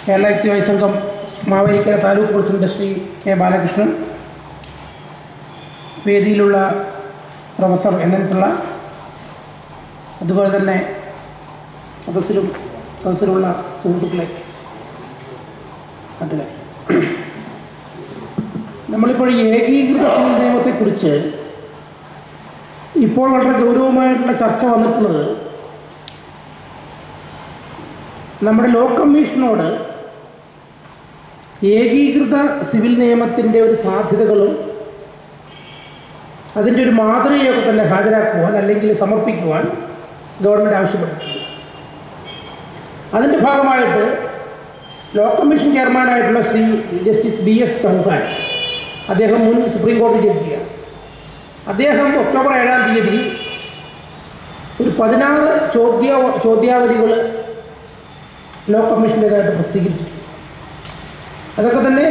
കേരള ഐക്യവായ സംഘം Mavelikkara taluk president Shri K Balakrishnan വേദിയിലുള്ള പ്രൊഫസർ എൻ എൻ പിള്ള അതുപോലെ തന്നെ സദസ്സിലും സദസ്സിലുള്ള സുഹൃത്തുക്കളെ നാട്ടുകാരെ നമ്മളിപ്പോൾ ഈ ഏകീകൃത സിവിൽ നിയമത്തെക്കുറിച്ച് ഇപ്പോൾ വളരെ ഗൗരവമായിട്ടുള്ള ചർച്ച വന്നിട്ടുള്ളത് നമ്മുടെ ലോ കമ്മീഷനോട് ഏകീകൃത സിവിൽ നിയമത്തിൻ്റെ ഒരു സാധ്യതകളും അതിൻ്റെ ഒരു മാതൃകയൊക്കെ തന്നെ ഹാജരാക്കുവാൻ അല്ലെങ്കിൽ സമർപ്പിക്കുവാൻ ഗവൺമെൻറ് ആവശ്യപ്പെട്ടിട്ടുണ്ട് അതിൻ്റെ ഭാഗമായിട്ട് ലോ കമ്മീഷൻ ചെയർമാനായിട്ടുള്ള Shri justice B S Chauhan അദ്ദേഹം മുൻ സുപ്രീം കോടതി ജഡ്ജിയാണ് അദ്ദേഹം ഒക്ടോബർ ഏഴാം തീയതി ഒരു പതിനാറ് ചോദ്യ ചോദ്യാവലികൾ ലോ കമ്മീഷൻ്റേതായിട്ട് പ്രസിദ്ധീകരിച്ചിട്ടുണ്ട് അതൊക്കെ തന്നെ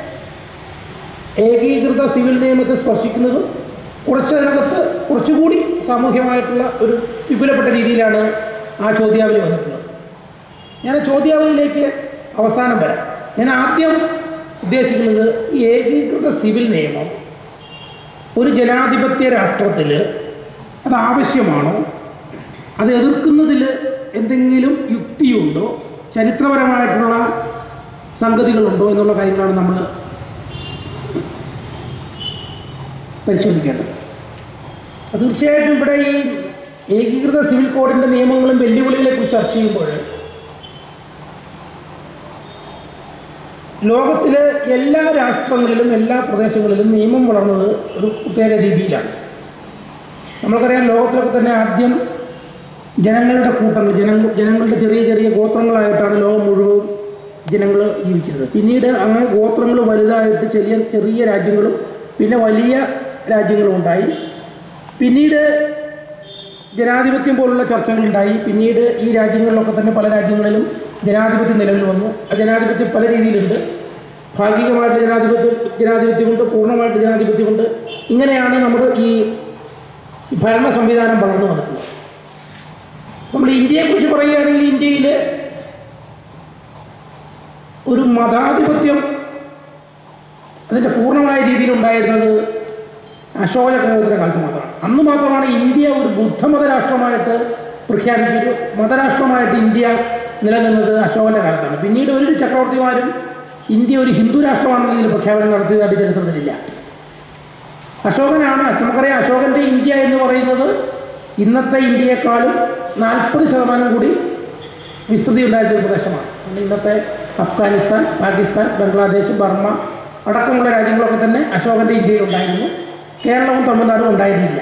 ഏകീകൃത സിവിൽ നിയമത്തെ സ്പർശിക്കുന്നതും കുറച്ചതിനകത്ത് കുറച്ചുകൂടി സാമൂഹ്യമായിട്ടുള്ള ഒരു വിപുലപ്പെട്ട രീതിയിലാണ് ആ ചോദ്യാവലി വന്നിട്ടുള്ളത് ഞാൻ ആ ചോദ്യാവലിയിലേക്ക് അവസാനം വരാം ഞാൻ ആദ്യം ഉദ്ദേശിക്കുന്നത് ഈ ഏകീകൃത സിവിൽ നിയമം ഒരു ജനാധിപത്യ രാഷ്ട്രത്തിൽ അത് ആവശ്യമാണോ അത് എതിർക്കുന്നതിൽ എന്തെങ്കിലും യുക്തിയുണ്ടോ ചരിത്രപരമായിട്ടുള്ള സംഗതികളുണ്ടോ എന്നുള്ള കാര്യങ്ങളാണ് നമ്മൾ പരിശോധിക്കേണ്ടത് അത് തീർച്ചയായിട്ടും ഇവിടെ ഈ ഏകീകൃത സിവിൽ കോഡിൻ്റെ നിയമങ്ങളും വെല്ലുവിളികളെ കുറിച്ച് ചർച്ച ചെയ്യുമ്പോൾ ലോകത്തിലെ എല്ലാ രാഷ്ട്രങ്ങളിലും എല്ലാ പ്രദേശങ്ങളിലും നിയമം വളർന്നത് ഒരു പ്രത്യേക രീതിയിലാണ് നമ്മൾക്കറിയാം ലോകത്തിലൊക്കെ തന്നെ ആദ്യം ജനങ്ങളുടെ കൂട്ടങ്ങൾ ജന ജനങ്ങളുടെ ചെറിയ ചെറിയ ഗോത്രങ്ങളായിട്ടാണ് ലോകം മുഴുവൻ ജനങ്ങൾ ജീവിച്ചിരുന്നത് പിന്നീട് അങ്ങനെ ഗോത്രങ്ങൾ വലുതായിട്ട് ചെറിയ ചെറിയ രാജ്യങ്ങളും പിന്നെ വലിയ രാജ്യങ്ങളും ഉണ്ടായി പിന്നീട് ജനാധിപത്യം പോലുള്ള ചർച്ചകളുണ്ടായി പിന്നീട് ഈ രാജ്യങ്ങളിലൊക്കെ തന്നെ പല രാജ്യങ്ങളിലും ജനാധിപത്യം നിലവിൽ വന്നു ആ ജനാധിപത്യം പല രീതിയിലുണ്ട് ഭാഗികമായിട്ട് ജനാധിപത്യം ജനാധിപത്യമുണ്ട് പൂർണ്ണമായിട്ട് ജനാധിപത്യമുണ്ട് ഇങ്ങനെയാണ് നമ്മുടെ ഈ ഭരണ സംവിധാനം വളർന്നു വന്നിട്ടുള്ളത് നമ്മൾ ഇന്ത്യയെക്കുറിച്ച് പറയുകയാണെങ്കിൽ ഇന്ത്യയിൽ ഒരു മതാധിപത്യം അതിൻ്റെ പൂർണ്ണമായ രീതിയിൽ ഉണ്ടായിരുന്നത് അശോക ചക്രവർത്തിയുടെ കാലത്ത് മാത്രമാണ് അന്ന് മാത്രമാണ് ഇന്ത്യ ഒരു ബുദ്ധമത രാഷ്ട്രമായിട്ട് പ്രഖ്യാപിച്ചൊരു മതരാഷ്ട്രമായിട്ട് ഇന്ത്യ നിലനിന്നത് അശോകൻ്റെ കാലത്താണ് പിന്നീട് ഒരു ചക്രവർത്തിമാരും ഇന്ത്യ ഒരു ഹിന്ദു രാഷ്ട്രമാണെന്ന രീതിയിൽ പ്രഖ്യാപനം നടത്തിയതായിട്ട് ചരിത്രത്തിലില്ല അശോകനാണ് നമുക്കറിയാം അശോകൻ്റെ ഇന്ത്യ എന്ന് പറയുന്നത് ഇന്നത്തെ ഇന്ത്യയെക്കാളും നാൽപ്പത് ശതമാനം കൂടി വിസ്തൃതി ഉണ്ടായിരുന്ന ഒരു പ്രദേശമാണ് അത് ഇന്നത്തെ അഫ്ഗാനിസ്ഥാൻ പാകിസ്ഥാൻ ബംഗ്ലാദേശ് ബർമ്മ അടക്കമുള്ള രാജ്യങ്ങളൊക്കെ തന്നെ അശോകൻ്റെ ഇന്ത്യയിൽ ഉണ്ടായിരുന്നു കേരളവും തമിഴ്നാടും ഉണ്ടായിരുന്നില്ല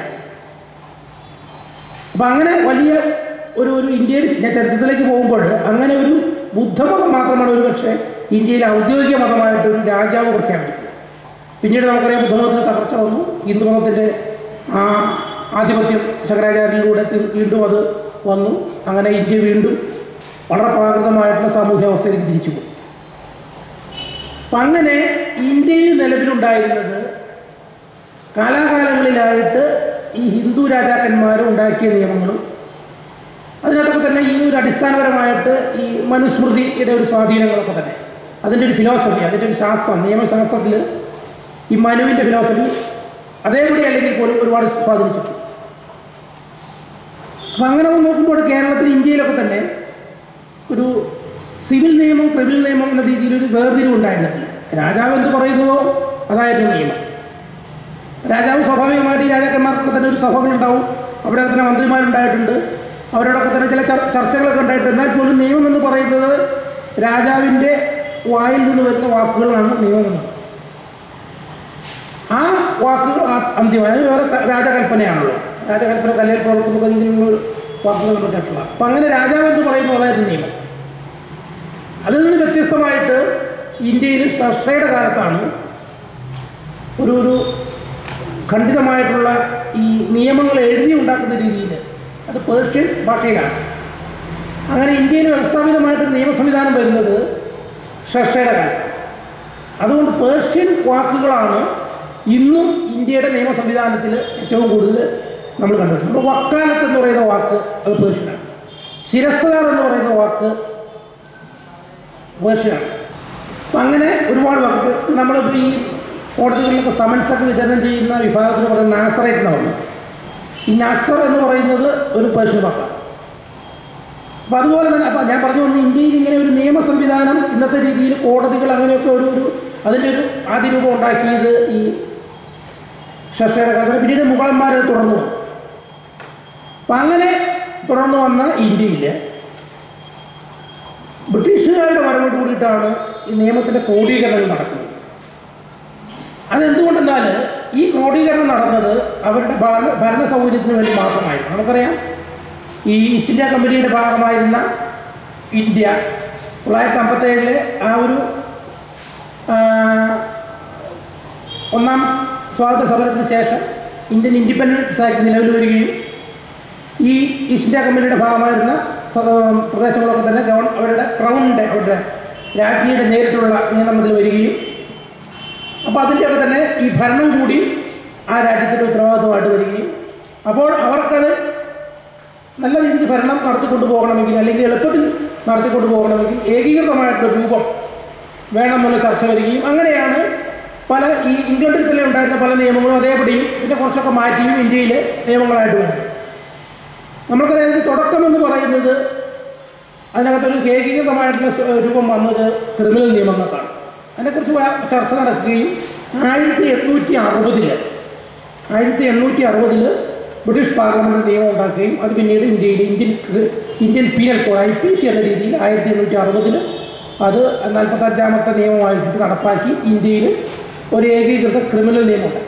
അപ്പം അങ്ങനെ വലിയ ഒരു ഒരു ഇന്ത്യയിൽ ഞാൻ ചരിത്രത്തിലേക്ക് പോകുമ്പോൾ അങ്ങനെ ഒരു ബുദ്ധമതം മാത്രമാണ് ഒരു പക്ഷേ ഇന്ത്യയിലെ ഔദ്യോഗിക മതമായിട്ട് ഒരു രാജാവ് പ്രഖ്യാപിച്ചത് പിന്നീട് നമുക്കറിയാം ബുദ്ധമതത്തിന് തകർച്ച വന്നു ഹിന്ദുമതത്തിൻ്റെ ആ ആധിപത്യം ശങ്കരാചാര്യരിലൂടെ തി- വീണ്ടും അത് വന്നു അങ്ങനെ ഇന്ത്യ വീണ്ടും വളരെ പ്രാകൃതമായിട്ടുള്ള സാമൂഹ്യ അവസ്ഥയിലേക്ക് തിരിച്ചുപോയി അപ്പം അങ്ങനെ ഇന്ത്യയിൽ നിലവിലുണ്ടായിരുന്നത് കാലാകാലങ്ങളിലായിട്ട് ഈ ഹിന്ദു രാജാക്കന്മാർ ഉണ്ടാക്കിയ നിയമങ്ങളും അതിനകത്തൊക്കെ തന്നെ ഈ ഒരു അടിസ്ഥാനപരമായിട്ട് ഈ മനുസ്മൃതിയുടെ ഒരു സ്വാധീനങ്ങളൊക്കെ തന്നെ അതിൻ്റെ ഒരു ഫിലോസഫി അതിൻ്റെ ഒരു ശാസ്ത്രം നിയമശാസ്ത്രത്തിൽ ഈ മനുവിൻ്റെ ഫിലോസഫി അതേപടി അല്ലെങ്കിൽ പോലും ഒരുപാട് സ്വാധീനിച്ചിട്ടുണ്ട് അപ്പം അങ്ങനെ ഒന്ന് നോക്കുമ്പോൾ കേരളത്തിൽ ഇന്ത്യയിലൊക്കെ തന്നെ ഒരു സിവിൽ നിയമം ക്രിമിനൽ നിയമം എന്ന രീതിയിലൊരു വേർതിരിവ് ഉണ്ടായിരുന്നില്ല രാജാവ് എന്ത് പറയുന്നുവോ അതായിരുന്നു നിയമം രാജാവ് സ്വാഭാവികമായിട്ട് ഈ രാജാക്കന്മാർക്കൊക്കെ തന്നെ ഒരു സഭകളുണ്ടാവും അവിടെ തന്നെ മന്ത്രിമാരുണ്ടായിട്ടുണ്ട് അവരോടൊക്കെ തന്നെ ചില ചർ- ചർച്ചകളൊക്കെ ഉണ്ടായിട്ടുണ്ട് എന്നാൽ പോലും നിയമം എന്ന് പറയുന്നത് രാജാവിൻ്റെ വായിൽ നിന്ന് വരുന്ന വാക്കുകളാണ് നിയമം എന്നത് ആ വാക്കുകൾ ആ- അന്തിമമായി വേറെ ക- രാജകൽപ്പനയാണല്ലോ രാജകൽപ്പന കല്ലിൽ പ്രവർത്തിക്കുന്ന രീതിയിലുള്ള വാക്കുകൾ നമ്മൾ കേട്ടുള്ള അപ്പം അങ്ങനെ രാജാവ് എന്ന് പറയുന്നത് അതായിരുന്നു നിയമം അതിൽ നിന്ന് വ്യത്യസ്തമായിട്ട് ഇന്ത്യയിൽ സ്പർശയുടെ കാലത്താണ് ഒരു ഒരു ഖണ്ഡിതമായിട്ടുള്ള ഈ നിയമങ്ങൾ എഴുതി ഉണ്ടാക്കുന്ന രീതിയിൽ അത് പേർഷ്യൻ ഭാഷയിലാണ് അങ്ങനെ ഇന്ത്യയിൽ വ്യവസ്ഥാപിതമായിട്ടൊരു നിയമ സംവിധാനം വരുന്നത് ഷർഷയുടെ കാലം അതുകൊണ്ട് പേർഷ്യൻ വാക്കുകളാണ് ഇന്നും ഇന്ത്യയുടെ നിയമ സംവിധാനത്തിൽ ഏറ്റവും കൂടുതൽ നമ്മൾ കണ്ടിട്ടുണ്ട് ഇപ്പോൾ വക്കാലത്ത് എന്ന് പറയുന്ന വാക്ക് അത് പേർഷ്യനാണ് ശിരസ്തകാർ എന്ന് പറയുന്ന വാക്ക് പേർഷ്യയാണ് അപ്പം അങ്ങനെ ഒരുപാട് വാക്ക് നമ്മളിപ്പോൾ ഈ കോടതികളിലൊക്കെ സമൻസൊക്കെ വിതരണം ചെയ്യുന്ന വിഭാഗത്തിന് പറയുന്നത് നാസറേറ്റ് എന്ന് പറഞ്ഞു ഈ നസർ എന്ന് പറയുന്നത് ഒരു പേർഷ്യൻ വാക്കാണ് അപ്പം അതുപോലെ തന്നെ അപ്പം ഞാൻ പറഞ്ഞു വന്നു ഇന്ത്യയിൽ ഇങ്ങനെ ഒരു നിയമ സംവിധാനം ഇന്നത്തെ രീതിയിൽ കോടതികൾ അങ്ങനെയൊക്കെ ഒരു ഒരു അതിൻ്റെ ഒരു ആദ്യ രൂപം ഉണ്ടാക്കിയത് ഈ ഷർഷയുടെ കാലത്ത് പിന്നീട് മുഗളന്മാരെ തുടർന്നു വന്നു. അപ്പം അങ്ങനെ തുടർന്നു വന്ന ഇന്ത്യയിൽ ബ്രിട്ടീഷുകാരുടെ വരവോട് കൂടിയിട്ടാണ് ഈ നിയമത്തിൻ്റെ ക്രോഡീകരണം നടക്കുന്നത് അതെന്തുകൊണ്ടെന്നാൽ ഈ ക്രോഡീകരണം നടന്നത് അവരുടെ ഭരണ ഭരണ സൗകര്യത്തിന് വേണ്ടി മാത്രമായിരുന്നു നമുക്കറിയാം ഈ ഈസ്റ്റ് ഇന്ത്യ കമ്പനിയുടെ ഭാഗമായിരുന്ന ഇന്ത്യ തൊള്ളായിരത്തി അമ്പത്തേഴിലെ ആ ഒരു ആ, ഒന്നാം സ്വാതന്ത്ര്യ സമരത്തിന് ശേഷം ഇന്ത്യൻ ഇൻഡിപെൻഡൻസ് ആക്ട് നിലവിൽ വരികയും ഈ ഈസ്റ്റ് ഇന്ത്യ കമ്പനിയുടെ ഭാഗമായിരുന്ന സ- പ്രദേശങ്ങളൊക്കെ തന്നെ ഗവൺ അവരുടെ ക്രൗണിൻ്റെ അവരുടെ രാജ്ഞിയുടെ നേരിട്ടുള്ള നിയന്ത്രണത്തിൽ വരികയും അപ്പോൾ അതിൻ്റെയൊക്കെ തന്നെ ഈ ഭരണം കൂടി ആ രാജ്യത്തിൻ്റെ ഉത്തരവാദിത്വമായിട്ട് വരികയും അപ്പോൾ അവർക്കത് നല്ല രീതിക്ക് ഭരണം നടത്തിക്കൊണ്ടു പോകണമെങ്കിൽ അല്ലെങ്കിൽ എളുപ്പത്തിൽ നടത്തിക്കൊണ്ടു പോകണമെങ്കിൽ ഏകീകൃതമായിട്ടുള്ള രൂപം വേണമെന്നുള്ള ചർച്ച വരികയും അങ്ങനെയാണ് പല ഈ ഇംഗ്ലണ്ടിൽ തന്നെ ഉണ്ടായിരുന്ന പല നിയമങ്ങളും അതേപടിയും പിന്നെ കുറച്ചൊക്കെ മാറ്റിയും ഇന്ത്യയിൽ നിയമങ്ങളായിട്ട് വരുന്നു നമ്മൾക്കറിയാം ഇതിന് തുടക്കം എന്ന് പറയുന്നത് അതിനകത്തൊരു ഏകീകൃതമായിട്ടുള്ള സ്വ- രൂപം വന്നത് ക്രിമിനൽ നിയമങ്ങൾക്കാണ് അതിനെക്കുറിച്ച് വ- ചർച്ച നടക്കുകയും ആയിരത്തി എണ്ണൂറ്റി അറുപതിൽ ആയിരത്തി എണ്ണൂറ്റി അറുപതിൽ ബ്രിട്ടീഷ് പാർലമെൻറ്റ് നിയമം ഉണ്ടാക്കുകയും അത് പിന്നീട് ഇന്ത്യയിൽ ഇന്ത്യൻ ക്രി- Indian penal code I P C എന്ന രീതിയിൽ ആയിരത്തി എണ്ണൂറ്റി അറുപതിൽ അത് നാൽപ്പത്തഞ്ചാമത്തെ നിയമമായിട്ട് നടപ്പാക്കി ഇന്ത്യയിൽ ഒരു ഏകീകൃത ക്രിമിനൽ നിയമമുണ്ട്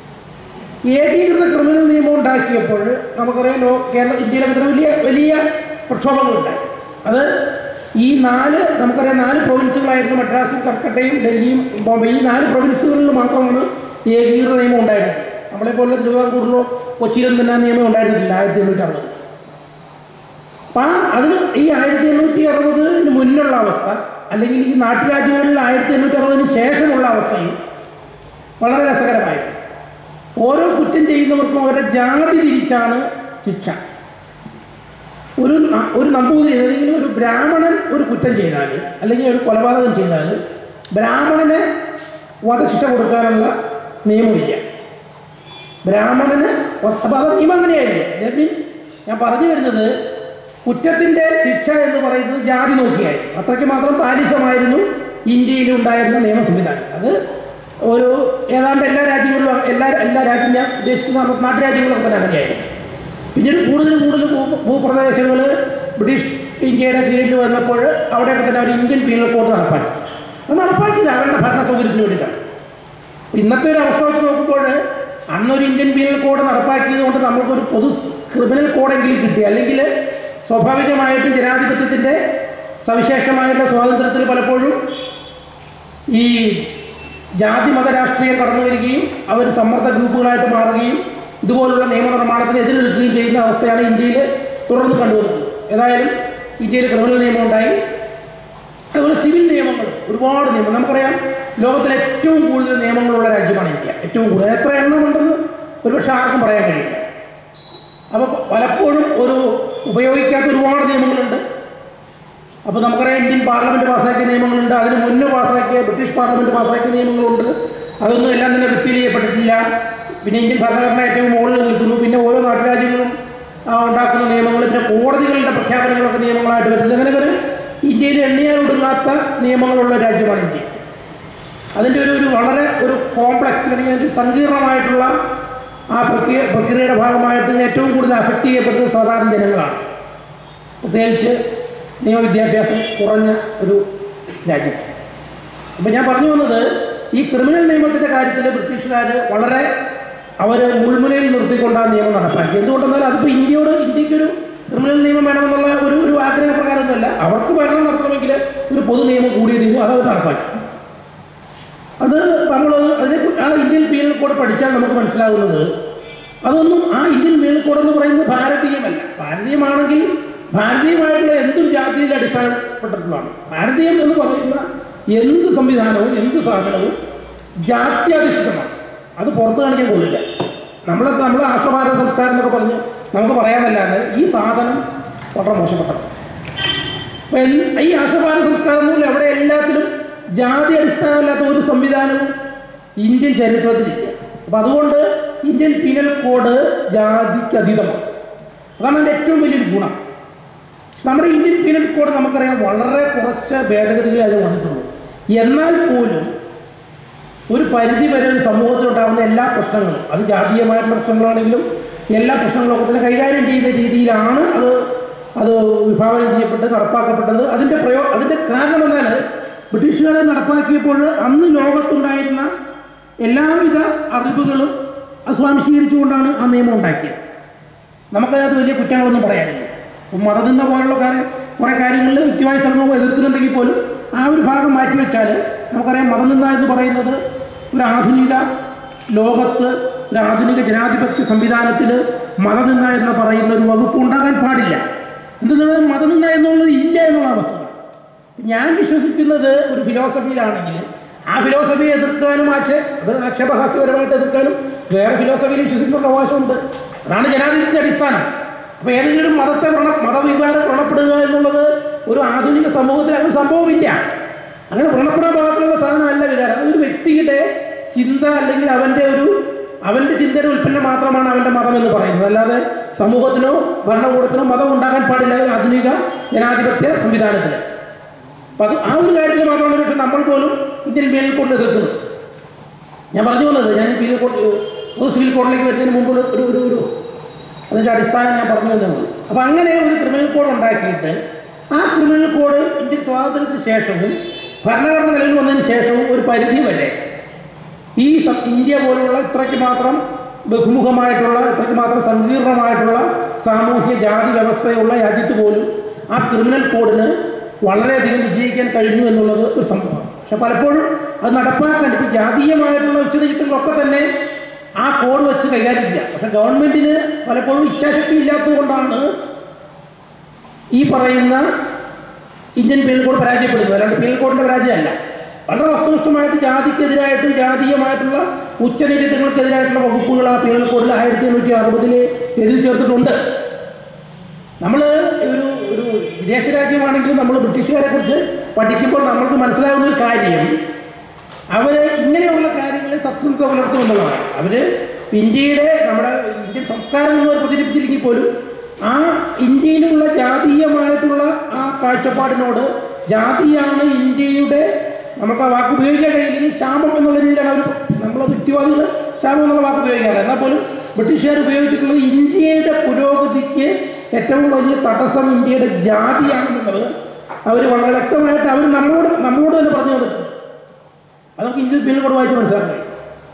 ഏകീകൃത ക്രിമിനൽ നിയമം ഉണ്ടാക്കിയപ്പോൾ നമുക്കറിയാം ലോ കേരള ഇന്ത്യയിലൊക്കെ തന്നെ വലിയ വലിയ പ്രക്ഷോഭങ്ങളുണ്ടായി അത് ഈ നാല് നമുക്കറിയാം നാല് പ്രൊവിൻസുകളായിരുന്നു മദ്രാസും കൽക്കട്ടയും ഡൽഹിയും ബോംബെ ഈ നാല് പ്രൊവിൻസുകളിൽ മാത്രമാണ് ഈ ഏകീകൃത നിയമം ഉണ്ടായിരുന്നത് നമ്മളെപ്പോലെ തിരുവിതാംകൂറിലോ കൊച്ചിയിലും തന്നെ ആ നിയമം ഉണ്ടായിരുന്നില്ല ആയിരത്തി എണ്ണൂറ്റി അറുപത് അപ്പം ആ അതിന് ഈ ആയിരത്തി എണ്ണൂറ്റി അറുപതിന് മുന്നുള്ള അവസ്ഥ അല്ലെങ്കിൽ ഈ നാട്ടുരാജ്യങ്ങളിൽ ആയിരത്തി എണ്ണൂറ്റി അറുപതിന് ശേഷമുള്ള അവസ്ഥയും വളരെ രസകരമായിരുന്നു ഓരോ കുറ്റം ചെയ്യുന്നവർക്കും അവരുടെ ജാതി തിരിച്ചാണ് ശിക്ഷ ഒരു ന- ഒരു നമ്പൂതിരി അല്ലെങ്കിൽ ഒരു ബ്രാഹ്മണൻ ഒരു കുറ്റം ചെയ്താൽ അല്ലെങ്കിൽ ഒരു കൊലപാതകം ചെയ്താൽ ബ്രാഹ്മണന് വധശിക്ഷ കൊടുക്കാനുള്ള നിയമമില്ല ബ്രാഹ്മണന് അപ്പോൾ അത് നിയമം അങ്ങനെയായിരുന്നു That means ഞാൻ പറഞ്ഞു വരുന്നത് കുറ്റത്തിൻ്റെ ശിക്ഷ എന്ന് പറയുന്നത് ജാതി നോക്കിയായിരുന്നു അത്രയ്ക്ക് മാത്രം ബാലിശമായിരുന്നു ഇന്ത്യയിൽ ഉണ്ടായിരുന്ന നിയമ സംവിധാനം അത് ഒരു ഏതാണ്ട് എല്ലാ രാജ്യങ്ങളിലും എല്ലാ എല്ലാ രാജ്യം ഞാൻ ഉദ്ദേശിക്കുന്ന നാട്ടുരാജ്യങ്ങളൊക്കെ തന്നെ അങ്ങനെയായിരുന്നു പിന്നീട് കൂടുതൽ കൂടുതൽ ഭൂ ഭൂപ്രദേശങ്ങൾ ബ്രിട്ടീഷ് ഇന്ത്യയുടെ കീഴിൽ വന്നപ്പോൾ അവിടെയൊക്കെ തന്നെ അവർ ഇന്ത്യൻ പീനൽ കോഡ് നടപ്പാക്കി അത് നടപ്പാക്കിയത് അവരുടെ ഭരണ സൗകര്യത്തിന് വേണ്ടിയിട്ടാണ് ഇന്നത്തെ ഒരു അവസ്ഥ വെച്ച് നോക്കുമ്പോൾ അന്നൊരു ഇന്ത്യൻ പീനൽ കോഡ് നടപ്പാക്കിയത് കൊണ്ട് നമുക്കൊരു പൊതു ക്രിമിനൽ കോഡെങ്കിലും കിട്ടി അല്ലെങ്കിൽ സ്വാഭാവികമായിട്ടും ജനാധിപത്യത്തിൻ്റെ സവിശേഷമായിട്ടുള്ള സ്വാതന്ത്ര്യത്തിൽ പലപ്പോഴും ഈ ജാതി മത രാഷ്ട്രീയം കടന്നു വരികയും അവർ സമ്മർദ്ദ ഗ്രൂപ്പുകളായിട്ട് മാറുകയും ഇതുപോലുള്ള നിയമനിർമ്മാണത്തിന് എതിര് നിൽക്കുകയും ചെയ്യുന്ന അവസ്ഥയാണ് ഇന്ത്യയിൽ തുടർന്ന് കണ്ടുവരുന്നത് ഏതായാലും ഇന്ത്യയിൽ ക്രിമിനൽ നിയമം ഉണ്ടായി അതുപോലെ സിവിൽ നിയമങ്ങൾ ഒരുപാട് നിയമം നമുക്കറിയാം ലോകത്തിലെ ഏറ്റവും കൂടുതൽ നിയമങ്ങളുള്ള രാജ്യമാണ് ഇന്ത്യ ഏറ്റവും കൂടുതൽ എത്ര എണ്ണമുണ്ടെന്ന് ഒരുപക്ഷെ ആർക്കും പറയാൻ കഴിയില്ല അപ്പോൾ പലപ്പോഴും ഒരു ഉപയോഗിക്കാത്ത ഒരുപാട് നിയമങ്ങളുണ്ട് അപ്പോൾ നമുക്കറിയാം ഇന്ത്യൻ പാർലമെൻറ്റ് പാസ്സാക്കിയ നിയമങ്ങളുണ്ട് അതിന് മുന്നേ പാസ്സാക്കിയ ബ്രിട്ടീഷ് പാർലമെൻറ്റ് പാസ്സാക്കിയ നിയമങ്ങളുണ്ട് അതൊന്നും എല്ലാം തന്നെ റിപ്പീൽ ചെയ്യപ്പെട്ടിട്ടില്ല പിന്നെ ഇന്ത്യൻ ഭരണഘടന ഏറ്റവും മുകളിൽ നിൽക്കുന്നു പിന്നെ ഓരോ നാട്ടുരാജ്യങ്ങളും ആ, ഉണ്ടാക്കുന്ന നിയമങ്ങൾ പിന്നെ കോടതികളുടെ പ്രഖ്യാപനങ്ങളൊക്കെ നിയമങ്ങളായിട്ട് വരുന്നത് അങ്ങനെ ഒരു ഇന്ത്യയിൽ എണ്ണിയാൽ ഒടുങ്ങാത്ത നിയമങ്ങളുള്ള രാജ്യമാണ് ഇന്ത്യ അതിൻ്റെ ഒരു ഒരു വളരെ ഒരു കോംപ്ലക്സ് അല്ലെങ്കിൽ ഒരു സങ്കീർണമായിട്ടുള്ള ആ പ്രക്രിയ പ്രക്രിയയുടെ ഭാഗമായിട്ട് ഏറ്റവും കൂടുതൽ അഫക്റ്റ് ചെയ്യപ്പെടുന്നത് സാധാരണ ജനങ്ങളാണ് പ്രത്യേകിച്ച് നിയമവിദ്യാഭ്യാസം കുറഞ്ഞ ഒരു രാജ്യത്ത് അപ്പോൾ ഞാൻ പറഞ്ഞു വന്നത് ഈ ക്രിമിനൽ നിയമത്തിൻ്റെ കാര്യത്തിൽ ബ്രിട്ടീഷുകാർ വളരെ അവർ മുൾമുനയിൽ നിർത്തിക്കൊണ്ടാണ് നിയമം നടപ്പാക്കി എന്തുകൊണ്ടെന്നാൽ അതിപ്പോൾ ഇന്ത്യയോട് ഇന്ത്യക്കൊരു ക്രിമിനൽ നിയമം വേണമെന്നുള്ള ഒരു ഒരു ആഗ്രഹപ്രകാരമൊന്നുമല്ല അവർക്ക് ഭരണം നടത്തണമെങ്കിൽ ഒരു പൊതു നിയമം കൂടിയ നിയമം അതവർ നടപ്പാക്കി അത് നമ്മൾ അതിനെ ആ ഇന്ത്യൻ പീനൽ കോഡ് പഠിച്ചാൽ നമുക്ക് മനസ്സിലാകുന്നത് അതൊന്നും ആ ഇന്ത്യൻ പീനൽ കോഡ് എന്ന് പറയുന്നത് ഭാരതീയമല്ല ഭാരതീയമാണെങ്കിൽ ഭാരതീയമായിട്ടുള്ള എന്തും ജാതിയിൽ അടിസ്ഥാനപ്പെട്ടിട്ടുള്ളതാണ് ഭാരതീയം എന്ന് പറയുന്ന എന്ത് സംവിധാനവും എന്ത് സാധനവും ജാത്യാധിഷ്ഠിതമാണ് അത് പുറത്ത് കാണിക്കാൻ കൊള്ളില്ല നമ്മൾ നമ്മൾ ആശ്വഭാരത സംസ്കാരം എന്നൊക്കെ പറഞ്ഞ് നമുക്ക് പറയാനല്ലാതെ ഈ സാധനം വളരെ മോശപ്പെട്ടതാണ് അപ്പൊ എൽ- ഈ ആശപാല സംസ്കാരം എന്ന് പറഞ്ഞാൽ അവിടെ എല്ലാത്തിലും ജാതി അടിസ്ഥാനമില്ലാത്ത ഒരു സംവിധാനവും ഇന്ത്യൻ ചരിത്രത്തിലില്ല അപ്പം അതുകൊണ്ട് ഇന്ത്യൻ പീനൽ കോഡ് ജാതിക്ക് അതീതമാണ് അതാണ് അതിൻ്റെ ഏറ്റവും വലിയൊരു ഗുണം നമ്മുടെ ഇന്ത്യൻ പീനൽ കോഡ് നമുക്കറിയാം വളരെ കുറച്ച് ഭേദഗതികളെ അതിൽ വന്നിട്ടുള്ളൂ എന്നാൽ പോലും ഒരു പരിധി വരെ ഒരു സമൂഹത്തിലുണ്ടാകുന്ന എല്ലാ പ്രശ്നങ്ങളും അത് ജാതീയമായിട്ടുള്ള പ്രശ്നങ്ങളാണെങ്കിലും എല്ലാ പ്രശ്നങ്ങളൊക്കെ തന്നെ കൈകാര്യം ചെയ്യുന്ന രീതിയിലാണ് അത് അത് വിഭാവനം ചെയ്യപ്പെട്ടത് നടപ്പാക്കപ്പെട്ടത് അതിൻ്റെ പ്രയോ അതിൻ്റെ കാരണം എന്നാൽ ബ്രിട്ടീഷുകാരെ നടപ്പാക്കിയപ്പോൾ അന്ന് ലോകത്തുണ്ടായിരുന്ന എല്ലാവിധ അറിവുകളും അത് സ്വാംശീകരിച്ചുകൊണ്ടാണ് ആ നിയമം ഉണ്ടാക്കിയത് നമുക്കതിനകത്ത് വലിയ കുറ്റങ്ങളൊന്നും പറയാനില്ല ഇപ്പം മതനിന്ദ പോലുള്ള കാര്യം കുറേ കാര്യങ്ങളിൽ വ്യക്തിമായ സമൂഹം എതിർക്കുന്നുണ്ടെങ്കിൽ പോലും ആ ഒരു ഭാഗം മാറ്റിവെച്ചാൽ നമുക്കറിയാം മതനിന്ദ എന്ന് പറയുന്നത് ഒരു ആധുനിക ലോകത്ത് ഒരു ആധുനിക ജനാധിപത്യ സംവിധാനത്തിൽ മതനിന്ദ എന്ന് പറയുന്ന ഒരു വകുപ്പ് ഉണ്ടാകാൻ പാടില്ല എന്തെന്നുള്ളത് മതനിന്ദ എന്നുള്ളത് ഇല്ല എന്നുള്ള വസ്തുത ഞാൻ വിശ്വസിക്കുന്നത് ഒരു ഫിലോസഫിയിലാണെങ്കിൽ ആ ഫിലോസഫിയെ എതിർക്കാനും ആക്ഷേ അത് ആക്ഷേപഹാസ്യപരമായിട്ട് എതിർക്കാനും വേറെ ഫിലോസഫിയിൽ വിശ്വസിക്കുന്ന അവകാശമുണ്ട് അതാണ് ജനാധിപത്യ അടിസ്ഥാനം അപ്പോൾ ഏതെങ്കിലും ഒരു മതത്തെ വ്രണ മതവികാരം വ്രണപ്പെടുക എന്നുള്ളത് ഒരു ആധുനിക സമൂഹത്തിൽ അങ്ങനെ സംഭവമില്ല അങ്ങനെ വ്രണപ്പെടാൻ പാകത്തിലുള്ള സാധനമല്ല വികാരം അതൊരു വ്യക്തിയുടെ ചിന്ത അല്ലെങ്കിൽ അവൻ്റെ ഒരു അവൻ്റെ ചിന്തയുടെ ഉൽപ്പന്നം മാത്രമാണ് അവൻ്റെ മതം എന്ന് പറയുന്നത് അല്ലാതെ സമൂഹത്തിനോ ഭരണകൂടത്തിനോ മതം ഉണ്ടാകാൻ പാടില്ല ഒരു ആധുനിക ജനാധിപത്യ സംവിധാനത്തിൽ അപ്പം അത് ആ ഒരു കാര്യത്തിൽ മാത്രമാണ് പക്ഷെ നമ്മൾ പോലും ഇന്ത്യൻ പീനൽ കോഡിൽ എതിർക്കുന്നത് ഞാൻ പറഞ്ഞു വന്നത് ഞാൻ പീനൽ കോഡ് പൊതു സിവിൽ കോഡിലേക്ക് വരുന്നതിന് മുമ്പ് ഒരു ഒരു ഒരു ഒരു അതിൻ്റെ അടിസ്ഥാനം ഞാൻ പറഞ്ഞു തന്നേ ഉള്ളൂ അപ്പം അങ്ങനെ ഒരു ക്രിമിനൽ കോഡ് ഉണ്ടാക്കിയിട്ട് ആ ക്രിമിനൽ കോഡ് ഇന്ത്യൻ സ്വാതന്ത്ര്യത്തിന് ശേഷവും ഭരണഘടന നിലവിൽ വന്നതിന് ശേഷവും ഒരു പരിധി വരെ ഈ സം- ഇന്ത്യ പോലുള്ള ഇത്രയ്ക്ക് മാത്രം ബഹുമുഖമായിട്ടുള്ള ഇത്രയ്ക്ക് മാത്രം സങ്കീർണമായിട്ടുള്ള സാമൂഹ്യ ജാതി വ്യവസ്ഥയുള്ള രാജ്യത്ത് പോലും ആ ക്രിമിനൽ കോഡിന് വളരെയധികം വിജയിക്കാൻ കഴിഞ്ഞു എന്നുള്ളത് ഒരു സംഭവമാണ് പക്ഷെ പലപ്പോഴും അത് നടപ്പാക്കാൻ ഇപ്പോൾ ജാതീയമായിട്ടുള്ള ഉച്ചനീചിത്വങ്ങളൊക്കെ തന്നെ ആ കോഡ് വെച്ച് കൈകാര്യം ചെയ്യാം പക്ഷെ ഗവൺമെൻറ്റിന് പലപ്പോഴും ഇച്ഛാശക്തി ഇല്ലാത്തതുകൊണ്ടാണ് ഈ പറയുന്ന ഇന്ത്യൻ പീനൽ കോഡ് പരാജയപ്പെടുന്നത് അല്ലാണ്ട് പീനൽ കോഡിൻ്റെ പരാജയമല്ല വളരെ വസ്തുനിഷ്ഠമായിട്ട് ജാതിക്കെതിരായിട്ടും ജാതീയമായിട്ടുള്ള ഉച്ചനീചിത്വങ്ങൾക്കെതിരായിട്ടുള്ള വകുപ്പുകൾ ആ പീനൽ കോഡിൽ ആയിരത്തി എണ്ണൂറ്റി അറുപതിൽ എഴുതി ചേർത്തിട്ടുണ്ട് നമ്മൾ ഒരു ഒരു വിദേശ രാജ്യമാണെങ്കിലും നമ്മൾ ബ്രിട്ടീഷുകാരെ കുറിച്ച് പഠിക്കുമ്പോൾ നമ്മൾക്ക് മനസ്സിലാവുന്ന ഒരു കാര്യം അവർ ഇങ്ങനെയുള്ള കാര്യങ്ങളിൽ സത്യസന്ധത പുലർത്തും എന്നുള്ളതാണ് അവർ ഇന്ത്യയുടെ നമ്മുടെ ഇന്ത്യൻ സംസ്കാരം എന്ന് പ്രചരിപ്പിച്ചില്ലെങ്കിൽ പോലും ആ ഇന്ത്യയിലുള്ള ജാതീയമായിട്ടുള്ള ആ കാഴ്ചപ്പാടിനോട് ജാതിയാണ് ഇന്ത്യയുടെ നമുക്ക് ആ വാക്ക് ഉപയോഗിക്കാൻ കഴിയില്ലെങ്കിൽ ശാപം എന്നുള്ള രീതിയിലാണ് അവർ നമ്മളത് യുക്തിവാദികൾ ശാപം എന്നുള്ള വാക്ക് ഉപയോഗിക്കാറ് എന്നാൽ പോലും ബ്രിട്ടീഷുകാർ ഉപയോഗിച്ചിട്ടുള്ളത് ഇന്ത്യയുടെ പുരോഗതിക്ക് ഏറ്റവും വലിയ തടസ്സം ഇന്ത്യയുടെ ജാതിയാണെന്നുള്ളത് അവർ വളരെ വ്യക്തമായിട്ട് അവർ നമ്മളോട് നമ്മളോട് തന്നെ പറഞ്ഞു തന്നിട്ടുണ്ട് അത് നമുക്ക് ഇന്ത്യൻ പീനൽ കോഡ് വായിച്ച് മനസ്സിലാക്കാൻ കഴിയും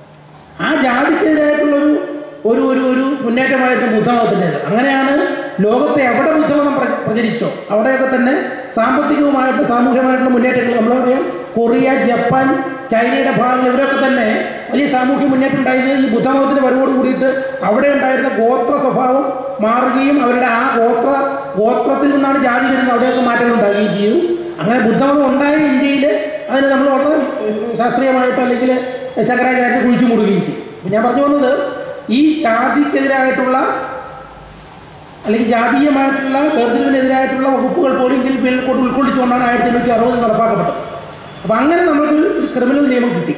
ആ ജാതിക്കെതിരായിട്ടുള്ളൊരു ഒരു ഒരു ഒരു മുന്നേറ്റമായിട്ട് ബുദ്ധമതത്തിൻ്റേത് അങ്ങനെയാണ് ലോകത്തെ എവിടെ ബുദ്ധമതം പ്രച- പ്രചരിച്ചോ അവിടെയൊക്കെ തന്നെ സാമ്പത്തികവുമായിട്ട് സാമൂഹികമായിട്ടുള്ള മുന്നേറ്റങ്ങൾ നമ്മളറിയാം കൊറിയ ജപ്പാൻ ചൈനയുടെ ഭാഗങ്ങൾ ഇവിടെയൊക്കെ തന്നെ വലിയ സാമൂഹ്യ മുന്നേറ്റം ഉണ്ടായത് ഈ ബുദ്ധമതത്തിൻ്റെ വരവോട് കൂടിയിട്ട് അവിടെ ഉണ്ടായിരുന്ന ഗോത്ര സ്വഭാവം മാറുകയും അവരുടെ ആ ഗോത്ര ഗോത്രത്തിൽ നിന്നാണ് ജാതി വരുന്നത് അവിടെയൊക്കെ മാറ്റങ്ങൾ ഉണ്ടാകുകയും ചെയ്തു അങ്ങനെ ബുദ്ധമതം ഉണ്ടായ ഇന്ത്യയിൽ അതിന് നമ്മൾ വളരെ ശാസ്ത്രീയമായിട്ട് അല്ലെങ്കിൽ ശങ്കരാചാര്യ കുഴിച്ചു മൂടുകയും ചെയ്യും അപ്പം ഞാൻ പറഞ്ഞു വന്നത് ഈ ജാതിക്കെതിരായിട്ടുള്ള അല്ലെങ്കിൽ ജാതീയമായിട്ടുള്ള വേർതിരിവിനെതിരായിട്ടുള്ള വകുപ്പുകൾ പോലും ഇന്ത്യൻ പീനൽ കോഡ് ഉൾക്കൊള്ളിച്ചുകൊണ്ടാണ് ആയിരത്തി എണ്ണൂറ്റി അറുപതിൽ നടപ്പാക്കപ്പെട്ടത് അപ്പം അങ്ങനെ നമുക്ക് ഒരു ക്രിമിനൽ നിയമം കിട്ടി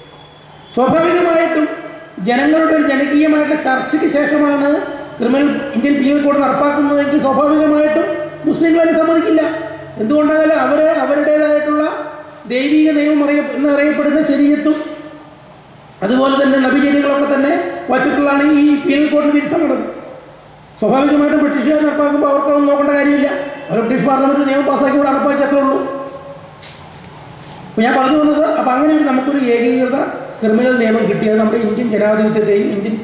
സ്വാഭാവികമായിട്ടും ജനങ്ങളുടെ ഒരു ജനകീയമായിട്ടുള്ള ചർച്ചയ്ക്ക് ശേഷമാണ് ക്രിമിനൽ ഇന്ത്യൻ പീനൽ കോഡ് നടപ്പാക്കുന്നതെങ്കിൽ സ്വാഭാവികമായിട്ടും മുസ്ലിങ്ങൾ അതിന് സമ്മതിക്കില്ല എന്തുകൊണ്ടായാൽ അവർ അവരുടേതായിട്ടുള്ള ദൈവിക നിയമം അറിയ എന്നറിയപ്പെടുന്ന ശരീരത്തും അതുപോലെ തന്നെ നബിചര്യങ്ങളൊക്കെ തന്നെ വച്ചിട്ടുള്ളതാണ് ഈ പീനൽ കോഡിന് വിരുദ്ധമാണത് സ്വാഭാവികമായിട്ടും ബ്രിട്ടീഷുകാർ നടപ്പാക്കുമ്പോൾ അവർക്കൊന്നും നോക്കേണ്ട കാര്യമില്ല അവർ ബ്രിട്ടീഷ് പാർലമെന്റ് നിയമം പാസ്സാക്കി കൂടെ നടപ്പാക്കത്തേ ഉള്ളൂ അപ്പോൾ ഞാൻ പറഞ്ഞു വന്നത് അപ്പോൾ അങ്ങനെ ഒരു നമുക്കൊരു ഏകീകൃത ക്രിമിനൽ നിയമം കിട്ടിയത് നമ്മുടെ ഇന്ത്യൻ ജനാധിപത്യത്തെയും ഇന്ത്യൻ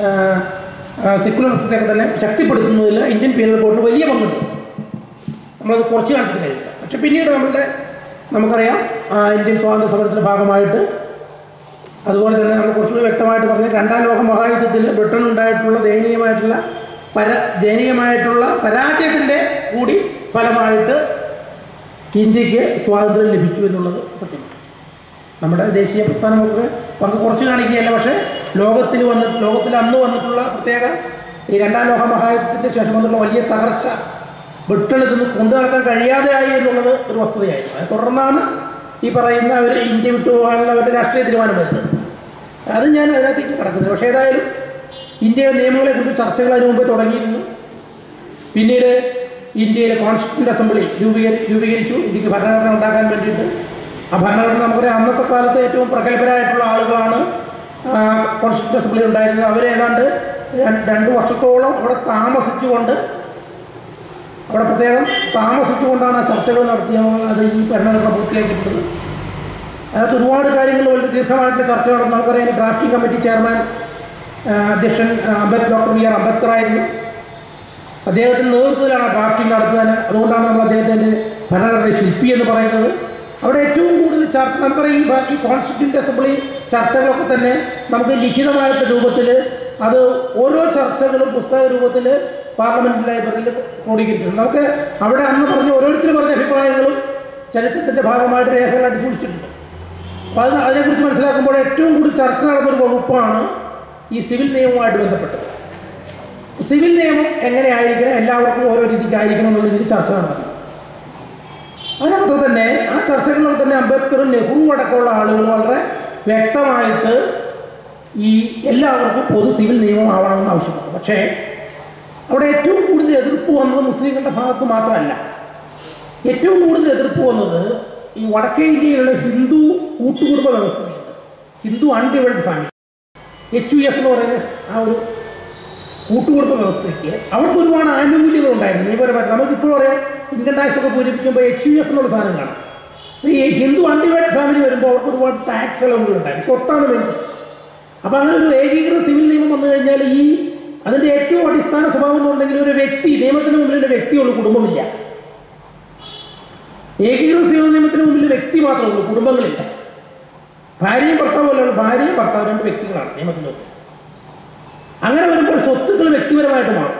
സെക്യുലർ സിസ്റ്റത്തെയൊക്കെ തന്നെ ശക്തിപ്പെടുത്തുന്നതിൽ ഇന്ത്യൻ പീനൽ കോഡിന് വലിയ പങ്കുണ്ട് നമ്മളത് കുറച്ച് കാണിച്ചിട്ട് കാര്യമില്ല പക്ഷെ പിന്നീട് നമ്മളുടെ നമുക്കറിയാം ആ, ഇന്ത്യൻ സ്വാതന്ത്ര്യ സമരത്തിൻ്റെ ഭാഗമായിട്ട് അതുപോലെ തന്നെ നമ്മൾ കുറച്ചുകൂടി വ്യക്തമായിട്ട് പറഞ്ഞ രണ്ടാം ലോക മഹായുദ്ധത്തിൽ ബ്രിട്ടൻ ഉണ്ടായിട്ടുള്ള ദയനീയമായിട്ടുള്ള പര ദയനീയമായിട്ടുള്ള പരാജയത്തിൻ്റെ കൂടി ഫലമായിട്ട് ഇന്ത്യക്ക് സ്വാതന്ത്ര്യം ലഭിച്ചു എന്നുള്ളത് സത്യമാണ് നമ്മുടെ ദേശീയ പ്രസ്ഥാനമൊക്കെ പങ്ക് കുറച്ച് കാണിക്കുകയല്ല പക്ഷേ ലോകത്തിൽ വന്ന് ലോകത്തിൽ അന്ന് വന്നിട്ടുള്ള പ്രത്യേക ഈ രണ്ടാം ലോക മഹായുദ്ധത്തിൻ്റെ ശേഷം വന്നിട്ടുള്ള വലിയ തകർച്ച ബ്രിട്ടനിൽ നിന്ന് കൊണ്ടു നടക്കാൻ കഴിയാതെയായി എന്നുള്ളത് ഒരു വസ്തുതയായിരുന്നു അത് തുടർന്നാണ് ഈ പറയുന്ന അവർ ഇന്ത്യ വിട്ടു പോകാനുള്ള അവരുടെ രാഷ്ട്രീയ തീരുമാനം വരുന്നത് അത് ഞാൻ അതിനകത്തേക്ക് കിടക്കുന്നത് പക്ഷേ ഏതായാലും ഇന്ത്യയുടെ നിയമങ്ങളെക്കുറിച്ച് ചർച്ചകൾ അതിന് മുമ്പേ തുടങ്ങിയിരുന്നു പിന്നീട് ഇന്ത്യയിലെ കോൺസ്റ്റിറ്റ്യൂന്റ് അസംബ്ലി രൂപീകരി രൂപീകരിച്ചു ഇന്ത്യക്ക് ഭരണഘടന ഉണ്ടാക്കാൻ വേണ്ടിയിട്ട് ആ ഭരണഘടന നമുക്കറിയാം അന്നത്തെ കാലത്ത് ഏറ്റവും പ്രഗത്ഭരായിട്ടുള്ള ആളുകളാണ് കോൺസ്റ്റിറ്റ്യൂന്റ് അസംബ്ലി ഉണ്ടായിരുന്നത് അവരേതാണ്ട് ര- രണ്ട് വർഷത്തോളം അവിടെ താമസിച്ചുകൊണ്ട് അവിടെ പ്രത്യേകം താമസിച്ചുകൊണ്ടാണ് ആ ചർച്ചകൾ നടത്തിയത് അത് ഈ ഭരണഘടന പൂർത്തിയാക്കിയിട്ടുള്ളത് അതിനകത്ത് ഒരുപാട് കാര്യങ്ങൾ വളരെ ദീർഘമായിട്ടുള്ള ചർച്ച നടന്നു നമുക്കറിയാം ഡ്രാഫ്റ്റിംഗ് കമ്മിറ്റി ചെയർമാൻ ആ, അധ്യക്ഷൻ ആ, അംബേദ് ഡോക്ടർ ബി ആർ അംബേദ്കർ ആയിരുന്നു അദ്ദേഹത്തിൻ്റെ നേതൃത്വത്തിലാണ് ഡ്രാഫ്റ്റിംഗ് നടത്തുന്നത് അതുകൊണ്ടാണ് നമ്മൾ അദ്ദേഹത്തിൻ്റെ ഭരണഘടന ശില്പി എന്ന് പറയുന്നത് അവിടെ ഏറ്റവും കൂടുതൽ ചർച്ച നമുക്കറിയാം ഈ ഭ- ഈ കോൺസ്റ്റിറ്റ്യൂൻ്റ് അസംബ്ലി ചർച്ചകളൊക്കെ തന്നെ നമുക്ക് ലിഖിതമായിട്ട് രൂപത്തിൽ അത് ഓരോ ചർച്ചകളും പുസ്തക രൂപത്തിൽ പാർലമെൻറ്റ് ലൈബ്രറിയിൽ ക്രോഡീകരിച്ചിട്ടുണ്ട് നമുക്ക് അവിടെ അന്ന് പറഞ്ഞ ഓരോരുത്തരും പറഞ്ഞ അഭിപ്രായങ്ങളും ചരിത്രത്തിൻ്റെ ഭാഗമായിട്ട് രേഖകളായിട്ട് സൂക്ഷിച്ചിട്ടുണ്ട് അപ്പോൾ അത് അതിനെക്കുറിച്ച് മനസ്സിലാക്കുമ്പോൾ ഏറ്റവും കൂടുതൽ ചർച്ച നടന്നൊരു വകുപ്പാണ് ഈ സിവിൽ നിയമവുമായിട്ട് ബന്ധപ്പെട്ടത് സിവിൽ നിയമം എങ്ങനെയായിരിക്കണം എല്ലാവർക്കും ഓരോ രീതിക്കായിരിക്കണം എന്നുള്ള രീതിയിൽ ചർച്ച നടന്നു അതിനകത്ത് തന്നെ ആ ചർച്ചകളിലൊക്കെ തന്നെ അംബേദ്കറും നെഹ്റു അടക്കമുള്ള ആളുകൾ വളരെ വ്യക്തമായിട്ട് ഈ എല്ലാവർക്കും പൊതു സിവിൽ നിയമം ആവണമെന്ന് ആവശ്യപ്പെട്ടു പക്ഷേ അവിടെ ഏറ്റവും കൂടുതൽ എതിർപ്പ് വന്നത് മുസ്ലിങ്ങളുടെ ഭാഗത്ത് മാത്രമല്ല ഏറ്റവും കൂടുതൽ എതിർപ്പ് വന്നത് ഈ വടക്കേ ഇന്ത്യയിലുള്ള ഹിന്ദു കൂട്ടുകുടുംബ വ്യവസ്ഥയുണ്ട് Hindu undivided family H U F എന്ന് പറയുന്ന ആ ഒരു കൂട്ടുകുടുംബ വ്യവസ്ഥയ്ക്ക് അവർക്ക് ഒരുപാട് ആനുകൂല്യങ്ങൾ ഉണ്ടായിരുന്നു നിയമപരമായിട്ട് നമുക്ക് ഇപ്പോഴും അറിയാം ഇൻകം ടാക്സ് ഒക്കെ പൂരിപ്പിക്കുമ്പോൾ എച്ച് യു എഫ് എന്നുള്ള സാധനം കാണാം ഈ ഹിന്ദു അൺഡിവൈഡ് ഫാമിലി വരുമ്പോൾ അവർക്ക് ഒരുപാട് ടാക്സ് ഇളവുകൾ ഉണ്ടായിരുന്നു സ്വത്താണ് വേണ്ടി അപ്പോൾ അങ്ങനെ ഒരു ഏകീകൃത സിവിൽ നിയമം വന്നു കഴിഞ്ഞാൽ ഈ അതിൻ്റെ ഏറ്റവും അടിസ്ഥാന സ്വഭാവം എന്നുണ്ടെങ്കിൽ ഒരു വ്യക്തി നിയമത്തിന് മുമ്പിൽ ഒരു വ്യക്തിയുള്ളൂ കുടുംബമില്ല ഏകീകൃത സിവിൽ നിയമത്തിന് മുമ്പിൽ വ്യക്തി മാത്രമേ ഉള്ളൂ കുടുംബങ്ങളില്ല ഭാര്യയും ഭർത്താവും അല്ല ഭാര്യയും ഭർത്താവ് രണ്ട് വ്യക്തികളാണ് നിയമത്തിൻ്റെ മുമ്പിൽ അങ്ങനെ വരുമ്പോൾ സ്വത്തുക്കൾ വ്യക്തിപരമായിട്ട് മാറും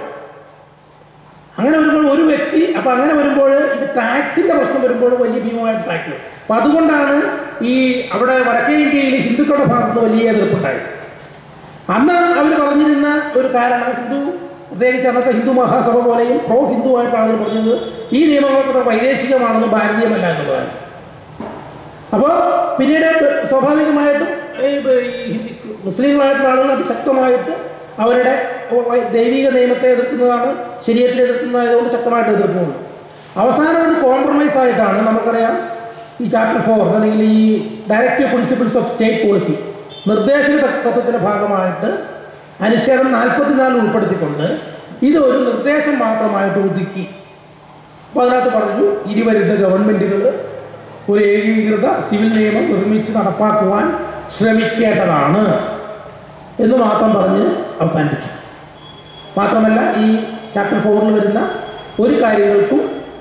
അങ്ങനെ വരുമ്പോൾ ഒരു വ്യക്തി അപ്പോൾ അങ്ങനെ വരുമ്പോൾ ഇത് ടാക്സിൻ്റെ പ്രശ്നം വരുമ്പോൾ വലിയ ഭീമമായിട്ട് ടാക്സ് വരും അപ്പോൾ അതുകൊണ്ടാണ് ഈ അവിടെ വടക്കേ ഇന്ത്യയിൽ ഹിന്ദുക്കളുടെ ഭാഗത്ത് വലിയ എതിർപ്പുണ്ടായത് അന്ന് അവർ പറഞ്ഞിരുന്ന ഒരു കാരണം ഹിന്ദു പ്രത്യേകിച്ച് അന്നത്തെ ഹിന്ദു മഹാസഭ പോലെയും പ്രോ ഹിന്ദുവായിട്ടാണ് അവർ പറഞ്ഞത് ഈ നിയമങ്ങളൊക്കെ വൈദേശികമാണെന്ന് ഭാരതീയമല്ല എന്നുള്ളതാണ് അപ്പോൾ പിന്നീട് സ്വാഭാവികമായിട്ടും ഈ ഈ ഹിന്ദി മുസ്ലിങ്ങളായിട്ടുള്ള ആളുകൾ അതിശക്തമായിട്ട് അവരുടെ ദൈവിക നിയമത്തെ എതിർക്കുന്നതാണ് ശരീരത്തിൽ എതിർക്കുന്നതായതുകൊണ്ട് ശക്തമായിട്ട് എതിർപ്പുണ്ട് അവസാനം ഒരു കോംപ്രമൈസ് ആയിട്ടാണ് നമുക്കറിയാം ഈ ചാപ്റ്റർ ഫോർ അല്ലെങ്കിൽ ഈ directive principles of state policy നിർദ്ദേശക തത്വത്തിൻ്റെ ഭാഗമായിട്ട് അനുച്ഛേദം നാൽപ്പത്തിനാല് ഉൾപ്പെടുത്തിക്കൊണ്ട് ഇത് ഒരു നിർദ്ദേശം മാത്രമായിട്ട് ഒതുക്കി അപ്പോൾ അതിനകത്ത് പറഞ്ഞു ഇരുവരുന്ന ഗവൺമെൻറ്റുകൾ ഒരു ഏകീകൃത സിവിൽ നിയമം നിർമ്മിച്ച് നടപ്പാക്കുവാൻ ശ്രമിക്കേണ്ടതാണ് എന്ന് മാത്രം പറഞ്ഞ് അവസാനിപ്പിച്ചു മാത്രമല്ല ഈ ചാപ്റ്റർ ഫോറിൽ വരുന്ന ഒരു കാര്യങ്ങൾക്കും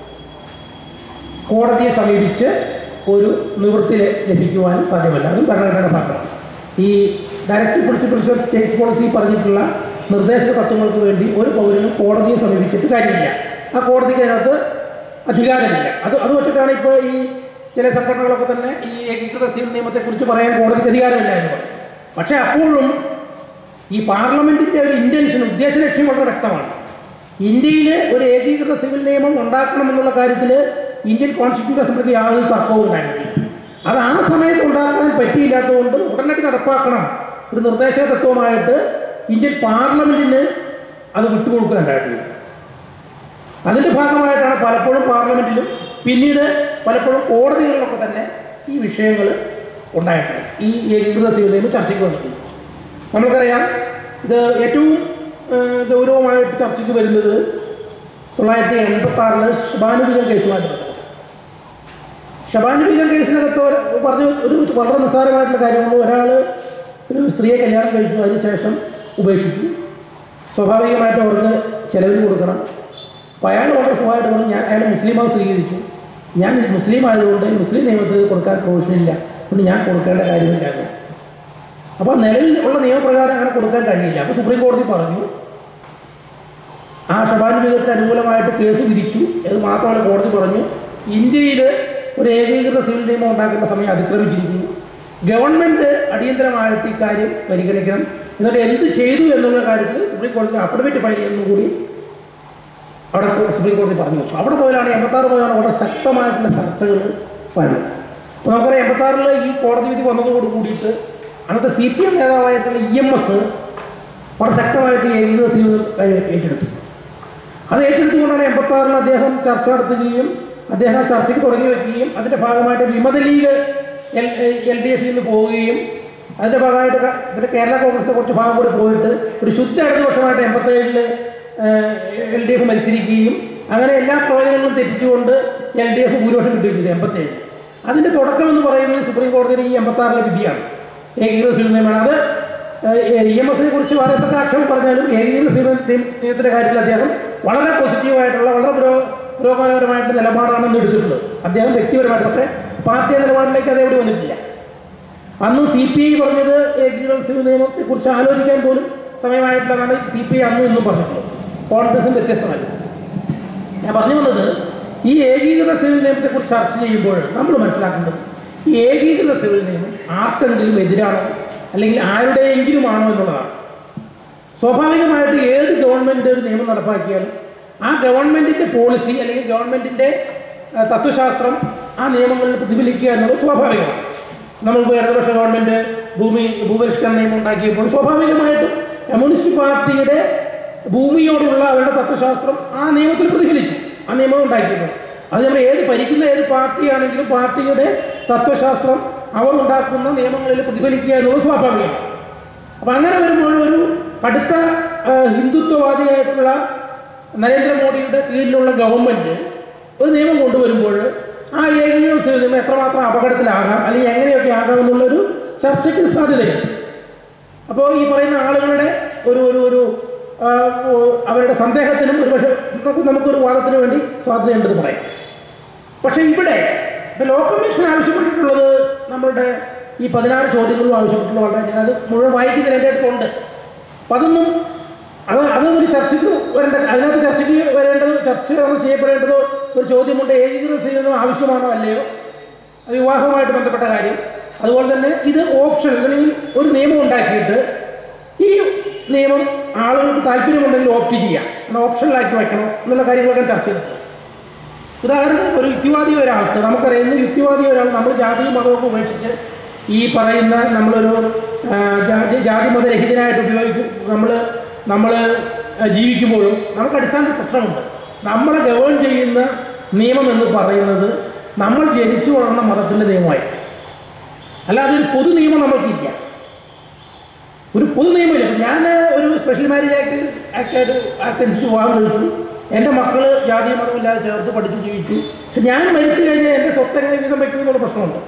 കോടതിയെ സമീപിച്ച് ഒരു നിവൃത്തി ല- ലഭിക്കുവാൻ സാധ്യമല്ല അതും ഭരണഘടനയുടെ ഭാഗമാണ് ഈ directive principles of states policy പറഞ്ഞിട്ടുള്ള നിർദ്ദേശക തത്വങ്ങൾക്ക് വേണ്ടി ഒരു പൗരനും കോടതിയെ സമീപിച്ചിട്ട് കാര്യമില്ല ആ കോടതിക്ക് അതിനകത്ത് അധികാരമില്ല അത് അത് വെച്ചിട്ടാണ് ഇപ്പോൾ ഈ ചില സംഘടനകളൊക്കെ തന്നെ ഈ ഏകീകൃത സിവിൽ നിയമത്തെക്കുറിച്ച് പറയാൻ കോടതിക്ക് അധികാരമില്ല എന്ന് പറയും പക്ഷേ അപ്പോഴും ഈ പാർലമെൻറ്റിൻ്റെ ഒരു ഇൻറ്റൻഷൻ ഉദ്ദേശ ലക്ഷ്യം വളരെ വ്യക്തമാണ് ഇന്ത്യയിൽ ഒരു ഏകീകൃത സിവിൽ നിയമം ഉണ്ടാക്കണം എന്നുള്ള കാര്യത്തിൽ ഇന്ത്യൻ കോൺസ്റ്റിറ്റ്യൂഷൻ അസംബ്ലിക്ക് യാതൊരു തർക്കവും ഉണ്ടായിരുന്നില്ല അത് ആ സമയത്ത് ഉണ്ടാക്കാൻ പറ്റിയില്ലാത്തതുകൊണ്ട് ഉടനടി നടപ്പാക്കണം ഒരു നിർദ്ദേശക തത്വമായിട്ട് ഇന്ത്യൻ പാർലമെൻറ്റിന് അത് വിട്ടുകൊടുക്കുകയുണ്ടായിട്ടില്ല അതിൻ്റെ ഭാഗമായിട്ടാണ് പലപ്പോഴും പാർലമെൻറ്റിലും പിന്നീട് പലപ്പോഴും കോടതികളിലൊക്കെ തന്നെ ഈ വിഷയങ്ങൾ ഉണ്ടായിട്ടുണ്ട് ഈ ഏകീകൃത സിവിൽ നിയമം ചർച്ചയ്ക്ക് വന്നിട്ടുണ്ട് നമുക്കറിയാം ഇത് ഏറ്റവും ഏഹ്, ഗൗരവമായിട്ട് ചർച്ചയ്ക്ക് വരുന്നത് തൊള്ളായിരത്തി എൺപത്തി ആറില് ഷബാനുബിജൻ കേസുമായിട്ട് ബന്ധപ്പെട്ട് ഷബാനുബിജൻ കേസിനകത്ത് ഒരു- പറഞ്ഞ ഒരു വളരെ നിസ്സാരമായിട്ടുള്ള കാര്യമുള്ളൂ ഒരാൾ ഒരു സ്ത്രീയെ കല്യാണം കഴിച്ചു അതിനുശേഷം ഉപേക്ഷിച്ചു സ്വാഭാവികമായിട്ടും അവർക്ക് ചെലവിന് കൊടുക്കണം അപ്പോൾ അയാൾ വളരെ സുഖമായിട്ട് പറഞ്ഞു ഞാൻ അയാൾ മുസ്ലിമായി സ്വീകരിച്ചു ഞാൻ മുസ്ലിം ആയതുകൊണ്ട് മുസ്ലിം നിയമത്തിൽ കൊടുക്കാൻ പ്രൊവിഷനില്ല അതുകൊണ്ട് ഞാൻ കൊടുക്കേണ്ട കാര്യമില്ല എന്ന് അപ്പോൾ നിലവിൽ ഉള്ള നിയമപ്രകാരം അങ്ങനെ കൊടുക്കാൻ കഴിയില്ല അപ്പോൾ സുപ്രീം കോടതി പറഞ്ഞു ആ ഷബാനുബീഗത്തിന് അനുകൂലമായിട്ട് കേസ് വിധിച്ചു അത് മാത്രമല്ല കോടതി പറഞ്ഞു ഇന്ത്യയിൽ ഒരു ഏകീകൃത സിവിൽ നിയമം ഉണ്ടാക്കേണ്ട സമയം അതിക്രമിച്ചിരിക്കുന്നു ഗവൺമെൻറ് അടിയന്തരമായിട്ട് ഇക്കാര്യം പരിഗണിക്കണം എന്നിട്ട് എന്ത് ചെയ്തു എന്നുള്ള കാര്യത്തിൽ സുപ്രീം കോടതി അഫിഡവിറ്റ് ഫയൽ ചെയ്യുന്നു കൂടി അവിടെ സുപ്രീം കോടതി പറഞ്ഞു വെച്ചു അവിടെ പോയാലാണ് എൺപത്താറ് പോയാണ് വളരെ ശക്തമായിട്ടുള്ള ചർച്ചകൾ വരുന്നത് അപ്പോൾ നമുക്കറിയാം എൺപത്താറിൽ ഈ കോടതി വിധി വന്നതോട് കൂടിയിട്ട് അന്നത്തെ സി പി എം നേതാവായിട്ടുള്ള ഇ എം എസ് വളരെ ശക്തമായിട്ട് ഈ ഏകീകൃത സീവ് ഏറ്റെടുത്തു അത് ഏറ്റെടുത്തുകൊണ്ടാണ് എൺപത്താറിൽ അദ്ദേഹം ചർച്ച നടത്തുകയും അദ്ദേഹം ആ ചർച്ചയ്ക്ക് തുടങ്ങി വയ്ക്കുകയും അതിൻ്റെ ഭാഗമായിട്ട് വിമത ലീഗ് എൽ എൽ ഡി എഫിൽ നിന്ന് പോവുകയും അതിൻ്റെ ഭാഗമായിട്ട് ക- പിന്നെ കേരള കോൺഗ്രസിൻ്റെ കുറച്ച് ഭാഗം കൂടി പോയിട്ട് ഒരു ശുദ്ധ ഇടതുപക്ഷമായിട്ട് എൺപത്തേഴിൽ എൽ ഡി എഫ് മത്സരിക്കുകയും അങ്ങനെ എല്ലാ പ്രവചനങ്ങളും തെറ്റിച്ചുകൊണ്ട് എൽ ഡി എഫ് ഭൂരിപക്ഷം കിട്ടുകയും ചെയ്തു എൺപത്തേഴിൽ അതിൻ്റെ തുടക്കം എന്ന് പറയുന്നത് സുപ്രീം കോടതിയുടെ ഈ എൺപത്താറിലെ വിധിയാണ് ഏകീകൃത സിവിൽ നിയമമാണ് അത് ഇ എം എസിനെ കുറിച്ച് വളരെത്തൊക്കെ ആക്ഷേപം പറഞ്ഞാലും ഏകീകൃത സിവിൽ നിയമ- നിയമത്തിൻ്റെ കാര്യത്തിൽ അദ്ദേഹം വളരെ പോസിറ്റീവായിട്ടുള്ള വളരെ പുരോ പുരോഗമനപരമായിട്ട് നിലപാടാണെന്ന് എടുത്തിട്ടുള്ളത് അദ്ദേഹം വ്യക്തിപരമായിട്ട് പക്ഷേ പാർട്ടി നിലപാടിലേക്ക് അത് എവിടെ വന്നിട്ടില്ല അന്നും സി പി ഐ പറഞ്ഞത് ഏകീകൃത സിവിൽ നിയമത്തെക്കുറിച്ച് ആലോചിക്കാൻ പോലും സമയമായിട്ടില്ലെന്നാണ് സി പി ഐ അന്നും ഇന്നും പറഞ്ഞിട്ടുള്ളത് കോൺഗ്രസും വ്യത്യസ്തമല്ല ഞാൻ പറഞ്ഞു വന്നത് ഈ ഏകീകൃത സിവിൽ നിയമത്തെക്കുറിച്ച് ചർച്ച ചെയ്യുമ്പോൾ നമ്മൾ മനസ്സിലാക്കുന്നത് ഈ ഏകീകൃത സിവിൽ നിയമം ആർക്കെങ്കിലും എതിരാണോ അല്ലെങ്കിൽ ആരുടെയെങ്കിലുമാണോ എന്നുള്ളതാണ് സ്വാഭാവികമായിട്ട് ഏത് ഗവൺമെൻറ് ഒരു നിയമം നടപ്പാക്കിയാലും ആ ഗവൺമെൻറ്റിൻ്റെ പോളിസി അല്ലെങ്കിൽ ഗവൺമെൻറ്റിൻ്റെ തത്വശാസ്ത്രം ആ നിയമങ്ങളിൽ പ്രതിഫലിക്കുക എന്നുള്ളത് സ്വാഭാവികമാണ് നമ്മളിപ്പോൾ ഇടതുപക്ഷ ഗവൺമെൻറ് ഭൂമി ഭൂപരിഷ്കരണ നിയമം ഉണ്ടാക്കിയപ്പോൾ സ്വാഭാവികമായിട്ടും കമ്മ്യൂണിസ്റ്റ് പാർട്ടിയുടെ ഭൂമിയോടുള്ള അവരുടെ തത്വശാസ്ത്രം ആ നിയമത്തിൽ പ്രതിഫലിച്ചു ആ നിയമം ഉണ്ടാക്കിയപ്പോൾ അത് നമ്മൾ ഏത് ഭരിക്കുന്ന ഏത് പാർട്ടിയാണെങ്കിലും പാർട്ടിയുടെ തത്വശാസ്ത്രം അവർ ഉണ്ടാക്കുന്ന നിയമങ്ങളിൽ പ്രതിഫലിക്കുക എന്നുള്ളത് സ്വാഭാവികമാണ് അപ്പം അങ്ങനെ വരുമ്പോൾ ഒരു കടുത്ത ആ, ഹിന്ദുത്വവാദിയായിട്ടുള്ള നരേന്ദ്രമോദിയുടെ കീഴിലുള്ള ഗവൺമെൻറ് ഒരു നിയമം കൊണ്ടുവരുമ്പോൾ ആ ഏകീകൃത സിവിൽ നിയമം എത്രമാത്രം അപകടത്തിലാകാം അല്ലെങ്കിൽ എങ്ങനെയൊക്കെ ആകാം എന്നുള്ളൊരു ചർച്ചയ്ക്ക് സാധ്യതയുണ്ട് അപ്പോൾ ഈ പറയുന്ന ആളുകളുടെ ഒരു ഒരു ഒരു ആ, ഓ- അവരുടെ സന്ദേഹത്തിനും ഒരു പക്ഷേ നമുക്ക് നമുക്കൊരു വാദത്തിന് വേണ്ടി സാധ്യതയുണ്ടെന്ന് പറയാം പക്ഷേ ഇവിടെ ഇപ്പോൾ ലോ കമ്മീഷൻ ആവശ്യപ്പെട്ടിട്ടുള്ളത് നമ്മളുടെ ഈ പതിനാറ് ചോദ്യങ്ങളും ആവശ്യപ്പെട്ടുള്ള വളരെ ഞാനത് മുഴുവൻ വായിക്കുന്നതിന് എൻ്റെ അടുത്തുണ്ട് അപ്പം അതൊന്നും അത് അതൊരു ചർച്ചയ്ക്ക് വരേണ്ട അതിനകത്ത് ചർച്ചയ്ക്ക് വരേണ്ടത് ചർച്ച നമ്മൾ ചെയ്യപ്പെടേണ്ടതോ ഒരു ചോദ്യമുണ്ട് ഏകീകൃത ചെയ്യുന്നത് ആവശ്യമാണോ അല്ലയോ അത് വിവാഹവുമായിട്ട് ബന്ധപ്പെട്ട കാര്യം അതുപോലെ തന്നെ ഇത് ഓപ്ഷൻ അല്ലെങ്കിൽ ഒരു നിയമം ഉണ്ടാക്കിയിട്ട് ഈ നിയമം ആളുകൾക്ക് താല്പര്യമുണ്ടെങ്കിൽ ഓപ്റ്റ് ചെയ്യാം എന്നാൽ ഓപ്ഷനിലാക്കി വെക്കണം എന്നുള്ള കാര്യങ്ങളൊക്കെ ചർച്ച ചെയ്തിട്ടുണ്ട് ഉദാഹരണത്തിന് ഒരു യുക്തിവാദി ഒരാൾക്ക് നമുക്കറിയാം ഇന്ന് യുക്തിവാദി ഒരാൾ നമ്മൾ ജാതിയും മതമൊക്കെ ഉപേക്ഷിച്ച് ഈ പറയുന്ന നമ്മളൊരു ആ, ജാതി ജാതി മതരഹിതനായിട്ട് ഉപയോഗിക്കും നമ്മൾ നമ്മൾ ജീവിക്കുമ്പോഴും നമുക്ക് അടിസ്ഥാന പ്രശ്നമുണ്ട് നമ്മളെ ഗവേൺ ചെയ്യുന്ന നിയമം എന്ന് പറയുന്നത് നമ്മൾ ജനിച്ചു വളർന്ന മതത്തിൻ്റെ നിയമമായിരിക്കും അല്ലാതെ ഒരു പൊതു നിയമം നമുക്കില്ല ഒരു പൊതു നിയമമില്ല ഇപ്പം ഞാൻ ഒരു special marriage act act act അനുസരിച്ച് വിവാഹം കഴിച്ചു എൻ്റെ മക്കൾ ജാതി മതമില്ലാതെ ചേർത്ത് പഠിച്ചു ജീവിച്ചു പക്ഷെ ഞാൻ മരിച്ചു കഴിഞ്ഞാൽ എൻ്റെ സ്വത്ത് എങ്ങനെ വീതം വയ്ക്കും എന്നുള്ള പ്രശ്നമുണ്ട്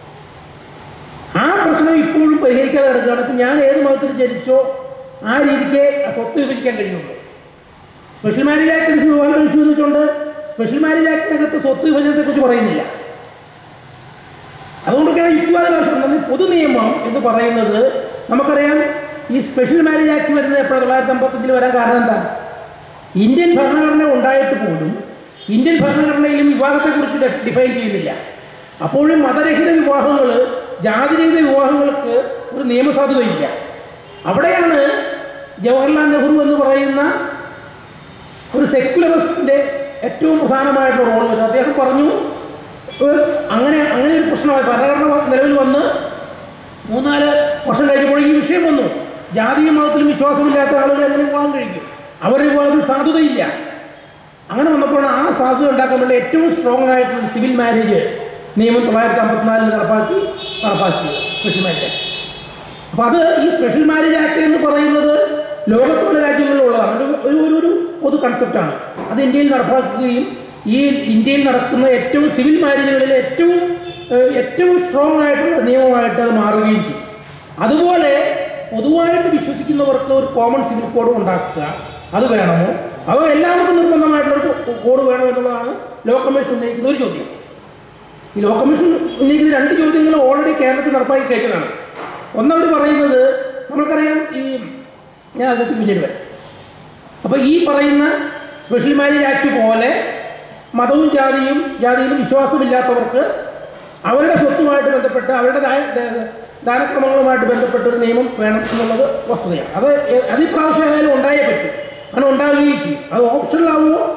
ആ പ്രശ്നം ഇപ്പോഴും പരിഹരിക്കാതെ കിടക്കുകയാണ് ഇപ്പം ഞാൻ ഏത് മതത്തിൽ ജനിച്ചോ ആ രീതിക്ക് ആ സ്വത്ത് വിഭജിക്കാൻ കഴിയുള്ളൂ സ്പെഷ്യൽ മാരേജ് ആക്ട് അനുസരിച്ച് വിവാഹം കഴിച്ചു എന്ന് വെച്ചുകൊണ്ട് സ്പെഷ്യൽ മാരേജ് ആക്ടിനകത്ത് സ്വത്ത് വിഭജനത്തെക്കുറിച്ച് പറയുന്നില്ല അതുകൊണ്ടൊക്കെയാണ് യുക്തിവാദ ആവശ്യം പൊതു നിയമം എന്ന് പറയുന്നത് നമുക്കറിയാം ഈ സ്പെഷ്യൽ മാരേജ് ആക്ട് വരുന്നത് എപ്പോഴാണ് തൊള്ളായിരത്തി അമ്പത്തഞ്ചിൽ വരാൻ കാരണം എന്താ ഇന്ത്യൻ ഭരണഘടന ഉണ്ടായിട്ട് പോലും ഇന്ത്യൻ ഭരണഘടനയിലും വിവാഹത്തെക്കുറിച്ച് ഡെഫ്- ഡിഫൈൻ ചെയ്യുന്നില്ല അപ്പോഴും മതരഹിത വിവാഹങ്ങൾ ജാതിരഹിത വിവാഹങ്ങൾക്ക് ഒരു നിയമസാധുതയില്ല അവിടെയാണ് ജവഹർലാൽ നെഹ്റു എന്ന് പറയുന്ന ഒരു സെക്യുലറിസ്റ്റിൻ്റെ ഏറ്റവും പ്രധാനമായിട്ടുള്ള റോൾ വരുന്നത് അദ്ദേഹം പറഞ്ഞു ഏഹ്, അങ്ങനെ അങ്ങനെ ഒരു പ്രശ്നമായി ഭരണഘടന വ- നിലവിൽ വന്ന് മൂന്നാല് വർഷം കഴിഞ്ഞപ്പോൾ ഈ വിഷയം വന്നു ജാതിയും മതത്തിലും വിശ്വാസമില്ലാത്ത ആളുകൾ എങ്ങനെ വിവാഹം കഴിക്കും അവരുടെ വിവാഹത്തിൽ സാധുതയില്ല അങ്ങനെ വന്നപ്പോഴാണ് ആ സാധുത ഉണ്ടാക്കാൻ വേണ്ടി ഏറ്റവും സ്ട്രോങ് ആയിട്ടുള്ള സിവിൽ മാരേജ് നിയമം തൊള്ളായിരത്തി അമ്പത്തിനാലിൽ നടപ്പാക്കി നടപ്പാക്കിയത് സ്പെഷ്യൽ മാരേജ് ആക്ട് അപ്പോൾ അത് ഈ സ്പെഷ്യൽ മാരേജ് ആക്ട് എന്ന് പറയുന്നത് ലോകത്ത് പല രാജ്യങ്ങളിലുള്ളതാണ് ഒരു ഒരു ഒരു ഒരു പൊതു കൺസെപ്റ്റാണ് അത് ഇന്ത്യയിൽ നടപ്പാക്കുകയും ഈ ഇന്ത്യയിൽ നടക്കുന്ന ഏറ്റവും സിവിൽ മാരേജുകളിൽ ഏറ്റവും ഏഹ്, ഏറ്റവും സ്ട്രോങ് ആയിട്ടുള്ള നിയമമായിട്ട് അത് മാറുകയും ചെയ്യും അതുപോലെ പൊതുവായിട്ട് വിശ്വസിക്കുന്നവർക്ക് ഒരു കോമൺ സിവിൽ കോഡ് ഉണ്ടാക്കുക അത് വേണമോ അതോ എല്ലാവർക്കും നിർബന്ധമായിട്ടുള്ള ഒരു കോഡ് വേണോ എന്നുള്ളതാണ് ലോ കമ്മീഷൻ ഉന്നയിക്കുന്ന ഒരു ചോദ്യം ഈ ലോ കമ്മീഷൻ ഉന്നയിക്കുന്ന രണ്ട് ചോദ്യങ്ങൾ ഓൾറെഡി കേരളത്തിൽ നടപ്പാക്കി കഴിഞ്ഞതാണ് ഒന്നവർ പറയുന്നത് നമ്മൾക്കറിയാം ഈ ഞാൻ അതിലേക്ക് പിന്നീട് വരാം അപ്പോൾ ഈ പറയുന്ന സ്പെഷ്യൽ മാരേജ് ആക്ട് പോലെ മതവും ജാതിയും ജാതിയിലും വിശ്വാസമില്ലാത്തവർക്ക് അവരുടെ സ്വത്തുമായിട്ട് ബന്ധപ്പെട്ട് അവരുടെ ദായ- ദ- ദാനക്രമങ്ങളുമായിട്ട് ബന്ധപ്പെട്ട ഒരു നിയമം വേണം എന്നുള്ളത് വസ്തുതയാണ് അത് എ- അത് ഇപ്രാവശ്യം ആയാലും ഉണ്ടായേ പറ്റും അങ്ങനെ ഉണ്ടാവുകയും ചെയ്യും അത് ഓപ്ഷനിലാവുമോ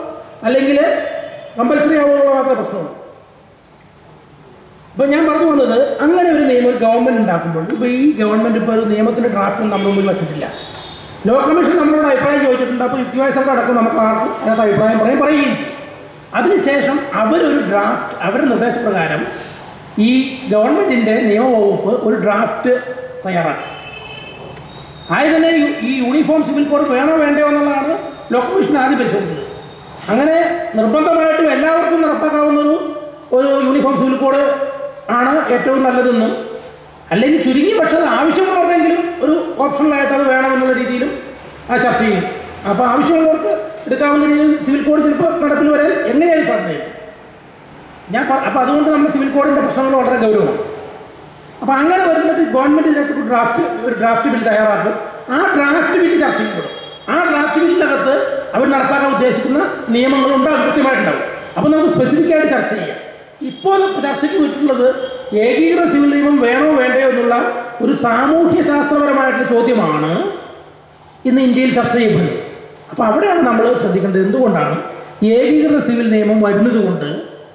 അല്ലെങ്കിൽ കമ്പൽസറി ആവുക മാത്രമേ പ്രശ്നമുള്ളൂ ഇപ്പോൾ ഞാൻ പറഞ്ഞു വന്നത് അങ്ങനെ ഒരു നിയമം ഒരു ഗവൺമെൻറ് ഉണ്ടാക്കുമ്പോൾ ഇപ്പോൾ ഈ ഗവൺമെൻറ് ഇപ്പോൾ ഒരു നിയമത്തിൻ്റെ ഡ്രാഫ്റ്റ് നമ്മുടെ മുമ്പിൽ വച്ചിട്ടില്ല ലോ കമ്മീഷൻ നമ്മളോട് അഭിപ്രായം ചോദിച്ചിട്ടുണ്ട് അപ്പോൾ യുക്തിവായ അടക്കം നമുക്ക് ആർക്കും അതിനകത്ത് അഭിപ്രായം പറയും പറയുകയും ചെയ്യും അതിനുശേഷം അവരൊരു ഡ്രാഫ്റ്റ് അവരുടെ നിർദ്ദേശപ്രകാരം ഈ ഗവൺമെൻറ്റിൻ്റെ നിയമവകുപ്പ് ഒരു ഡ്രാഫ്റ്റ് തയ്യാറാക്കി ആയത് തന്നെ യു- ഈ യൂണിഫോം സിവിൽ കോഡ് വേണോ വേണ്ടയോ എന്നുള്ളതാണ് ലോ കമ്മീഷൻ ആദ്യം പരിശോധിക്കുന്നത് അങ്ങനെ നിർബന്ധമായിട്ടും എല്ലാവർക്കും നടപ്പാക്കാവുന്ന ഒരു ഒരു യൂണിഫോം സിവിൽ കോഡ് ആണ് ഏറ്റവും നല്ലതെന്നും അല്ലെങ്കിൽ ചുരുങ്ങി പക്ഷേ അത് ആവശ്യമുള്ളവർക്കെങ്കിലും ഒരു ഓപ്ഷണലായിട്ട് അത് വേണമെന്നുള്ള രീതിയിലും അത് ചർച്ച ചെയ്യും അപ്പോൾ ആവശ്യമുള്ളവർക്ക് എടുക്കാവുന്ന രീതിയിൽ സിവിൽ കോഡ് ചിലപ്പോൾ നടപ്പിൽ വരാൻ എങ്ങനെയായാലും സാധ്യതയുണ്ട് ഞാൻ അപ്പോൾ അതുകൊണ്ട് നമ്മുടെ സിവിൽ കോഡിൻ്റെ പ്രശ്നങ്ങൾ വളരെ ഗൗരവമാണ് അപ്പോൾ അങ്ങനെ വരുന്നത് ഗവൺമെൻറ് ഇതിനകത്ത് ഒരു ഡ്രാഫ്റ്റ് ഒരു ഡ്രാഫ്റ്റ് ബിൽ തയ്യാറാക്കും ആ ഡ്രാഫ്റ്റ് ബില്ല് ചർച്ച ചെയ്യപ്പെടും ആ ഡ്രാഫ്റ്റ് ബില്ലിനകത്ത് അവർ നടപ്പാക്കാൻ ഉദ്ദേശിക്കുന്ന നിയമങ്ങളുണ്ടാകും കൃത്യമായിട്ടുണ്ടാവും അപ്പോൾ നമുക്ക് സ്പെസിഫിക് ആയിട്ട് ചർച്ച ചെയ്യാം ഇപ്പോൾ ചർച്ചയ്ക്ക് വിട്ടിട്ടുള്ളത് ഏകീകൃത സിവിൽ നിയമം വേണോ വേണ്ടയോ എന്നുള്ള ഒരു സാമൂഹ്യ ശാസ്ത്രപരമായിട്ടുള്ള ചോദ്യമാണ് ഇന്ന് ഇന്ത്യയിൽ ചർച്ച ചെയ്യപ്പെടുന്നത് അപ്പോൾ അവിടെയാണ് നമ്മൾ ശ്രദ്ധിക്കേണ്ടത് എന്തുകൊണ്ടാണ് ഏകീകൃത സിവിൽ നിയമം വരുന്നത് കൊണ്ട്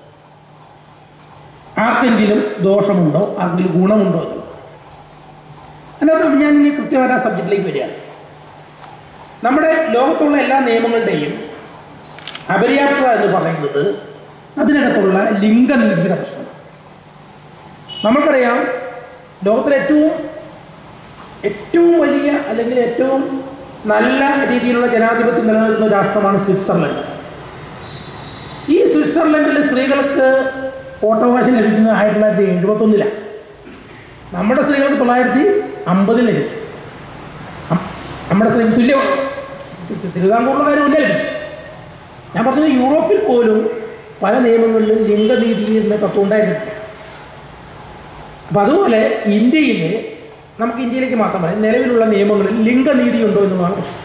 ആർക്കെങ്കിലും ദോഷമുണ്ടോ ആർക്കെങ്കിലും ഗുണമുണ്ടോ എന്നുള്ളത് അതിനകത്ത് ഞാൻ ഇനി കൃത്യമായിട്ട് ആ സബ്ജക്റ്റിലേക്ക് വരികയാണ് നമ്മുടെ ലോകത്തുള്ള എല്ലാ നിയമങ്ങളുടെയും അപര്യാപ്തത എന്ന് പറയുന്നത് അതിനകത്തുള്ള ലിംഗനീതിയുടെ പ്രശ്നമാണ് നമുക്കറിയാം ലോകത്തിലെ ഏറ്റവും ഏറ്റവും വലിയ അല്ലെങ്കിൽ ഏറ്റവും നല്ല രീതിയിലുള്ള ജനാധിപത്യം നിലനിൽക്കുന്ന രാഷ്ട്രമാണ് സ്വിറ്റ്സർലൻഡ് ഈ സ്വിറ്റ്സർലൻഡിൽ സ്ത്രീകൾക്ക് വോട്ടവകാശം ലഭിക്കുന്നത് ആയിരത്തി തൊള്ളായിരത്തി എഴുപത്തൊന്നിലാണ് നമ്മുടെ സ്ത്രീകൾക്ക് തൊള്ളായിരത്തി അമ്പതിൽ ലഭിച്ചു അം- നമ്മുടെ സ്ത്രീ തുല്യമാണ് തി- തിരുവിതാംകൂറിലെ കാര്യമല്ല ലഭിച്ചു ഞാൻ പറഞ്ഞത് യൂറോപ്പിൽ പോലും പല നിയമങ്ങളിലും ലിംഗനീതി എന്ന തത്വം ഉണ്ടായിരുന്നില്ല അപ്പം അതുപോലെ ഇന്ത്യയിൽ നമുക്ക് ഇന്ത്യയിലേക്ക് മാത്രം പറയാം നിലവിലുള്ള നിയമങ്ങളിൽ ലിംഗനീതി ഉണ്ടോ എന്നുള്ളതാണ് പ്രശ്നം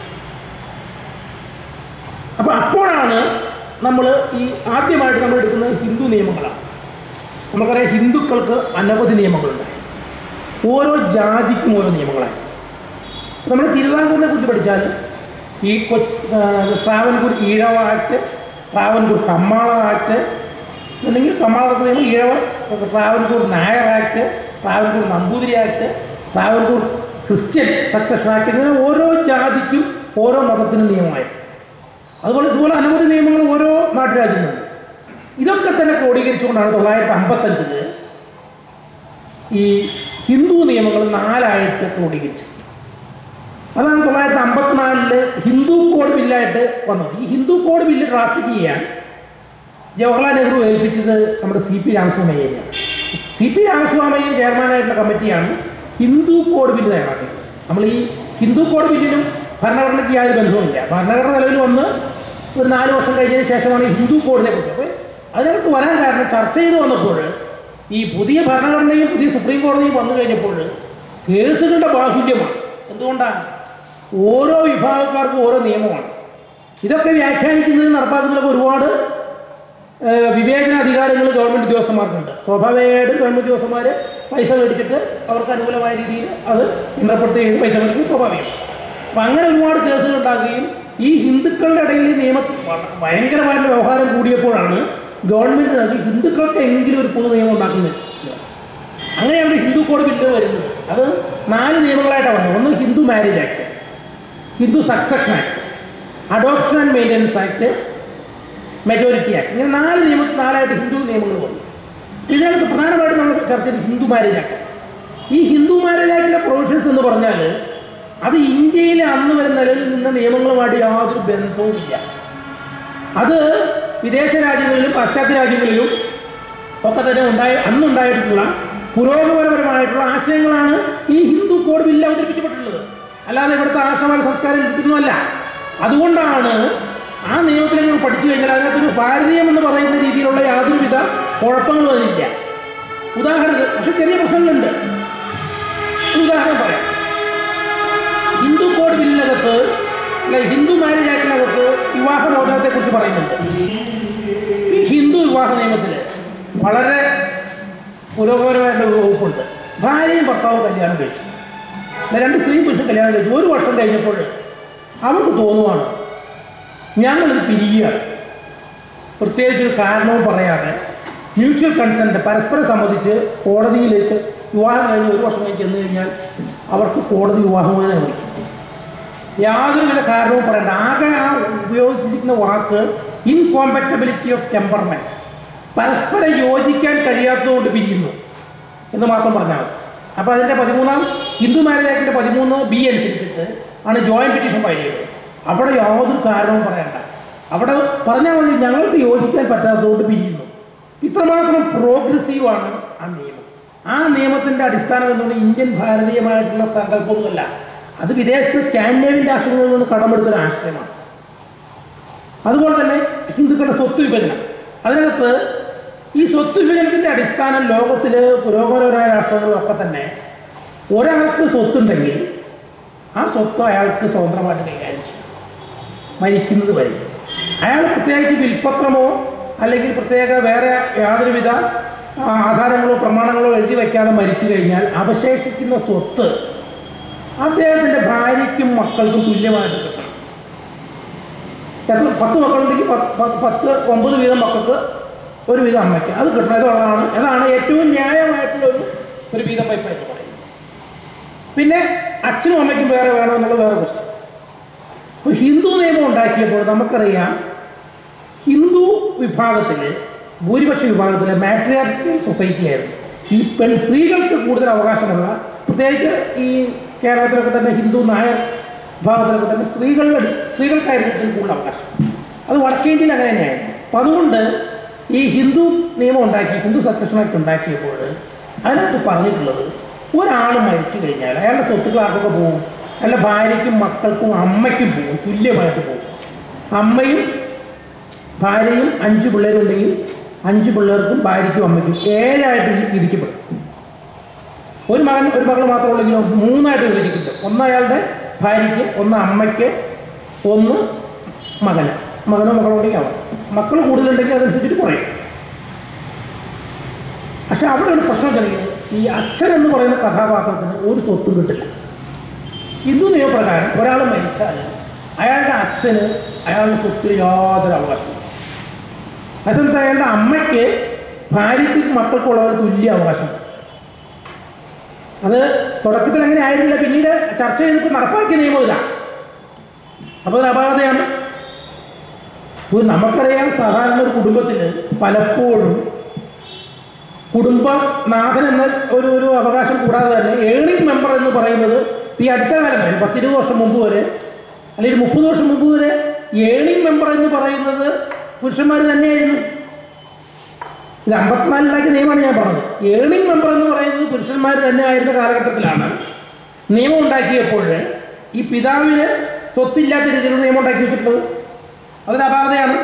അപ്പോൾ അപ്പോഴാണ് നമ്മൾ ഈ ആദ്യമായിട്ട് നമ്മൾ എടുക്കുന്നത് ഹിന്ദു നിയമങ്ങളാണ് നമുക്കറിയാം ഹിന്ദുക്കൾക്ക് അനവധി നിയമങ്ങളുണ്ട് ഓരോ ജാതിക്കും ഓരോ നിയമങ്ങളായി നമ്മൾ തിരുവിതാംകൂറിനെ കുറിച്ച് പഠിച്ചാൽ ഈ കൊച്ച് ആ, ട്രാവൻകൂർ ഈഴവ ആക്ട് ട്രാവൻകൂർ കമ്മാള ആക്ട് അല്ലെങ്കിൽ കമ്മാളർക്ക് നിയമം Ezhava Travancore Nair act Travancore Namboothiri act Travancore Christian succession act ഇങ്ങനെ ഓരോ ജാതിക്കും ഓരോ മതത്തിനും നിയമമായി അതുപോലെ ഇതുപോലെ അനവധി നിയമങ്ങൾ ഓരോ നാട്ടുരാജ്യങ്ങളുണ്ട് ഇതൊക്കെ തന്നെ ക്രോഡീകരിച്ചുകൊണ്ടാണ് തൊള്ളായിരത്തി അമ്പത്തഞ്ചില് ഈ ഹിന്ദു നിയമങ്ങൾ നാലായിട്ട് ക്രോഡീകരിച്ചത് അതാണ് തൊള്ളായിരത്തി അമ്പത്തിനാലില് ഹിന്ദു കോഡ് ബില്ലായിട്ട് വന്നത് ഈ ഹിന്ദു കോഡ് ബില്ല് ഡ്രാഫ്റ്റ് ചെയ്യാൻ ജവഹർലാൽ നെഹ്റു ഏൽപ്പിച്ചത് നമ്മുടെ സി പി രാമസ്വാമയ്യരെയാണ് സി പി രാമസ്വാമയ്യർ ചെയർമാനായിട്ടുള്ള കമ്മിറ്റിയാണ് ഹിന്ദു കോഡ് ബില്ല് തയ്യാറാക്കുന്നത് നമ്മൾ ഈ ഹിന്ദു കോഡ് ബില്ലിനും ഭരണഘടനയ്ക്ക് യാതൊരു ബന്ധവുമില്ല ഭരണഘടന നിലവിൽ വന്ന് ഒരു നാല് വർഷം കഴിഞ്ഞതിന് ശേഷമാണ് ഈ ഹിന്ദു കോഡിനെ കുറിച്ച് അപ്പോൾ അതിനകത്ത് വരാൻ കാരണം ചർച്ച ചെയ്ത് വന്നപ്പോൾ ഈ പുതിയ ഭരണഘടനയും പുതിയ സുപ്രീം കോടതിയും വന്നു കഴിഞ്ഞപ്പോൾ കേസുകളുടെ ബാഹുല്യമാണ് എന്തുകൊണ്ടാണ് ഓരോ വിഭാഗക്കാർക്കും ഓരോ നിയമമാണ് ഇതൊക്കെ വ്യാഖ്യാനിക്കുന്നതിന് നടപ്പാക്കുന്നതിലൊക്കെ ഒരുപാട് ഏഹ്, വിവേചന അധികാരങ്ങൾ ഗവൺമെൻറ് ഉദ്യോഗസ്ഥന്മാർക്കുണ്ട് സ്വാഭാവികമായിട്ടും ഗവൺമെൻറ് ഉദ്യോഗസ്ഥന്മാർ പൈസ മേടിച്ചിട്ട് അവർക്ക് അനുകൂലമായ രീതിയിൽ അത് ഇൻ്റർപ്രറ്റ് ചെയ്ത് പൈസ മേടിക്കുന്നത് സ്വാഭാവികം അപ്പം അങ്ങനെ ഒരുപാട് കേസുകൾ ഉണ്ടാകുകയും ഈ ഹിന്ദുക്കളുടെ ഇടയിൽ നിയമ ഭയങ്കരമായിട്ടുള്ള വ്യവഹാരം കൂടിയപ്പോഴാണ് ഗവൺമെൻറ് നോക്കി ഹിന്ദുക്കൾക്ക് എങ്കിലും ഒരു പൊതു നിയമം ഉണ്ടാക്കുന്നത് അങ്ങനെയാണ് ഹിന്ദു കോഡ് ബില്ല് വരുന്നത് അത് നാല് നിയമങ്ങളായിട്ടാണ് വന്നത് ഒന്ന് Hindu marriage act Hindu succession act adoption and maintenance act majority act ഇങ്ങനെ നാല് നിയമ നാലായിട്ട് ഹിന്ദു നിയമങ്ങൾ വന്നു ഇതിനകത്ത് പ്രധാനമായിട്ടും നമ്മൾ ചർച്ച ചെയ്തത് ഹിന്ദു മാരേജ് ആക്ട് ഈ ഹിന്ദു മാരേജ് ആക്ടിലെ പ്രൊവിഷൻസ് എന്ന് പറഞ്ഞാൽ അത് ഇന്ത്യയിലെ അന്ന് വരെ നിലവിൽ നിന്ന നിയമങ്ങളുമായിട്ട് യാതൊരു ബന്ധവുമില്ല അത് വിദേശ രാജ്യങ്ങളിലും പാശ്ചാത്യ രാജ്യങ്ങളിലും ഒക്കെ തന്നെ ഉണ്ടായ അന്നുണ്ടായിട്ടുള്ള പുരോഗമനപരമായിട്ടുള്ള ആശയങ്ങളാണ് ഈ ഹിന്ദു കോഡ് ബില്ല് അവതരിപ്പിക്കപ്പെട്ടിട്ടുള്ളത് അല്ലാതെ ഇവിടുത്തെ ആശ്രമ സംസ്കാരം അനുസരിച്ചൊന്നുമല്ല അതുകൊണ്ടാണ് ആ നിയമത്തിലേക്ക് നമ്മൾ പഠിച്ചു കഴിഞ്ഞാൽ അതിനകത്തൊരു ഭാരതീയം എന്ന് പറയുന്ന രീതിയിലുള്ള യാതൊരുവിധ കുഴപ്പങ്ങളും അതിലില്ല ഉദാഹരണത്തിന് പക്ഷെ ചെറിയ പ്രശ്നങ്ങളുണ്ട് ഒരു ഉദാഹരണം പറയാം ഹിന്ദു കോഡ് ബില്ലിനകത്ത് അല്ല ഹിന്ദു മാരേജ് ആക്ടിനകത്ത് വിവാഹ മോചനത്തെക്കുറിച്ച് പറയുന്നുണ്ട് ഈ ഹിന്ദു വിവാഹ നിയമത്തിൽ വളരെ പുരോഗമനമായിട്ടുള്ള ഒരു വകുപ്പുണ്ട് ഭാര്യയും ഭർത്താവും കല്യാണം കഴിച്ചു അല്ല, രണ്ട് സ്ത്രീയും പുരുഷനും കല്യാണം കഴിച്ചു ഒരു വർഷം കഴിഞ്ഞപ്പോൾ അവർക്ക് തോന്നുവാണ് ഞങ്ങളിത് പിരിയുകയാണ് പ്രത്യേകിച്ച് ഒരു കാരണവും പറയാതെ മ്യൂച്വൽ കൺസെൻറ്റ് പരസ്പരം സമ്മതിച്ച് കോടതിയിൽ വെച്ച് വിവാഹം കഴിഞ്ഞ് ഒരു വർഷം കഴിഞ്ഞ് ചെന്ന് കഴിഞ്ഞാൽ അവർക്ക് കോടതി വിവാഹമാണ് വിളിക്കും യാതൊരുവിധ കാരണവും പറയണ്ട ആകെ ആ ഉപയോഗിച്ചിരിക്കുന്ന വാക്ക് ഇൻകോമ്പറ്റബിലിറ്റി ഓഫ് ടെമ്പർമെൻറ്റ്സ് പരസ്പരം യോജിക്കാൻ കഴിയാത്തതുകൊണ്ട് പിരിയുന്നു എന്ന് മാത്രം പറഞ്ഞാൽ മതി അപ്പോൾ അതിൻ്റെ പതിമൂന്നാം ഹിന്ദു മാരേജ് ആക്ടിൻ്റെ പതിമൂന്ന് ബി അനുസരിച്ചിട്ട് ആണ് ജോയിൻറ്റ് പെറ്റീഷൻ ഫയൽ ചെയ്തത് അവിടെ യാതൊരു കാരണവും പറയണ്ട അവിടെ പറഞ്ഞാൽ മതി ഞങ്ങൾക്ക് യോജിക്കാൻ പറ്റാത്തതുകൊണ്ട് പിരിയുന്നു ഇത്രമാത്രം പ്രോഗ്രസീവാണ് ആ നിയമം ആ നിയമത്തിൻ്റെ അടിസ്ഥാനം എന്നുകൊണ്ട് ഇന്ത്യൻ ഭാരതീയമായിട്ടുള്ള സങ്കല്പമൊന്നുമല്ല അത് വിദേശത്തെ സ്കാൻഡിനേവിയൻ രാഷ്ട്രങ്ങളിൽ നിന്ന് കടമെടുത്തൊരു ആശയമാണ് അതുപോലെ തന്നെ ഹിന്ദുക്കളുടെ സ്വത്ത് വിഭജനം അതിനകത്ത് ഈ സ്വത്ത് വിഭജനത്തിൻ്റെ അടിസ്ഥാനം ലോകത്തിൽ പുരോഗമനപരമായ രാഷ്ട്രങ്ങളിലൊക്കെ തന്നെ ഒരാൾക്ക് സ്വത്തുണ്ടെങ്കിൽ ആ സ്വത്ത് അയാൾക്ക് സ്വതന്ത്രമായിട്ട് കൈകാര്യം ചെയ്യും മരിക്കുന്നത് വരെ അയാൾ പ്രത്യേകിച്ച് വിൽപ്പത്രമോ അല്ലെങ്കിൽ പ്രത്യേക വേറെ യാതൊരുവിധ ആ, ആധാരങ്ങളോ പ്രമാണങ്ങളോ എഴുതി വയ്ക്കാതെ മരിച്ചു കഴിഞ്ഞാൽ അവശേഷിക്കുന്ന സ്വത്ത് അദ്ദേഹത്തിൻ്റെ ഭാര്യയ്ക്കും മക്കൾക്കും തുല്യമായിട്ട് കിട്ടണം എത്ര പത്ത് മക്കളുണ്ടെങ്കിൽ പത്ത് പത്ത് പത്ത് ഒമ്പത് വീതം മക്കൾക്ക് ഒരു വീതം അമ്മയ്ക്ക് അത് കിട്ടണം ഇതുള്ളതാണ് അതാണ് ഏറ്റവും ന്യായമായിട്ടുള്ള ഒരു ഒരു വീതം വയ്പായിട്ട് പറയുന്നത് പിന്നെ അച്ഛനും അമ്മയ്ക്കും വേറെ വേണമെന്നുള്ള വേറെ ക്വസ്റ്റ്യൻ അപ്പോൾ ഹിന്ദു നിയമം ഉണ്ടാക്കിയപ്പോൾ നമുക്കറിയാം ഹിന്ദു വിഭാഗത്തിൽ ഭൂരിപക്ഷ വിഭാഗത്തിൽ മാട്രിയാർക്കൽ സൊസൈറ്റി ആയിരുന്നു ഈ പെൺ സ്ത്രീകൾക്ക് കൂടുതൽ അവകാശമുള്ള പ്രത്യേകിച്ച് ഈ കേരളത്തിലൊക്കെ തന്നെ ഹിന്ദു നായർ വിഭാഗത്തിലൊക്കെ തന്നെ സ്ത്രീകളുടെ സ്ത്രീകൾക്കായിരുന്നു ഏറ്റവും കൂടുതൽ അവകാശം അത് വടക്കേ ഇന്ത്യയിൽ അങ്ങനെ തന്നെയായിരുന്നു അപ്പം അതുകൊണ്ട് ഈ ഹിന്ദു നിയമം ഉണ്ടാക്കി ഹിന്ദു സക്സഷൻ ആക്ട് ഉണ്ടാക്കിയപ്പോൾ അതിനകത്ത് പറഞ്ഞിട്ടുള്ളത് ഒരാൾ മരിച്ചു കഴിഞ്ഞാൽ അയാളുടെ സ്വത്തുക്കൾ ആർക്കൊക്കെ പോകും അയാളുടെ ഭാര്യയ്ക്കും മക്കൾക്കും അമ്മയ്ക്കും പോകും തുല്യമായിട്ട് പോകും അമ്മയും ഭാര്യയും അഞ്ച് പിള്ളേരുണ്ടെങ്കിൽ അഞ്ച് പിള്ളേർക്കും ഭാര്യയ്ക്കും അമ്മയ്ക്കും ഏഴായിട്ട് വിധിക്കപ്പെടും ഒരു മകൻ ഒരു മകൾ മാത്രമുള്ളെങ്കിലോ മൂന്നായിട്ട് വിഭജിക്കുന്നുണ്ട് ഒന്ന് അയാളുടെ ഭാര്യയ്ക്ക് ഒന്ന് അമ്മയ്ക്ക് ഒന്ന് മകന് മകനോ മകളോ ഉണ്ടെങ്കിൽ അവൻ മക്കൾ കൂടുതലുണ്ടെങ്കിൽ അതനുസരിച്ചിട്ട് കുറയും പക്ഷെ അവിടെ ഒരു പ്രശ്നം ചെറിയത് ഈ അച്ഛൻ എന്ന് പറയുന്ന കഥാപാത്രത്തിന് ഒരു സ്വത്തും കിട്ടില്ല ഹിന്ദു നിയമപ്രകാരം ഒരാൾ മരിച്ചാൽ അയാളുടെ അച്ഛന് അയാളുടെ സ്വത്തിൽ യാതൊരു അവകാശമില്ല അതേസമയത്ത് അയാളുടെ അമ്മയ്ക്ക് ഭാര്യയ്ക്കും മക്കൾക്കും ഉള്ളവർ തുല്യ അവകാശമുണ്ട് അത് തുടക്കത്തിൽ അങ്ങനെ ആയിരുന്നില്ല പിന്നീട് ചർച്ച ചെയ്തിട്ട് നടപ്പാക്കിയ നിയമം ഇതാണ് അപ്പോൾ അത് അപാകതയാണ് ഒരു നമുക്കറിയാം സാധാരണ ഒരു കുടുംബത്തിൽ പലപ്പോഴും കുടുംബനാഥൻ എന്ന ഒരു ഒരു അവകാശം കൂടാതെ തന്നെ ഏണിംഗ് മെമ്പർ എന്ന് പറയുന്നത് ഈ അടുത്ത കാലം വരെ പത്തിരുപത് വർഷം മുമ്പ് വരെ അല്ലെങ്കിൽ മുപ്പത് വർഷം മുമ്പ് വരെ ഏണിംഗ് മെമ്പർ എന്ന് പറയുന്നത് പുരുഷന്മാർ തന്നെയായിരുന്നു ഇത് അമ്പത്തിനാലിലാക്കിയ നിയമമാണ് ഞാൻ പറഞ്ഞത് ഏണിംഗ് മെമ്പർ എന്ന് പറയുന്നത് പുരുഷന്മാർ തന്നെ ആയിരുന്ന കാലഘട്ടത്തിലാണ് നിയമം ഉണ്ടാക്കിയപ്പോൾ ഈ പിതാവിന് സ്വത്തില്ലാത്ത രീതിയിലുള്ള നിയമം ഉണ്ടാക്കി വെച്ചിട്ടുള്ളത് അതിന് അപാകതയാണ്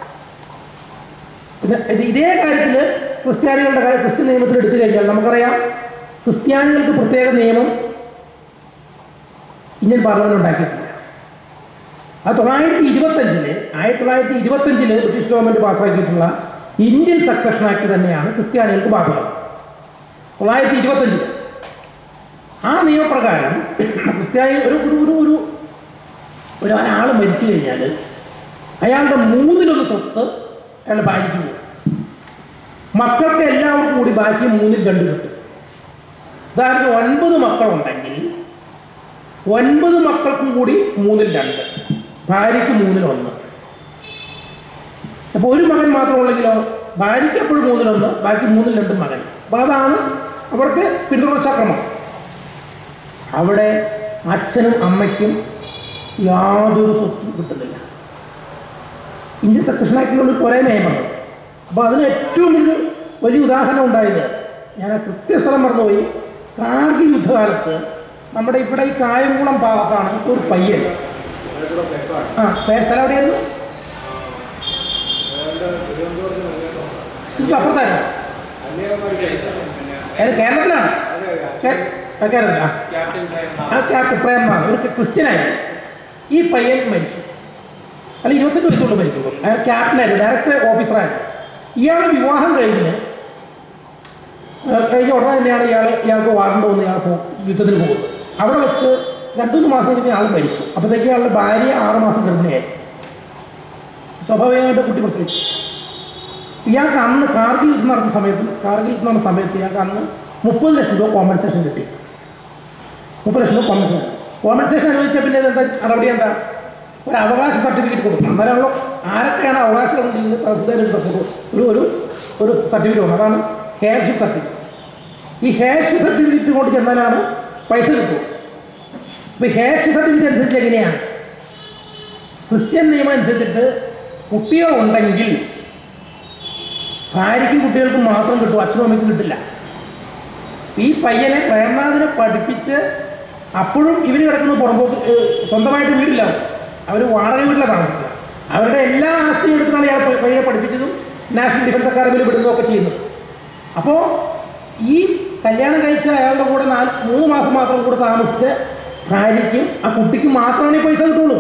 പിന്നെ ഇത് ഇതേ കാര്യത്തിൽ ക്രിസ്ത്യാനികളുടെ കാര്യം ക്രിസ്ത്യൻ നിയമത്തിൽ എടുത്തു കഴിഞ്ഞാൽ നമുക്കറിയാം ക്രിസ്ത്യാനികൾക്ക് പ്രത്യേക നിയമം ഇന്ത്യൻ പാർലമെൻറ്റ് ഉണ്ടാക്കിയിട്ടില്ല അത് തൊള്ളായിരത്തി ഇരുപത്തഞ്ചില് ആയിരത്തി തൊള്ളായിരത്തി ഇരുപത്തഞ്ചില് ബ്രിട്ടീഷ് ഗവൺമെൻറ് പാസ്സാക്കിയിട്ടുള്ള ഇന്ത്യൻ സക്സഷൻ ആക്ട് തന്നെയാണ് ക്രിസ്ത്യാനികൾക്ക് ബാധകം തൊള്ളായിരത്തി ഇരുപത്തഞ്ചിൽ ആ നിയമപ്രകാരം ക്രിസ്ത്യാനി ഒരു ഒരു ഒരു ഒരു ഒരു ഒരാൾ മരിച്ചു കഴിഞ്ഞാൽ അയാളുടെ മൂന്നിലൊന്ന് സ്വത്ത് അയാളുടെ ഭാര്യയ്ക്ക് പോകും മക്കൾക്ക് എല്ലാവർക്കും കൂടി ബാക്കി മൂന്നിൽ രണ്ട് കിട്ടും ഉദാഹരണത്തിന് ഒൻപത് മക്കളുണ്ടെങ്കിൽ ഒൻപത് മക്കൾക്കും കൂടി മൂന്നിൽ രണ്ട് ഭാര്യയ്ക്ക് മൂന്നിൽ ഒന്ന് അപ്പോൾ ഒരു മകൻ മാത്രമുള്ളെങ്കിലോ ഭാര്യയ്ക്ക് എപ്പോഴും മൂന്നിലൊന്ന് ബാക്കി മൂന്നിൽ രണ്ട് മകൻ അപ്പോൾ അതാണ് അവിടുത്തെ പിന്തുടർച്ചാക്രമം അവിടെ അച്ഛനും അമ്മയ്ക്കും യാതൊരു സ്വത്തും കിട്ടുന്നില്ല ഇന്ത്യൻ സക്സഷൻ ആക്ടിലുള്ള കുറേ നിയമങ്ങൾ അപ്പോൾ അതിന് ഏറ്റവും വലിയ വലിയ ഉദാഹരണം ഉണ്ടായത് ഞാൻ ആ കൃത്യസ്ഥലം മറന്നുപോയി കാർഗിൽ യുദ്ധകാലത്ത് നമ്മുടെ ഇവിടെ ഈ കായംകുളം ഭാഗത്താണ് ഒരു പയ്യൻ ആ പേര് സ്ഥലം എവിടെയായിരുന്നു ഇത് അപ്പുറത്തായിരുന്നു ഏത് കേരളത്തിലാണ് കേ- ആ, കേരളത്തിൽ ആ ആ ക്യാപ്റ്റൻ പ്രേമാണ് ഒരു ക്രിസ്ത്യനായിരുന്നു ഈ പയ്യൻ മരിച്ചു അല്ല ഇരുപത്തെട്ട് വയസ്സുകൊണ്ട് മരിക്കുമ്പോൾ അയാൾ ക്യാപ്റ്റനായിരുന്നു ഡയറക്ടർ ഓഫീസറായിരുന്നു ഇയാൾ വിവാഹം കഴിഞ്ഞ് ആ, കഴിഞ്ഞ ഉടനെ തന്നെയാണ് ഇയാൾ ഇയാൾക്ക് വാറണ്ട് വന്ന് ഇയാൾ പോ യുദ്ധത്തിന് പോകുന്നത് അവിടെ വെച്ച് രണ്ടുമൂന്ന് മാസം കഴിഞ്ഞ് ആൾ മരിച്ചു അപ്പോഴത്തേക്ക് അയാളുടെ ഭാര്യ ആറ് മാസം ഗർഭിണിയായി സ്വാഭാവികമായിട്ട് കുട്ടി പ്രസവിച്ചു ഇയാൾക്ക് അന്ന് കാർഗിൽ യുദ്ധം നടന്ന സമയത്ത് കാർഗിൽ യുദ്ധം നടന്ന സമയത്ത് ഇയാൾക്ക് അന്ന് മുപ്പത് ലക്ഷം രൂപ കോമ്പൻസേഷൻ കിട്ടി മുപ്പത് ലക്ഷം രൂപ കോമ്പൻസേഷൻ കോമ്പൻസേഷൻ അനുവദിച്ച പിന്നെ എന്താ നടപടി എന്താ ഒരു അവകാശ സർട്ടിഫിക്കറ്റ് കൊടുക്കണം അന്നേരമുള്ള ആരൊക്കെയാണ് അവകാശം ഉണ്ടെങ്കിൽ തഹസിൽദാർ സപ്പോർട്ട് ഒരു ഒരു ഒരു സർട്ടിഫിക്കറ്റ് ഉണ്ട് അതാണ് ഹെയർഷിപ്പ് സർട്ടിഫിക്കറ്റ് ഈ ഹെയർഷിപ്പ് സർട്ടിഫിക്കറ്റ് കൊണ്ട് ചെന്നാലാണ് പൈസ കിട്ടും അപ്പോൾ ഹെയർഷിപ്പ് സർട്ടിഫിക്കറ്റ് അനുസരിച്ച് എങ്ങനെയാണ് ക്രിസ്ത്യൻ നിയമം അനുസരിച്ചിട്ട് കുട്ടികൾ ഉണ്ടെങ്കിൽ ഭാര്യയ്ക്കും കുട്ടികൾക്കും മാത്രം കിട്ടും അച്ഛനും അമ്മയ്ക്കും കിട്ടില്ല ഈ പയ്യനെ പ്രേംനാഥിനെ പഠിപ്പിച്ച് അപ്പോഴും ഇവർ കിടക്കുന്നത് പുറമ്പോക്ക് ഏഹ്, സ്വന്തമായിട്ട് വീടില്ല അവർ വാടക വീട്ടിലാണ് താമസിക്കുന്നത് അവരുടെ എല്ലാ ആസ്തിയും എടുത്തിട്ടാണ് ഇയാൾ പയ്യ- പയ്യനെ പഠിപ്പിച്ചതും നാഷണൽ ഡിഫൻസ് അക്കാദമിയിൽ വിടുന്നതും ഒക്കെ ചെയ്യുന്നത് അപ്പോൾ ഈ കല്യാണം കഴിച്ച അയാളുടെ കൂടെ നാല് മൂന്ന് മാസം മാത്രം കൂടെ താമസിച്ച ഭാര്യയ്ക്കും ആ കുട്ടിക്കും മാത്രമാണ് ഈ പൈസ കിട്ടുള്ളൂ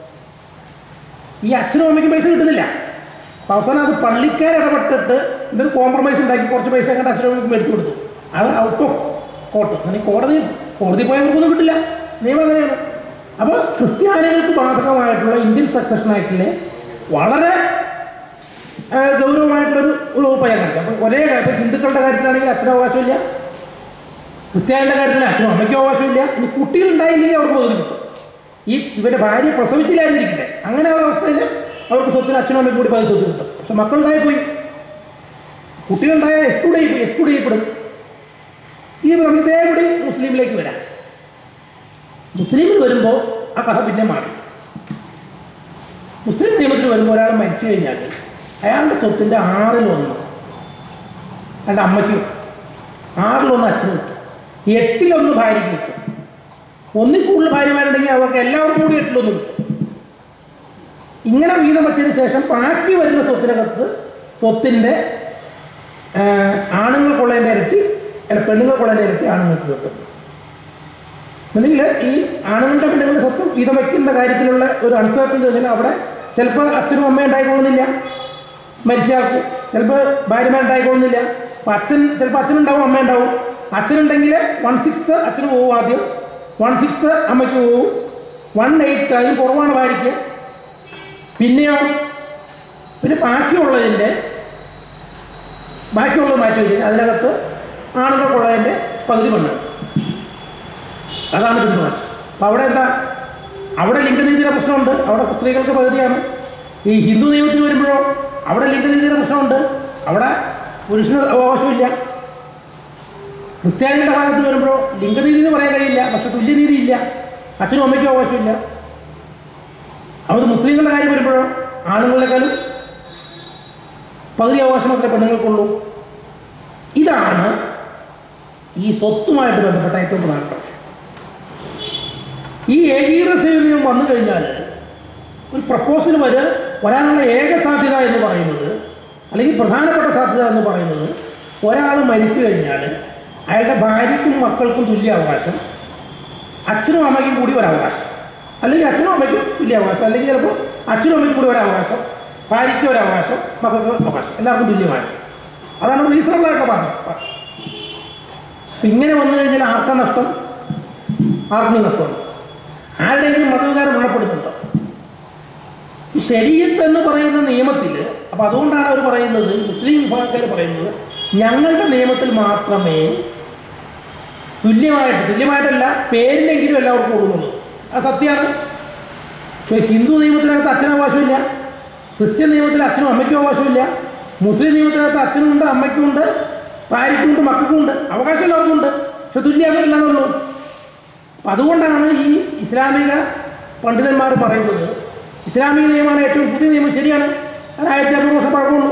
ഈ അച്ഛനും അമ്മയ്ക്കും പൈസ കിട്ടുന്നില്ല അപ്പോൾ അവസാനം അത് പള്ളിക്കാർ ഇടപെട്ടിട്ട് എന്തൊരു കോംപ്രമൈസ് ഉണ്ടാക്കി കുറച്ച് പൈസ കണ്ട് അച്ഛനും അമ്മയ്ക്കും മേടിച്ചു കൊടുത്തു അത് ഔട്ട് ഓഫ് കോർട്ട് അങ്ങനെ കോടതി കോടതി പോയവർക്കൊന്നും കിട്ടില്ല നിയമം അങ്ങനെയാണ് അപ്പോൾ ക്രിസ്ത്യാനികൾക്ക് ബാധകമായിട്ടുള്ള ഇന്ത്യൻ സക്സഷൻ ആക്ടിലെ വളരെ ആ, ഗൗരവമായിട്ടുള്ളൊരു ഒരു വകുപ്പ് ഞാൻ കാണിക്കാം അപ്പോൾ ഒരേ കാര്യം ഇപ്പോൾ ഹിന്ദുക്കളുടെ കാര്യത്തിലാണെങ്കിൽ അച്ഛനും അവകാശമില്ല ക്രിസ്ത്യാനിയുടെ കാര്യത്തിൽ അച്ഛനും അമ്മയ്ക്കും അവകാശമില്ല ഇനി കുട്ടികളുണ്ടായില്ലെങ്കിൽ അവർക്ക് മുതൽ കിട്ടും ഈ ഇവരുടെ ഭാര്യ പ്രസവിച്ചില്ലായിരുന്നിരിക്കട്ടെ അങ്ങനെയുള്ള അവസ്ഥയിൽ അവർക്ക് സ്വത്തിന് അച്ഛനും അമ്മയ്ക്കും കൂടി പകുതി സ്വത്ത് കിട്ടും പക്ഷെ മക്കളുണ്ടായി പോയി കുട്ടികളുണ്ടായ എക്സ്ക്ലൂഡ് ചെയ്യും എക്സ്ക്ലൂഡ് ചെയ്യപ്പെടും ഇത് നമ്മൾ ഇതേപടി മുസ്ലിമിലേക്ക് വരാം മുസ്ലിമിൽ വരുമ്പോൾ ആ കഥ പിന്നെ മാറി മുസ്ലിം നിയമത്തിൽ വരുമ്പോൾ ഒരാൾ മരിച്ചു കഴിഞ്ഞാൽ അയാളുടെ സ്വത്തിൻ്റെ ആറിലൊന്ന് അയാളുടെ അമ്മയ്ക്ക് കിട്ടും ആറിലൊന്ന് അച്ഛന് കിട്ടും എട്ടിലൊന്ന് ഭാര്യയ്ക്ക് കിട്ടും ഒന്നിൽ കൂടുതൽ ഭാര്യമാരുണ്ടെങ്കിൽ അവർക്ക് എല്ലാവർക്കും കൂടി എട്ടിലൊന്ന് കിട്ടും ഇങ്ങനെ വീതം വച്ചതിന് ശേഷം ബാക്കി വരുന്ന സ്വത്തിനകത്ത് സ്വത്തിൻ്റെ ആണുങ്ങൾക്കുള്ളതിൻ്റെ ഇരട്ടി അല്ല പെണ്ണുങ്ങൾക്കുള്ളതിൻ്റെ ഇരട്ടി ആണുങ്ങൾക്ക് കിട്ടും അല്ലെങ്കിൽ ഈ ആണുങ്ങളുടെ പെണ്ണുങ്ങളുടെ സ്വത്തും വീതം വയ്ക്കുന്ന കാര്യത്തിലുള്ള ഒരു അൺസർട്ടൻ വെച്ചാൽ അവിടെ ചിലപ്പോൾ അച്ഛനും അമ്മയും ഉണ്ടായിക്കൊള്ളുന്നില്ല മരിച്ച ആൾക്ക് ചിലപ്പോൾ ഭാര്യമാരുണ്ടായിക്കൊള്ളുന്നില്ല അപ്പം അച്ഛൻ ചിലപ്പോൾ അച്ഛനുണ്ടാവും അമ്മയുണ്ടാവും അച്ഛനുണ്ടെങ്കിൽ വൺ സിക്സ്ത്ത് അച്ഛന് പോകും ആദ്യം വൺ സിക്സ്ത്ത് അമ്മയ്ക്ക് പോകും വൺ എയ്ത്ത് അതിന് കുറവാണ് ഭാര്യയ്ക്ക് പിന്നെയോ പിന്നെ ബാക്കിയുള്ളതിൻ്റെ ബാക്കിയുള്ളത് മാറ്റി വെച്ച് അതിനകത്ത് ആണുങ്ങൾക്കുള്ളതിൻ്റെ പകുതി മണ്ണ് അതാണ് പിന്തുണ അപ്പം അവിടെ എന്താ അവിടെ ലിംഗനീതിയുടെ പ്രശ്നമുണ്ട് അവിടെ സ്ത്രീകൾക്ക് പകുതിയാണ് ഈ ഹിന്ദു നിയമത്തിൽ വരുമ്പോഴോ അവിടെ ലിംഗനീതിയുടെ പ്രശ്നമുണ്ട് അവിടെ പുരുഷന് അവകാശമില്ല ക്രിസ്ത്യാനികളുടെ ഭാഗത്ത് വരുമ്പോഴോ ലിംഗനീതി എന്ന് പറയാൻ കഴിയില്ല പക്ഷെ തുല്യനീതി ഇല്ല അച്ഛനും അമ്മയ്ക്കും അവകാശമില്ല അവർ മുസ്ലിങ്ങളുടെ കാര്യം വരുമ്പോഴോ ആണുങ്ങളെക്കാളും പകുതി അവകാശം മാത്രമേ പെണ്ണുങ്ങൾക്കുള്ളൂ ഇതാണ് ഈ സ്വത്തുമായിട്ട് ബന്ധപ്പെട്ട ഏറ്റവും പ്രധാനപ്പെട്ട വിഷയം ഈ ഏകീകൃത സേവന നിയമം വന്നു കഴിഞ്ഞാൽ ഒരു പ്രപ്പോസൽ വരെ വരാനുള്ള ഏക സാധ്യത എന്ന് പറയുന്നത് അല്ലെങ്കിൽ പ്രധാനപ്പെട്ട സാധ്യത എന്ന് പറയുന്നത് ഒരാൾ മരിച്ചു കഴിഞ്ഞാൽ അയാളുടെ ഭാര്യയ്ക്കും മക്കൾക്കും തുല്യ അവകാശം അച്ഛനും അമ്മയ്ക്കും കൂടി ഒരവകാശം അല്ലെങ്കിൽ അച്ഛനും അമ്മയ്ക്കും തുല്യ അവകാശം അല്ലെങ്കിൽ ചിലപ്പോൾ അച്ഛനും അമ്മയ്ക്കും കൂടി ഒരവകാശം ഭാര്യയ്ക്ക് ഒരവകാശം മക്കൾക്ക് അവകാശം എല്ലാവർക്കും തുല്യമായിട്ട് അതാണ് റീസണബിൾ ആയിട്ടുള്ള പാർട്ടി അപ്പം ഇങ്ങനെ വന്നു കഴിഞ്ഞാൽ ആർക്കാ നഷ്ടം ആർക്കും നഷ്ടമുണ്ട് ആരുടെയെങ്കിലും മതവികാരം ഉള്ളപ്പെടുന്നുണ്ടോ ഈ ശരീരത്ത് എന്ന് പറയുന്ന നിയമത്തിൽ അപ്പം അതുകൊണ്ടാണ് അവർ പറയുന്നത് മുസ്ലിം വിഭാഗക്കാർ പറയുന്നത് ഞങ്ങളുടെ നിയമത്തിൽ മാത്രമേ തുല്യമായിട്ട് തുല്യമായിട്ടല്ല പേരിനെങ്കിലും എല്ലാവർക്കും കൊടുക്കുന്നുള്ളൂ അത് സത്യമാണ് പക്ഷേ ഹിന്ദു നിയമത്തിനകത്ത് അച്ഛനും അവകാശമില്ല ക്രിസ്ത്യൻ നിയമത്തിൽ അച്ഛനും അമ്മയ്ക്കും അവകാശമില്ല മുസ്ലിം നിയമത്തിനകത്ത് അച്ഛനും ഉണ്ട് അമ്മയ്ക്കും ഉണ്ട് ഭാര്യയ്ക്കും ഉണ്ട് മക്കൾക്കും ഉണ്ട് അവകാശം എല്ലാവർക്കും ഉണ്ട് പക്ഷെ തുല്യമല്ലെന്നുള്ളൂ അപ്പം അതുകൊണ്ടാണ് ഈ ഇസ്ലാമിക പണ്ഡിതന്മാർ പറയുന്നത് ഇസ്ലാമിക നിയമമാണ് ഏറ്റവും പുതിയ നിയമം ശരിയാണ് അത് ആയിരത്തി അറുന്നൂറ് വർഷം പഴക്കമുള്ളൂ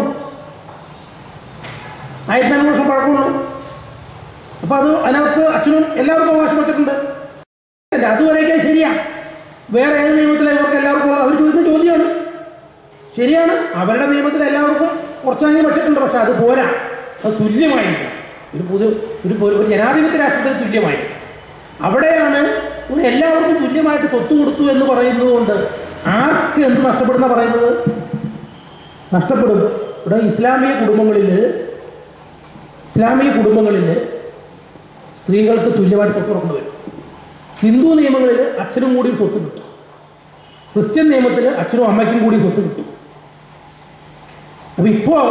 ആയിരത്തി അറുന്നൂറ് വർഷം പഴക്കമുള്ളൂ അപ്പോൾ അത് അതിനകത്ത് അച്ഛനും എല്ലാവർക്കും അവകാശം വെച്ചിട്ടുണ്ട് അല്ല അതുവരെയൊക്കെ ശരിയാണ് വേറെ ഏത് നിയമത്തിലാണ് ഇവർക്ക് എല്ലാവർക്കും ഉള്ളത് അവർ ചോദിക്കുന്ന ചോദ്യമാണ് ശരിയാണ് അവരുടെ നിയമത്തിൽ എല്ലാവർക്കും കുറച്ചെങ്കിലും വെച്ചിട്ടുണ്ട് പക്ഷെ അത് പോരാ അത് തുല്യമായിരിക്കണം ഒരു പൊതു ഒരു പൊ- ഒരു ജനാധിപത്യ രാഷ്ട്രത്തിന് തുല്യമായിരിക്കും അവിടെയാണ് ഒരു എല്ലാവർക്കും തുല്യമായിട്ട് സ്വത്ത് കൊടുത്തു എന്ന് പറയുന്നത് കൊണ്ട് ആർക്ക് എന്ത് നഷ്ടപ്പെടുന്ന പറയുന്നത് നഷ്ടപ്പെടും ഇവിടെ ഇസ്ലാമിക കുടുംബങ്ങളിൽ ഇസ്ലാമിക കുടുംബങ്ങളിൽ സ്ത്രീകൾക്ക് തുല്യമായിട്ട് സ്വത്ത് കൊണ്ടുവരും ഹിന്ദു നിയമങ്ങളിൽ അച്ഛനും കൂടി സ്വത്ത് കിട്ടും ക്രിസ്ത്യൻ നിയമത്തിൽ അച്ഛനും അമ്മയ്ക്കും കൂടി സ്വത്ത് കിട്ടും അപ്പോൾ ഇപ്പോൾ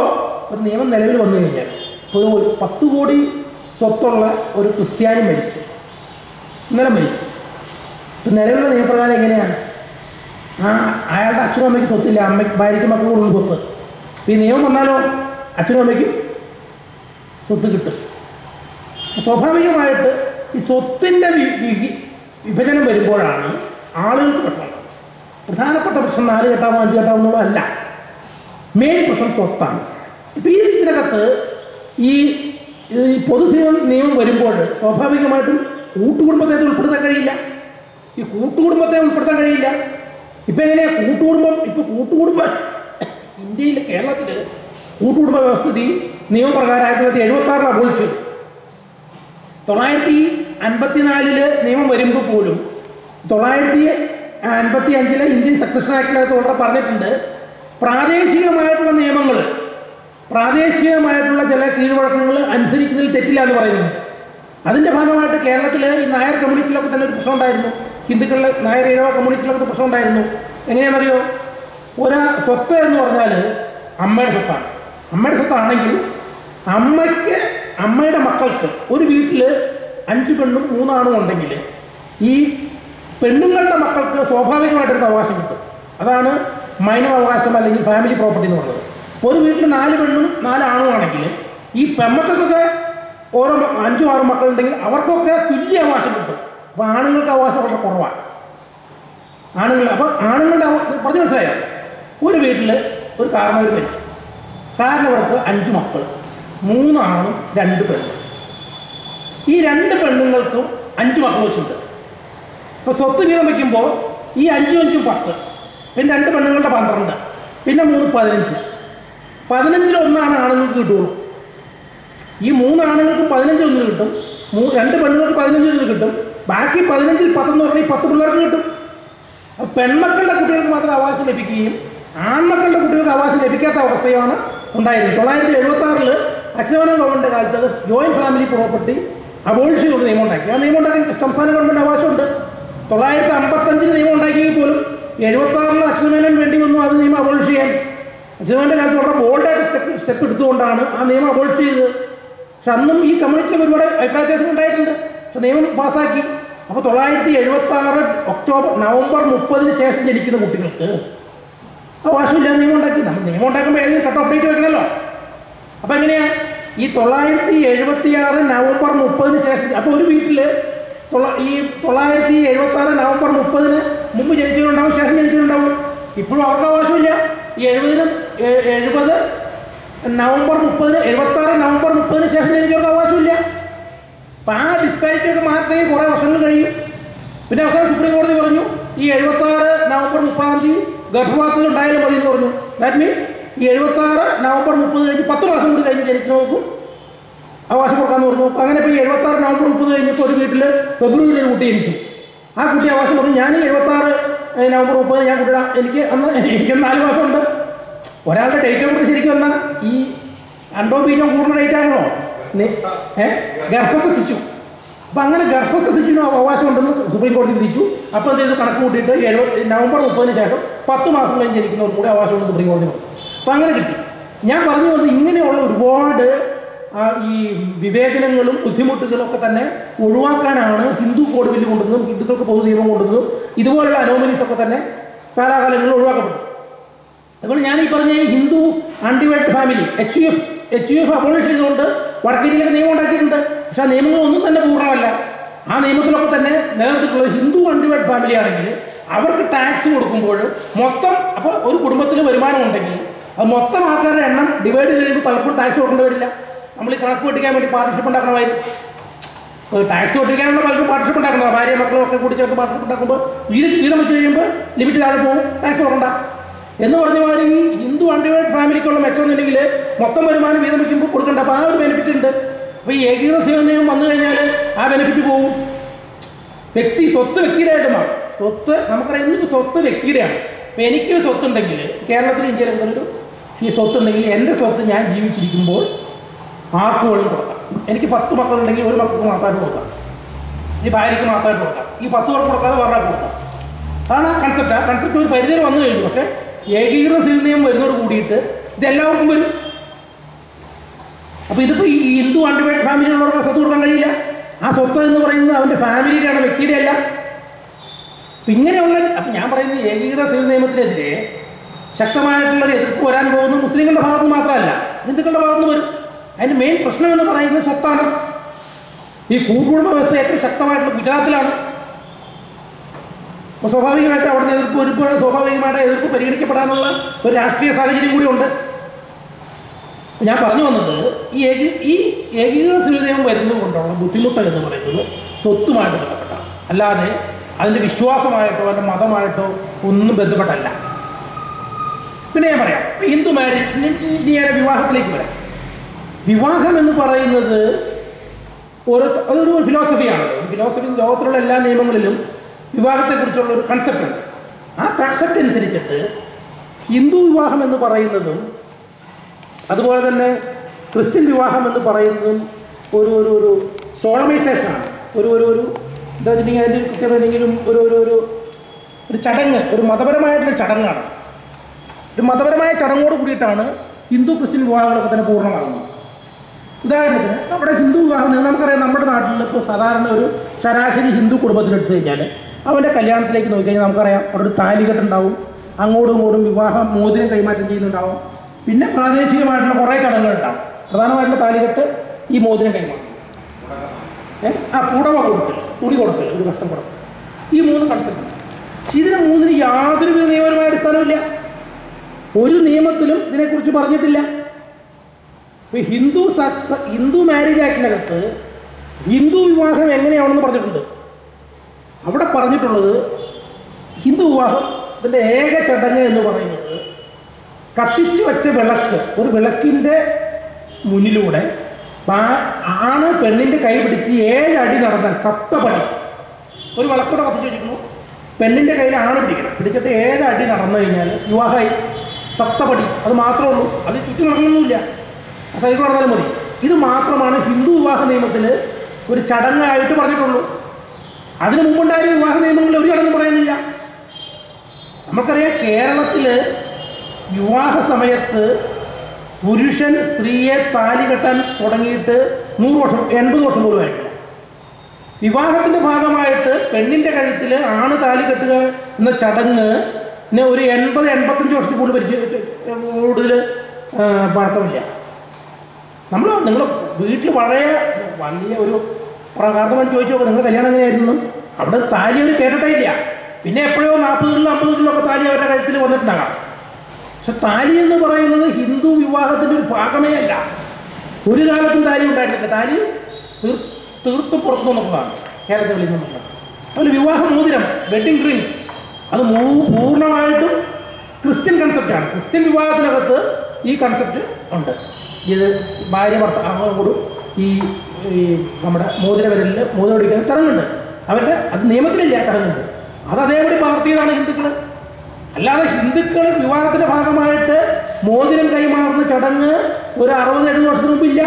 ഒരു നിയമം നിലവിൽ വന്നു കഴിഞ്ഞാൽ ഒരു ഒരു പത്ത് കോടി സ്വത്തുള്ള ഒരു ക്രിസ്ത്യാനി മരിച്ചു ഇന്നലെ മരിച്ചു ഇപ്പം നിലവിലുള്ള നിയമപ്രകാരം എങ്ങനെയാണ് ആ അയാളുടെ അച്ഛനും അമ്മയ്ക്ക് സ്വത്തില്ല അമ്മയ്ക്ക് ഭാര്യയ്ക്കും മക്കൾക്കുള്ള സ്വത്ത് ഇപ്പം ഈ നിയമം വന്നാലോ അച്ഛനും അമ്മയ്ക്കും സ്വത്ത് കിട്ടും സ്വാഭാവികമായിട്ട് ഈ സ്വത്തിൻ്റെ വി വി- വിഭജനം വരുമ്പോഴാണ് ആളുകൾക്ക് പ്രശ്നം പ്രധാനപ്പെട്ട പ്രശ്നം നാല് കെട്ടാമോ അഞ്ച് കെട്ടാമോ എന്നുള്ളതല്ല മെയിൻ പ്രശ്നം സ്വത്താണ് ഇപ്പം ഈ ഇതിനകത്ത് ഈ ഈ പൊതു നിയമം നിയമം വരുമ്പോൾ സ്വാഭാവികമായിട്ടും കൂട്ടുകുടുംബത്തെ അത് ഉൾപ്പെടുത്താൻ കഴിയില്ല ഈ കൂട്ടുകുടുംബത്തെ ഉൾപ്പെടുത്താൻ കഴിയില്ല ഇപ്പം എങ്ങനെയാ കൂട്ടുകുടുംബം ഇപ്പം കൂട്ടുകുടുംബം ഇന്ത്യയിൽ കേരളത്തിൽ കൂട്ടുകുടുംബ വ്യവസ്ഥിതി നിയമപ്രകാരം ആയിരത്തി തൊള്ളായിരത്തി എഴുപത്തി ആറിൽ അബോളിച്ച് ചെയ്തു തൊള്ളായിരത്തി അൻപത്തിനാലില് നിയമം വരുമ്പോൾ പോലും തൊള്ളായിരത്തി അൻപത്തി അഞ്ചിലെ ഇന്ത്യൻ സക്സഷൻ ആക്ടിനകത്ത് വളരെ പറഞ്ഞിട്ടുണ്ട് പ്രാദേശികമായിട്ടുള്ള നിയമങ്ങൾ പ്രാദേശികമായിട്ടുള്ള ചില കീഴ്വഴക്കങ്ങൾ അനുസരിക്കുന്നതിൽ തെറ്റില്ല എന്ന് പറയുന്നുണ്ട് അതിൻ്റെ ഭാഗമായിട്ട് കേരളത്തിൽ ഈ നായർ കമ്മ്യൂണിറ്റിയിലൊക്കെ തന്നെ ഒരു പ്രശ്നം ഉണ്ടായിരുന്നു ഹിന്ദുക്കളിലെ നായർ ഇഴവ കമ്മ്യൂണിറ്റിയിലൊക്കെ പ്രശ്നം ഉണ്ടായിരുന്നു എങ്ങനെയാണെന്നറിയോ ഒരു സ്വത്ത് എന്ന് പറഞ്ഞാൽ അമ്മയുടെ സ്വത്താണ് അമ്മയുടെ സ്വത്താണെങ്കിൽ അമ്മയ്ക്ക് അമ്മയുടെ മക്കൾക്ക് ഒരു വീട്ടിൽ അഞ്ച് പെണ്ണും മൂന്നാണും ഉണ്ടെങ്കിൽ ഈ പെണ്ണുങ്ങളുടെ മക്കൾക്ക് സ്വാഭാവികമായിട്ടൊരു അവകാശം കിട്ടും അതാണ് മൈനർ അവകാശം അല്ലെങ്കിൽ ഫാമിലി പ്രോപ്പർട്ടി എന്ന് പറയുന്നത് ഇപ്പോൾ ഒരു വീട്ടിൽ നാല് പെണ്ണും നാല് ആണും ആണെങ്കിൽ ഈ പെമ്മക്കൊക്കെ ഓരോ മ- അഞ്ചും ആറും മക്കളുണ്ടെങ്കിൽ അവർക്കൊക്കെ തുല്യ അവകാശം കിട്ടും അപ്പോൾ ആണുങ്ങൾക്ക് അവകാശം വളരെ കുറവാണ് ആണുങ്ങൾ അപ്പോൾ ആണുങ്ങളുടെ അവ- പറഞ്ഞു മനസ്സിലായോ ഒരു വീട്ടിൽ ഒരു കാരണവർ മരിച്ചു കാരണവർക്ക് അഞ്ച് മക്കൾ മൂന്നാണും രണ്ട് പെണ്ണും ഈ രണ്ട് പെണ്ണുങ്ങൾക്കും അഞ്ച് മക്കൾ വെച്ചുണ്ട് ഇപ്പോൾ സ്വത്ത് വീതം വയ്ക്കുമ്പോൾ ഈ അഞ്ചും അഞ്ചും പത്ത് പിന്നെ രണ്ട് പെണ്ണുങ്ങളുടെ പന്ത്രണ്ട് പിന്നെ മൂന്ന് പതിനഞ്ച് പതിനഞ്ചിൽ ഒന്നാണ് ആണുങ്ങൾക്ക് കിട്ടുള്ളൂ ഈ മൂന്ന് ആണുങ്ങൾക്ക് പതിനഞ്ച് ഒന്നിന് കിട്ടും മൂ രണ്ട് പെണ്ണുങ്ങൾക്ക് പതിനഞ്ച് ഒന്നിന് കിട്ടും ബാക്കി പതിനഞ്ചിൽ പത്തെന്ന് പറഞ്ഞാൽ ഈ പത്ത് പിള്ളേർക്ക് കിട്ടും അപ്പോൾ പെൺമക്കളുടെ കുട്ടികൾക്ക് മാത്രം അവകാശം ലഭിക്കുകയും ആൺമക്കളുടെ കുട്ടികൾക്ക് അവകാശം ലഭിക്കാത്ത അവസ്ഥയാണ് ഉണ്ടായിരുന്നത് തൊള്ളായിരത്തി എഴുപത്തി ആറിൽ അച്ഛനവന ഗവൺമെൻറ് കാലത്ത് അത് ജോയിൻറ്റ് ഫാമിലി പ്രോപ്പർട്ടി അബോളിഷ് ചെയ്ത് നിയമം ഉണ്ടാക്കി ആ നിയമം ഉണ്ടാക്കി സംസ്ഥാന ഗവൺമെൻറ് അവകാശമുണ്ട് തൊള്ളായിരത്തി അമ്പത്തഞ്ചിന് നിയമം ഉണ്ടാക്കിയെങ്കിൽ പോലും എഴുപത്തി ആറിൽ അച്ഛനമേനൻ വേണ്ടി വന്നു അത് നിയമം അബോളിഷ് ചെയ്യാൻ അച്ഛനവൻ്റെ കാലത്ത് വളരെ ബോൾഡായിട്ട് സ്റ്റെപ്പ് സ്റ്റെപ്പ് എടുത്തുകൊണ്ടാണ് ആ നിയമം അബോളിഷ് ചെയ്തത് പക്ഷെ അന്നും ഈ കമ്മ്യൂണിറ്റിയിൽ ഒരുപാട് അഭിപ്രായ വ്യത്യാസം ഉണ്ടായിട്ടുണ്ട് പക്ഷെ നിയമം പാസ്സാക്കി അപ്പോൾ തൊള്ളായിരത്തി എഴുപത്തി ആറ് ഒക്ടോബർ നവംബർ മുപ്പതിന് ശേഷം ജനിക്കുന്ന കുട്ടികൾക്ക് അവകാശമില്ല നിയമം ഉണ്ടാക്കി നമ്മൾ നിയമം ഉണ്ടാക്കുമ്പോൾ ഏതെങ്കിലും കട്ട് ഓഫ് ഡേറ്റ് വെക്കണമല്ലോ അപ്പോൾ എങ്ങനെയാ ഈ തൊള്ളായിരത്തി എഴുപത്തി ആറ് നവംബർ മുപ്പതിന് ശേഷം അപ്പോൾ ഒരു വീട്ടിൽ തൊള്ള ഈ തൊള്ളായിരത്തി എഴുപത്തി ആറ് നവംബർ മുപ്പതിന് മുമ്പ് ജനിച്ചവരുണ്ടാവും ശേഷം ജനിച്ചവരുണ്ടാവും ഇപ്പോഴും അവർക്ക് അവകാശമില്ല ഈ എഴുപതിനും എ- എഴുപത് നവംബർ മുപ്പതിന് എഴുപത്തി ആറ് നവംബർ മുപ്പതിന് ശേഷം ജനിച്ചവർക്ക് അവകാശമില്ല അപ്പം ആ ഡിസ്പാരിറ്റി ഒക്കെ മാറ്റണമെങ്കിൽ കുറേ വർഷങ്ങൾ കഴിയും പിന്നെ അവസാനം സുപ്രീം കോടതി പറഞ്ഞു ഈ എഴുപത്തി ആറ് നവംബർ മുപ്പതാം തീയതി ഗർഭപാത്രത്തിൽ ഉണ്ടായാലും മതി എന്ന് പറഞ്ഞു ദാറ്റ് മീൻസ് ഈ എഴുപത്തി ആറ് നവംബർ മുപ്പത് കഴിഞ്ഞ് പത്ത് മാസം കൂടി കഴിഞ്ഞ് ജനിക്കുന്നവർക്കും അവകാശം കൊടുക്കാമെന്ന് പറഞ്ഞു അപ്പം അങ്ങനെ ഇപ്പോൾ ഈ എഴുപത്തി ആറ് നവംബർ മുപ്പത് കഴിഞ്ഞപ്പോൾ ഒരു വീട്ടിൽ ഫെബ്രുവരിയിൽ ഒരു കുട്ടി ജനിച്ചു ആ കുട്ടി അവകാശം പറഞ്ഞു ഞാൻ ഈ എഴുപത്തി ആറ് നവംബർ മുപ്പതിന് ഞാൻ കുട്ടിയുടെ എനിക്ക് അന്ന് എനിക്ക് നാല് മാസമുണ്ട് ഒരാളുടെ ഡേറ്റ് ഓഫ് ബർത്ത് ശരിക്കും എന്നാ ഈ അണ്ടോ ബീജോ കൂടുന്ന ഡേറ്റ് ആണല്ലോ നി- ഏ ഗർഭസ്ഥ ശിശു അപ്പം അങ്ങനെ ഗർഭസ്ഥ ശിശുവിന് അവകാശം ഉണ്ടെന്ന് സുപ്രീം കോടതി വിധിച്ചു അപ്പോൾ എന്ത് ചെയ്തു കണക്ക് കൂട്ടിയിട്ട് എഴുപത് നവംബർ മുപ്പതിന് ശേഷം പത്ത് മാസം കഴിഞ്ഞ് ജനിക്കുന്നവർക്ക് കൂടി അവകാശമുണ്ട് സുപ്രീം കോടതി പറഞ്ഞു അപ്പം അങ്ങനെ കിട്ടി ഞാൻ പറഞ്ഞു വന്നത് ഇങ്ങനെയുള്ള ഒരുപാട് ആ, ഈ വിവേചനങ്ങളും ബുദ്ധിമുട്ടുകളും ഒക്കെ തന്നെ ഒഴിവാക്കാനാണ് ഹിന്ദു കോഡ് ബില്ല് കൊണ്ടുവന്നതും ഹിന്ദുക്കൾക്ക് പൊതു നിയമം കൊണ്ടുവന്നതും ഇതുപോലുള്ള അനോമലീസ് ഒക്കെ തന്നെ കാലാകാലങ്ങളിൽ ഒഴിവാക്കപ്പെട്ടു അതുകൊണ്ട് ഞാൻ ഈ പറഞ്ഞ ഈ Hindu undivided family H U F H U F abolish ചെയ്തുകൊണ്ട് വടക്കേരിയിലൊക്കെ നിയമം ഉണ്ടാക്കിയിട്ടുണ്ട് പക്ഷെ ആ നിയമങ്ങളൊന്നും തന്നെ പൂർണ്ണമല്ല ആ നിയമത്തിലൊക്കെ തന്നെ നിലനിർത്തിയിട്ടുള്ളത് ഹിന്ദു അൺഡിവൈഡ് ഫാമിലി ആണെങ്കിൽ അവർക്ക് ടാക്സ് കൊടുക്കുമ്പോൾ മൊത്തം അപ്പോൾ ഒരു കുടുംബത്തിൽ വരുമാനം ഉണ്ടെങ്കിൽ അത് മൊത്തം ആൾക്കാരുടെ എണ്ണം ഡിവൈഡ് ചെയ്ത് കഴിയുമ്പോൾ പലപ്പോഴും ടാക്സ് കൊടുക്കേണ്ടി വരില്ല നമ്മൾ ഈ കണക്ക് വെട്ടിക്കാൻ വേണ്ടി പാർട്ണർഷിപ്പ് ഉണ്ടാക്കണമായിരുന്നു ടാക്സ് ഒട്ടിക്കാനുള്ള പലരും പാർട്ണർഷിപ്പ് ഉണ്ടാക്കുന്നത് ഭാര്യ മക്കളും ഒക്കെ കൂടി ചേർത്ത് പാർട്ണർഷിപ്പ് ഉണ്ടാക്കുമ്പോൾ വീട് വീതം വെച്ച് കഴിയുമ്പോൾ ലിമിറ്റ് താഴെ പോകും ടാക്സ് കൊടുക്കണ്ട എന്ന് പറഞ്ഞ പോലെ ഈ ഹിന്ദു അൺഡിവൈഡ് ഫാമിലിക്കുള്ള മെച്ചം എന്നുണ്ടെങ്കിൽ മൊത്തം വരുമാനം വീതം വയ്ക്കുമ്പോൾ കൊടുക്കണ്ട അപ്പോൾ ആ ഒരു ബെനിഫിറ്റ് ഉണ്ട് അപ്പോൾ ഈ ഏകീകൃത സേവന നിയമം വന്നു കഴിഞ്ഞാൽ ആ ബെനിഫിറ്റ് പോകും വ്യക്തി സ്വത്ത് വ്യക്തിയുടെയായിട്ട് മാറും സ്വത്ത് നമുക്കറിയാം ഇന്നിപ്പോൾ സ്വത്ത് വ്യക്തിയുടെയാണ് അപ്പോൾ എനിക്ക് ഒരു സ്വത്തുണ്ടെങ്കിൽ കേരളത്തിൽ ഇന്ത്യയിൽ എന്തൊരു ഈ സ്വത്തുണ്ടെങ്കിൽ എൻ്റെ സ്വത്ത് ഞാൻ ജീവിച്ചിരിക്കുമ്പോൾ ആർക്ക് വേണമെങ്കിൽ കൊടുക്കാം എനിക്ക് പത്ത് മക്കളുണ്ടെങ്കിൽ ഒരു മക്കൾക്ക് മാത്രമായിട്ട് കൊടുക്കാം ഈ ഭാര്യയ്ക്ക് മാത്രമായിട്ട് കൊടുക്കാം ഈ പത്ത് പേർക്ക് കൊടുക്കാതെ വേറെ ആൾക്ക് കൊടുക്കാം അതാണ് ആ കൺസെപ്റ്റ് ആ കൺസെപ്റ്റ് ഒരു പരിധിയിൽ വന്നു കഴിഞ്ഞു പക്ഷേ ഏകീകൃത സിവിൽ നിയമം വരുന്നതോട് കൂടിയിട്ട് ഇത് എല്ലാവർക്കും വരും അപ്പോൾ ഇതിപ്പോൾ ഈ ഹിന്ദു അൺഡിവൈഡ് ഫാമിലിയിലുള്ളവർക്ക് ആ സ്വത്ത് കൊടുക്കാൻ കഴിയില്ല ആ സ്വത്ത് എന്ന് പറയുന്നത് അവൻ്റെ ഫാമിലിയുടെയാണ് വ്യക്തിയുടെ അല്ല അപ്പം ഇങ്ങനെയുള്ള അപ്പം ഞാൻ പറയുന്നത് ഏകീകൃത സിവിൽ നിയമത്തിനെതിരെ ശക്തമായിട്ടുള്ളൊരു എതിർപ്പ് വരാൻ പോകുന്നത് മുസ്ലിങ്ങളുടെ ഭാഗത്ത് മാത്രമല്ല ഹിന്ദുക്കളുടെ ഭാഗത്ത് വരും അതിൻ്റെ മെയിൻ പ്രശ്നം എന്ന് പറയുന്നത് സ്വത്താണ് ഈ കൂട്ടുകുടുംബ വ്യവസ്ഥ ഏറ്റവും ശക്തമായിട്ടുള്ള ഗുജറാത്തിലാണ് അപ്പോൾ സ്വാഭാവികമായിട്ട് അവിടുന്ന് എതിർപ്പ് എതിർപ്പ് സ്വാഭാവികമായിട്ട് എതിർപ്പ് പരിഗണിക്കപ്പെടാനുള്ള ഒരു രാഷ്ട്രീയ സാഹചര്യം കൂടിയുണ്ട് ഞാൻ പറഞ്ഞു വന്നത് ഈ ഏകീ ഈ ഏകീകൃത സിവിൽ നിയമം വരുന്നത് കൊണ്ടുള്ള ബുദ്ധിമുട്ട് എന്ന് പറയുന്നത് സ്വത്തുമായിട്ട് ബന്ധപ്പെട്ട അല്ലാതെ അതിൻ്റെ വിശ്വാസമായിട്ടോ അതിൻ്റെ മതമായിട്ടോ ഒന്നും ബന്ധപ്പെട്ടല്ല പിന്നെ ഞാൻ പറയാം ഇപ്പൊ ഹിന്ദു മാരേജ് ഇനി ഞാൻ വിവാഹത്തിലേക്ക് വരാം വിവാഹം എന്ന് പറയുന്നത് ഓരോ അതൊരു ഫിലോസഫിയാണ് ഫിലോസഫി ലോകത്തിലുള്ള എല്ലാ നിയമങ്ങളിലും വിവാഹത്തെക്കുറിച്ചുള്ള ഒരു കൺസെപ്റ്റ് ഉണ്ട് ആ കൺസെപ്റ്റ് അനുസരിച്ചിട്ട് ഹിന്ദു വിവാഹം എന്ന് പറയുന്നതും അതുപോലെ തന്നെ ക്രിസ്ത്യൻ വിവാഹം എന്ന് പറയുന്നതും ഒരു ഒരു ഒരു സോളമൈസേഷനാണ് ഒരു ഒരു ഒരു എന്താ വെച്ചിട്ടുണ്ടെങ്കിൽ അതിൻ്റെ കൃത്യമായിട്ടെങ്കിലും ഒരു ഒരു ഒരു ഒരു ചടങ്ങ് ഒരു മതപരമായിട്ടുള്ള ചടങ്ങാണ് ഒരു മതപരമായ ചടങ്ങോട് കൂടിയിട്ടാണ് ഹിന്ദു ക്രിസ്ത്യൻ വിവാഹങ്ങളൊക്കെ തന്നെ പൂർണ്ണമാകുന്നത് ഉദാഹരണത്തിന് നമ്മുടെ ഹിന്ദു വിവാഹം എന്ന് നമുക്കറിയാം നമ്മുടെ നാട്ടിൽ ഇപ്പോൾ സാധാരണ ഒരു ശരാശരി ഹിന്ദു കുടുംബത്തിനെടുത്ത് കഴിഞ്ഞാൽ അവൻ്റെ കല്യാണത്തിലേക്ക് നോക്കിക്കഴിഞ്ഞാൽ നമുക്കറിയാം അവിടെ ഒരു താലികെട്ടുണ്ടാവും അങ്ങോട്ടും ഇങ്ങോട്ടും വിവാഹം മോതിരം കൈമാറ്റം ചെയ്യുന്നുണ്ടാവും പിന്നെ പ്രാദേശികമായിട്ടുള്ള കുറേ ചടങ്ങുകളുണ്ടാവും പ്രധാനമായിട്ടുള്ള താലികെട്ട് ഈ മോതിരം കൈമാറ്റം ഏ ആ പുടവ കൊടുക്കൽ തുണി കൊടുക്കൽ ഒരു കഷ്ടം കൊടുക്കൽ ഈ മൂന്ന് കൺസെപ്റ്റ് പക്ഷേ ഇതിന് മൂന്നിന് യാതൊരുവിധ നിയമപരമായ അടിസ്ഥാനമില്ല ഒരു നിയമത്തിലും ഇതിനെക്കുറിച്ച് പറഞ്ഞിട്ടില്ല ഇപ്പൊ ഹിന്ദു സ- സ- ഹിന്ദു മാരേജ് ആക്ടിനകത്ത് ഹിന്ദു വിവാഹം എങ്ങനെയാണെന്ന് പറഞ്ഞിട്ടുണ്ട് അവിടെ പറഞ്ഞിട്ടുള്ളത് ഹിന്ദു വിവാഹത്തിൻ്റെ ഏക ചടങ്ങ് എന്ന് പറയുന്നത് കത്തിച്ചു വെച്ച വിളക്ക് ഒരു വിളക്കിൻ്റെ മുന്നിലൂടെ പാ- ആണ് പെണ്ണിൻ്റെ കൈ പിടിച്ച് ഏഴടി നടന്നാൽ സപ്തപടി ഒരു വിളക്കൂടെ കത്തിച്ച് വെച്ചിരിക്കുന്നു പെണ്ണിൻ്റെ കയ്യിൽ ആണ് പിടിക്കണം പിടിച്ചിട്ട് ഏഴടി നടന്നു കഴിഞ്ഞാൽ വിവാഹമായി സപ്തപടി അത് മാത്രമേ ഉള്ളൂ അത് ചുറ്റും നടന്നൊന്നുമില്ല ആ സൈഡിൽ നടന്നാലും മതി ഇത് മാത്രമാണ് ഹിന്ദു വിവാഹ നിയമത്തിൽ ഒരു ചടങ്ങായിട്ട് പറഞ്ഞിട്ടുള്ളൂ അതിനു മുമ്പുണ്ടായ വിവാഹ നിയമങ്ങളിൽ ഒരു ചടങ്ങ് പറയുന്നില്ല നമുക്കറിയാം കേരളത്തിൽ വിവാഹ സമയത്ത് പുരുഷൻ സ്ത്രീയെ താലി കെട്ടാൻ തുടങ്ങിയിട്ട് നൂറ് വർഷം എൺപത് വർഷം പോലും ആയിട്ടില്ല വിവാഹത്തിൻ്റെ ഭാഗമായിട്ട് പെണ്ണിൻ്റെ കഴുത്തിൽ ആണ് താലി കെട്ടുക എന്ന ചടങ്ങ് ന് ഒരു എൺപത് എൺപത്തഞ്ച് വർഷത്തിൽ കൂടുതൽ പരിചയ കൂടുതൽ ആ, പഴക്കമില്ല നമ്മൾ നിങ്ങൾ വീട്ടിൽ പഴയ വലിയ ഒരു പ്രാർത്ഥന ചോദിച്ചു നോക്കുക നിങ്ങൾ കല്യാണം എങ്ങനെയായിരുന്നു അവിടെ താലി അവർ കേട്ടിട്ടേ ഇല്ല പിന്നെ എപ്പോഴോ നാൽപ്പതുകളിലും അമ്പതുകളിലൊക്കെ താലി അവരുടെ കഴുത്തിൽ വന്നിട്ടുണ്ടാകാം പക്ഷെ താലി എന്ന് പറയുന്നത് ഹിന്ദു വിവാഹത്തിൻ്റെ ഒരു ഭാഗമേ അല്ല ഒരു കാലത്തും താലി ഉണ്ടായിരുന്നില്ല താലി തീർ തീർത്തും പുറത്തു നിന്നതാണ് കേരളത്തിൽ വെളിയിൽ നിന്നുള്ള അതുപോലെ വിവാഹ മോതിരം വെഡിങ് റിംഗ് അത് മൂ- പൂർണ്ണമായിട്ടും ക്രിസ്ത്യൻ കൺസെപ്റ്റാണ് ക്രിസ്ത്യൻ വിവാഹത്തിനകത്ത് ഈ കൺസെപ്റ്റ് ഉണ്ട് ഇത് ഭാര്യ ഭർത്താവോട് ഈ ഈ നമ്മുടെ മോതിര വിരലിൽ മോതിരം ഒടിക്കുന്ന ചടങ്ങുണ്ട് അവരുടെ അത് നിയമത്തിലില്ല ആ ചടങ്ങുണ്ട് അത് അതേപടി പാർട്ടിയതാണ് ഹിന്ദുക്കൾ അല്ലാതെ ഹിന്ദുക്കൾ വിവാഹത്തിന്റെ ഭാഗമായിട്ട് മോതിരം കൈമാറുന്ന ചടങ്ങ് ഒരു അറുപത് എഴുപത് വർഷത്തിന് മുമ്പില്ല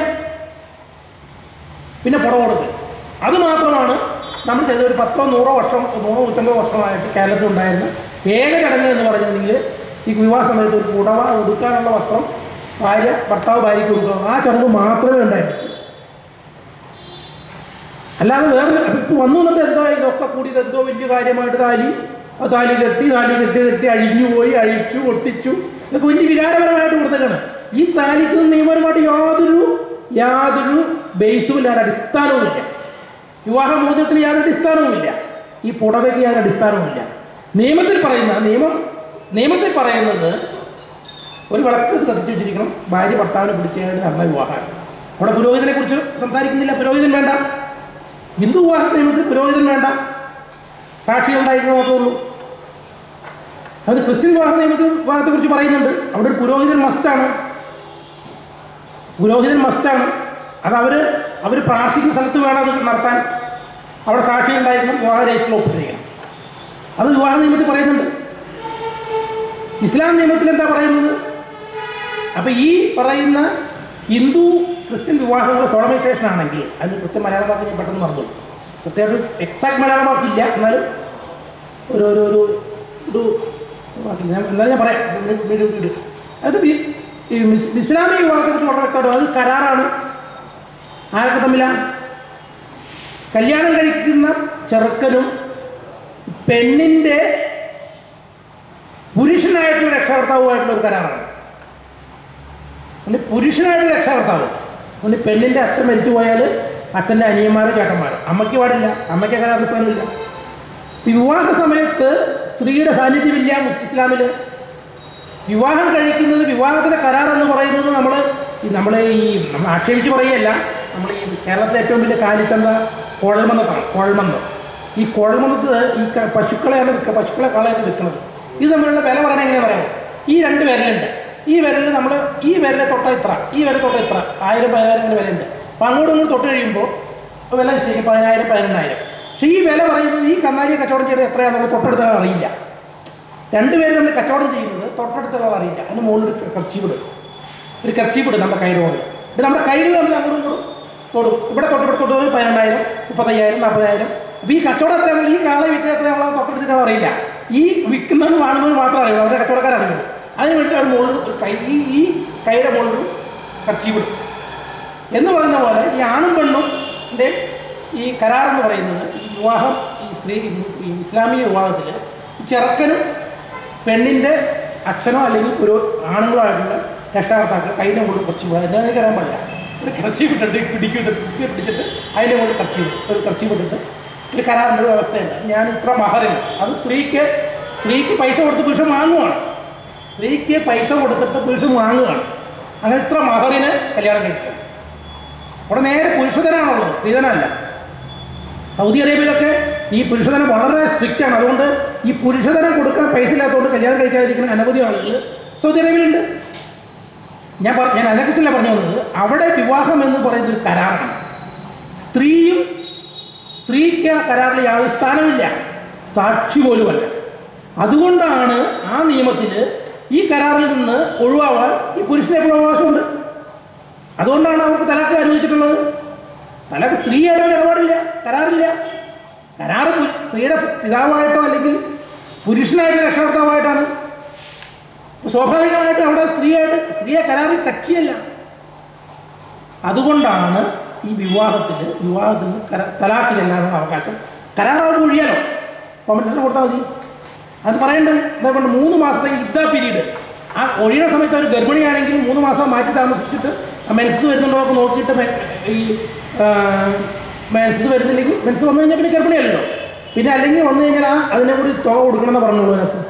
പിന്നെ പുറം കൊടുക്കൽ അത് മാത്രമാണ് നമ്മൾ ചെയ്ത ഒരു പത്തോ നൂറോ വർഷം നൂറോ നൂറ്റമ്പത് വർഷമായിട്ട് കേരളത്തിൽ ഉണ്ടായിരുന്ന ഏക ചടങ്ങ് എന്ന് പറഞ്ഞിട്ടുണ്ടെങ്കിൽ ഈ വിവാഹ സമയത്ത് ഒരു പുടവ ഉടുക്കാനുള്ള വസ്ത്രം ഭാര്യ ഭർത്താവ് ഭാര്യയ്ക്ക് കൊടുക്കുക ആ ചടങ്ങ് മാത്രമേ ഉണ്ടായിരുന്നുള്ളൂ അല്ലാതെ വേറെ ഇപ്പം വന്നു എന്നിട്ട് എന്താ ഇതൊക്കെ കൂടി ഇതെന്തോ വലിയ കാര്യമായിട്ട് താലി ആ താലി കെട്ടി താലി കെട്ടി കെട്ടി അഴിഞ്ഞു പോയി അഴിച്ചു ഒട്ടിച്ചു ഇതൊക്കെ വലിയ വികാരപരമായിട്ട് കൊടുത്തേക്കാണ് ഈ താലിക്ക് നിയമപരമായിട്ട് യാതൊരു യാതൊരു ബേസുമില്ല അടിസ്ഥാനവുമില്ല വിവാഹമോചനത്തിന് യാതൊരു അടിസ്ഥാനവുമില്ല ഈ പുടവയ്ക്ക് യാതൊരു അടിസ്ഥാനവുമില്ല നിയമത്തിൽ പറയുന്ന നിയമം നിയമത്തിൽ പറയുന്നത് ഒരു വിളക്ക് കത്തിച്ചു വെച്ചിരിക്കണം ഭാര്യ ഭർത്താവിനെ പിടിച്ചാൽ നടന്ന വിവാഹമാണ് അവിടെ പുരോഹിതനെ കുറിച്ച് സംസാരിക്കുന്നില്ല പുരോഹിതൻ വേണ്ട ഹിന്ദു വിവാഹ നിയമത്തിൽ പുരോഹിതൻ വേണ്ട സാക്ഷികൾ ഉണ്ടായിരിക്കണം മാത്രമേ ഉള്ളൂ അത് ക്രിസ്ത്യൻ വിവാഹ നിയമത്തിൽ വിവാഹത്തെക്കുറിച്ച് പറയുന്നുണ്ട് അവിടെ ഒരു പുരോഹിതൻ മസ്റ്റാണ് പുരോഹിതൻ മസ്റ്റാണ് അത് അവർ അവർ പ്രാർത്ഥിക്കുന്ന സ്ഥലത്ത് വേണം അത് നടത്താൻ അവിടെ സാക്ഷി ഉണ്ടായിരിക്കണം വിവാഹ രജിസ്റ്ററിൽ ഒപ്പിട്ടിരിക്കണം അത് വിവാഹ നിയമത്തിൽ പറയുന്നുണ്ട് ഇസ്ലാം നിയമത്തിൽ എന്താ പറയുന്നത് അപ്പം ഈ പറയുന്ന ഹിന്ദു ക്രിസ്ത്യൻ വിവാഹങ്ങൾ സോളമൈസേഷൻ ആണെങ്കിൽ അതിന് കൃത്യം മലയാളം വാക്ക് ഞാൻ പെട്ടെന്ന് മറന്നു കൃത്യമായിട്ട് എക്സാക്ട് മലയാളം വാക്കില്ല എന്നാലും ഒരു ഒരു ഒരു ഒരു വാക്ക് ഞാൻ എന്നാലും ഞാൻ പറയാം ഇത് ഇത് ഇത്. അത് വി- ഈ മിസ്- ഇസ്ലാമിക വിവാഹത്തെക്കുറിച്ച് വളരെ വ്യക്തമായിട്ട് അത് കരാറാണ് ആരൊക്കെ തമ്മിലാ കല്യാണം കഴിക്കുന്ന ചെറുക്കനും പെണ്ണിൻ്റെ പുരുഷനായിട്ടുള്ള രക്ഷകർത്താവുമായിട്ടുള്ള ഒരു കരാറാണ് പിന്നെ പുരുഷനായിട്ടുള്ള രക്ഷകർത്താവ് പിന്നെ പെണ്ണിൻ്റെ അച്ഛൻ മരിച്ചു പോയാൽ അച്ഛൻ്റെ അനിയന്മാരോ ചേട്ടന്മാരോ അമ്മയ്ക്ക് പാടില്ല അമ്മയ്ക്ക് അങ്ങനെ അവസ്ഥാനമില്ല വിവാഹ സമയത്ത് സ്ത്രീയുടെ സാന്നിധ്യമില്ല മുസ് ഇസ്ലാമിൽ വിവാഹം കഴിക്കുന്നത് വിവാഹത്തിൻ്റെ കരാർ എന്ന് പറയുന്നത് നമ്മൾ നമ്മൾ ഈ നമ്മൾ ആക്ഷേപിച്ച് പറയുകയല്ല നമ്മൾ ഈ കേരളത്തിലെ ഏറ്റവും വലിയ കാലിച്ചന്ത കുഴൽമന്നത്താണ് കുഴൽമന്ദം ഈ കുഴൽമന്നത്ത് ഈ ക- പശുക്കളെയാണ് വിൽക്കുക പശുക്കളെ കളയാണ് വിൽക്കുന്നത് ഇത് തമ്മിലുള്ള വില പറയണത് എങ്ങനെ പറയാം ഈ രണ്ട് വിരലുണ്ട് ഈ വിരലിൽ നമ്മൾ ഈ വിരലെ തൊട്ട ഇത്ര ഈ വിരൽ തൊട്ട ഇത്ര ആയിരം പതിനായിരം അങ്ങനെ വിലയുണ്ട് അപ്പം അങ്ങോട്ടും ഇങ്ങോട്ട് തൊട്ട് കഴിയുമ്പോൾ വില ശരി പതിനായിരം പതിനെണ്ണായിരം പക്ഷേ ഈ വില പറയുന്നത് ഈ കന്നാലിയെ കച്ചവടം ചെയ്തത് എത്രയാണെന്നുള്ള തൊട്ടടുത്താൽ അറിയില്ല രണ്ടുപേരും നമ്മൾ കച്ചവടം ചെയ്യുന്നത് തൊട്ടടുത്തുള്ള അറിയില്ല അതിന് മുകളിൽ ഒരു കർച്ചീവിട് ഒരു കർച്ചീവിട് നമ്മുടെ കയ്യുടെ മുകളിൽ ഇത് നമ്മുടെ കയ്യിൽ നമ്മൾ അങ്ങോട്ടും ഇങ്ങോട്ടും തൊടും ഇവിടെ തൊട്ട് ഇവിടെ തൊട്ട് പോയി പതിനെണ്ണായിരം മുപ്പത്തയ്യായിരം നാൽപ്പതിനായിരം അപ്പോൾ ഈ കച്ചവടം എത്രയാണെന്ന് ഈ കാളെ വിറ്റ് എത്രയാണെന്ന് തൊട്ടടുത്തിട്ട് അറിയില്ല ഈ വിൽക്കുന്നവന് വാങ്ങുന്നവന് മാത്രമേ അറിയുള്ളൂ അവരുടെ കച്ചവടക്കാർ അറിയുള്ളൂ അതിന് വേണ്ടി അവർ മുകളിൽ ഒരു കൈ ഈ ഈ കൈയുടെ മുകളിൽ കർച്ചീവിടും എന്ന് പറയുന്ന പോലെ ഈ ആണും പെണ്ണും ന്റെ ഈ കരാർ എന്ന് പറയുന്നത് ഈ വിവാഹം ഈ സ്ത്രീ ഈ ഇസ്ലാമിക വിവാഹത്തിൽ ചെറുക്കനും പെണ്ണിൻ്റെ അച്ഛനോ അല്ലെങ്കിൽ ഒരു ആണുങ്ങളോ ആയിട്ടുള്ള രക്ഷാകർത്താക്കൾ കയ്യിൻ്റെ മുകളിൽ കുറച്ച് പോകാൻ എന്താ എനിക്ക് അറിയാൻ പാടില്ല ഒരു കർച്ചി വിട്ടിട്ട് പിടിക്കും ഇത് പിടിച്ച് പിടിച്ചിട്ട് അതിൻ്റെ മുകളിൽ കർച്ചി വിടും ഒരു കർച്ചി വിട്ടിട്ട് ഒരു കരാറിൻ്റെ ഒരു വ്യവസ്ഥയുണ്ട് ഞാൻ ഇത്ര മഹറിന് അത് സ്ത്രീക്ക് സ്ത്രീക്ക് പൈസ കൊടുത്ത് പുരുഷൻ വാങ്ങുവാണ് സ്ത്രീക്ക് പൈസ കൊടുത്തിട്ട് പുരുഷൻ വാങ്ങുകയാണ് അങ്ങനെ ഇത്ര മഹറിന് കല്യാണം കഴിക്കുക അവിടെ നേരെ പുരുഷധനാണുള്ളത് സ്ത്രീധനമല്ല സൗദി അറേബ്യയിലൊക്കെ ഈ പുരുഷധനം വളരെ സ്ട്രിക്റ്റ് ആണ് അതുകൊണ്ട് ഈ പുരുഷധനം കൊടുക്കാൻ പൈസ ഇല്ലാത്തതുകൊണ്ട് കല്യാണം കഴിക്കാതിരിക്കുന്ന അനവധി ആളുകൾ സൗദി അറേബ്യയിലുണ്ട് ഞാൻ പറ ഞാൻ അതിനെക്കുറിച്ചല്ല പറഞ്ഞു വന്നത് അവിടെ വിവാഹം എന്ന് പറയുന്നത് ഒരു കരാറാണ് സ്ത്രീയും സ്ത്രീക്ക് ആ കരാറിൽ യാതൊരു സ്ഥാനമില്ല സാക്ഷി പോലുമല്ല അതുകൊണ്ടാണ് ആ നിയമത്തിൽ ഈ കരാറിൽ നിന്ന് ഒഴിവാവാൻ ഈ പുരുഷന് എപ്പോഴും അവകാശമുണ്ട് അതുകൊണ്ടാണ് അവർക്ക് തലാക്ക് അനുവദിച്ചിട്ടുള്ളത് തലാക്ക് സ്ത്രീയായിട്ട് അതിന് ഇടപാടില്ല കരാറില്ല കരാറ് പു- സ്ത്രീയുടെ പിതാവായിട്ടോ അല്ലെങ്കിൽ പുരുഷനായിട്ട് രക്ഷകർത്താവായിട്ടാണ് അപ്പോൾ സ്വാഭാവികമായിട്ടും അവിടെ സ്ത്രീയായിട്ട് സ്ത്രീയെ കരാറിൽ കക്ഷിയല്ല അതുകൊണ്ടാണ് ഈ വിവാഹത്തിൽ വിവാഹത്തിൽ കര തലാക്ക് ചെല്ലാനുള്ള അവകാശം കരാർ അവർ ഒഴിയാലോ കോമൻസിന് കൊടുത്താൽ മതി അത് പറയണ്ട അതേപോലെ മൂന്ന് മാസത്തെ യുദ്ധ പീരീഡ് ആ ഒഴിയുന്ന സമയത്ത് അവർ ഗർഭിണിയാണെങ്കിൽ മൂന്ന് മാസം മാറ്റി താമസിച്ചിട്ട് മെൻസ് വരുന്നുണ്ടോ ഒക്കെ നോക്കിയിട്ട് മെ- ഈ മെൻസ് വരുന്നില്ലെങ്കിൽ മെൻസ് വന്നു കഴിഞ്ഞാൽ പിന്നെ ഗർഭിണിയല്ലല്ലോ പിന്നെ അല്ലെങ്കിൽ വന്നു കഴിഞ്ഞാൽ ആ അതിനെ കൂടി തുക കൊടുക്കണമെന്ന് പറഞ്ഞോളൂ അതിനകത്ത്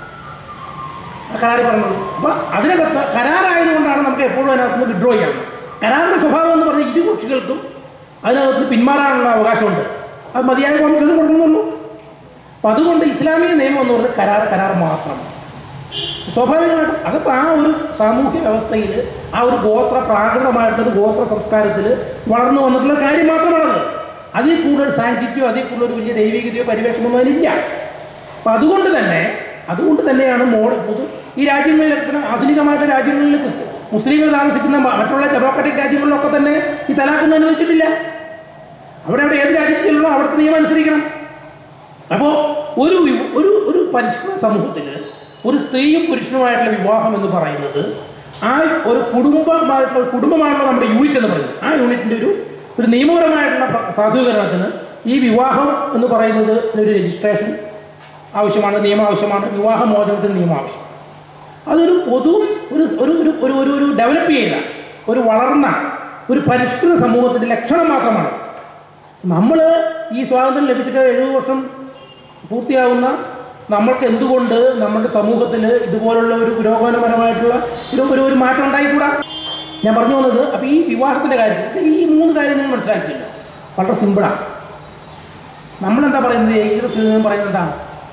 ആ കരാറിൽ പറഞ്ഞോളൂ അപ്പോൾ അതിനകത്ത് കരാറായതുകൊണ്ടാണ് നമുക്ക് എപ്പോഴും അതിനകത്ത് നിന്ന് വിഡ്രോ ചെയ്യാം കരാറിൻ്റെ സ്വഭാവം എന്ന് പറഞ്ഞാൽ ഇരു കക്ഷികൾക്കും അതിനകത്ത് പിന്മാറാനുള്ള അവകാശമുണ്ട് അത് മതിയായ കോൺഫിഡൻസ് കൊടുക്കണമെന്നുള്ളൂ അപ്പം അതുകൊണ്ട് ഇസ്ലാമിക നിയമം എന്ന് പറയുന്നത് കരാർ കരാർ മാത്രമാണ് സ്വാഭാവികമായിട്ടും അതിപ്പോൾ ആ ഒരു സാമൂഹ്യ വ്യവസ്ഥയിൽ ആ ഒരു ഗോത്ര പ്രാകൃതമായിട്ടൊരു ഗോത്ര സംസ്കാരത്തിൽ വളർന്നു വന്നിട്ടുള്ള കാര്യം മാത്രമാണത് അതിൽ കൂടുതൽ സാങ്ക്ടിറ്റോ അതിൽ കൂടുതൽ ഒരു വലിയ ദൈവികതയോ പരിവേഷമൊന്നും അതിനില്ല അപ്പം അതുകൊണ്ട് തന്നെ അതുകൊണ്ട് തന്നെയാണ് മോഡ് പൊതു ഈ രാജ്യങ്ങളിലൊക്കെ തന്നെ ആധുനികമായിട്ട് രാജ്യങ്ങളിൽ ക്രിസ്തു- മുസ്ലിങ്ങൾ താമസിക്കുന്ന മ- മറ്റുള്ള ഡെമോക്രാറ്റിക് രാജ്യങ്ങളിലൊക്കെ തന്നെ ഈ തലാഖൊന്നും അനുവദിച്ചിട്ടില്ല അവിടെ അവിടെ ഏത് രാജ്യത്ത് ചെല്ലണോ അവിടുത്തെ നിയമം അനുസരിക്കണം അപ്പോൾ ഒരു വി- ഒരു ഒരു പരിഷ്കൃത സമൂഹത്തിൽ ഒരു സ്ത്രീയും പുരുഷനുമായിട്ടുള്ള വിവാഹം എന്ന് പറയുന്നത് ആ ഒരു കുടുംബമായിട്ടുള്ള ഒരു കുടുംബമാണല്ലോ നമ്മുടെ യൂണിറ്റ് എന്ന് പറയുന്നത് ആ യൂണിറ്റിൻ്റെ ഒരു ഒരു നിയമപരമായിട്ടുള്ള പ്ര- സാധൂകരണത്തിന് ഈ വിവാഹം എന്ന് പറയുന്നത് ഒരു രജിസ്ട്രേഷൻ ആവശ്യമാണ് നിയമം ആവശ്യമാണ് വിവാഹമോചനത്തിന് നിയമം ആവശ്യം അതൊരു പൊതു ഒരു ഒരു ഒരു ഒരു ഒരു ഒരു ഡെവലപ്പ് ചെയ്ത ഒരു വളർന്ന ഒരു പരിഷ്കൃത സമൂഹത്തിൻ്റെ ലക്ഷണം മാത്രമാണ് നമ്മൾ ഈ സ്വാതന്ത്ര്യം ലഭിച്ചിട്ട് എഴുപത് വർഷം പൂർത്തിയാവുന്ന നമ്മൾക്ക് എന്തുകൊണ്ട് നമ്മുടെ സമൂഹത്തിൽ ഇതുപോലുള്ള ഒരു പുരോഗമനപരമായിട്ടുള്ള ഒരു ഒരു ഒരു മാറ്റം ഉണ്ടായിക്കൂടാ ഞാൻ പറഞ്ഞു വന്നത് അപ്പോൾ ഈ വിവാഹത്തിൻ്റെ കാര്യത്തിൽ ഇത് ഈ മൂന്ന് കാര്യം നിങ്ങൾ മനസ്സിലാക്കിയില്ല വളരെ സിമ്പിളാണ് നമ്മളെന്താ പറയുന്നത് ഏകീകൃത സ്ത്രീധനം പറയുന്നത് എന്താ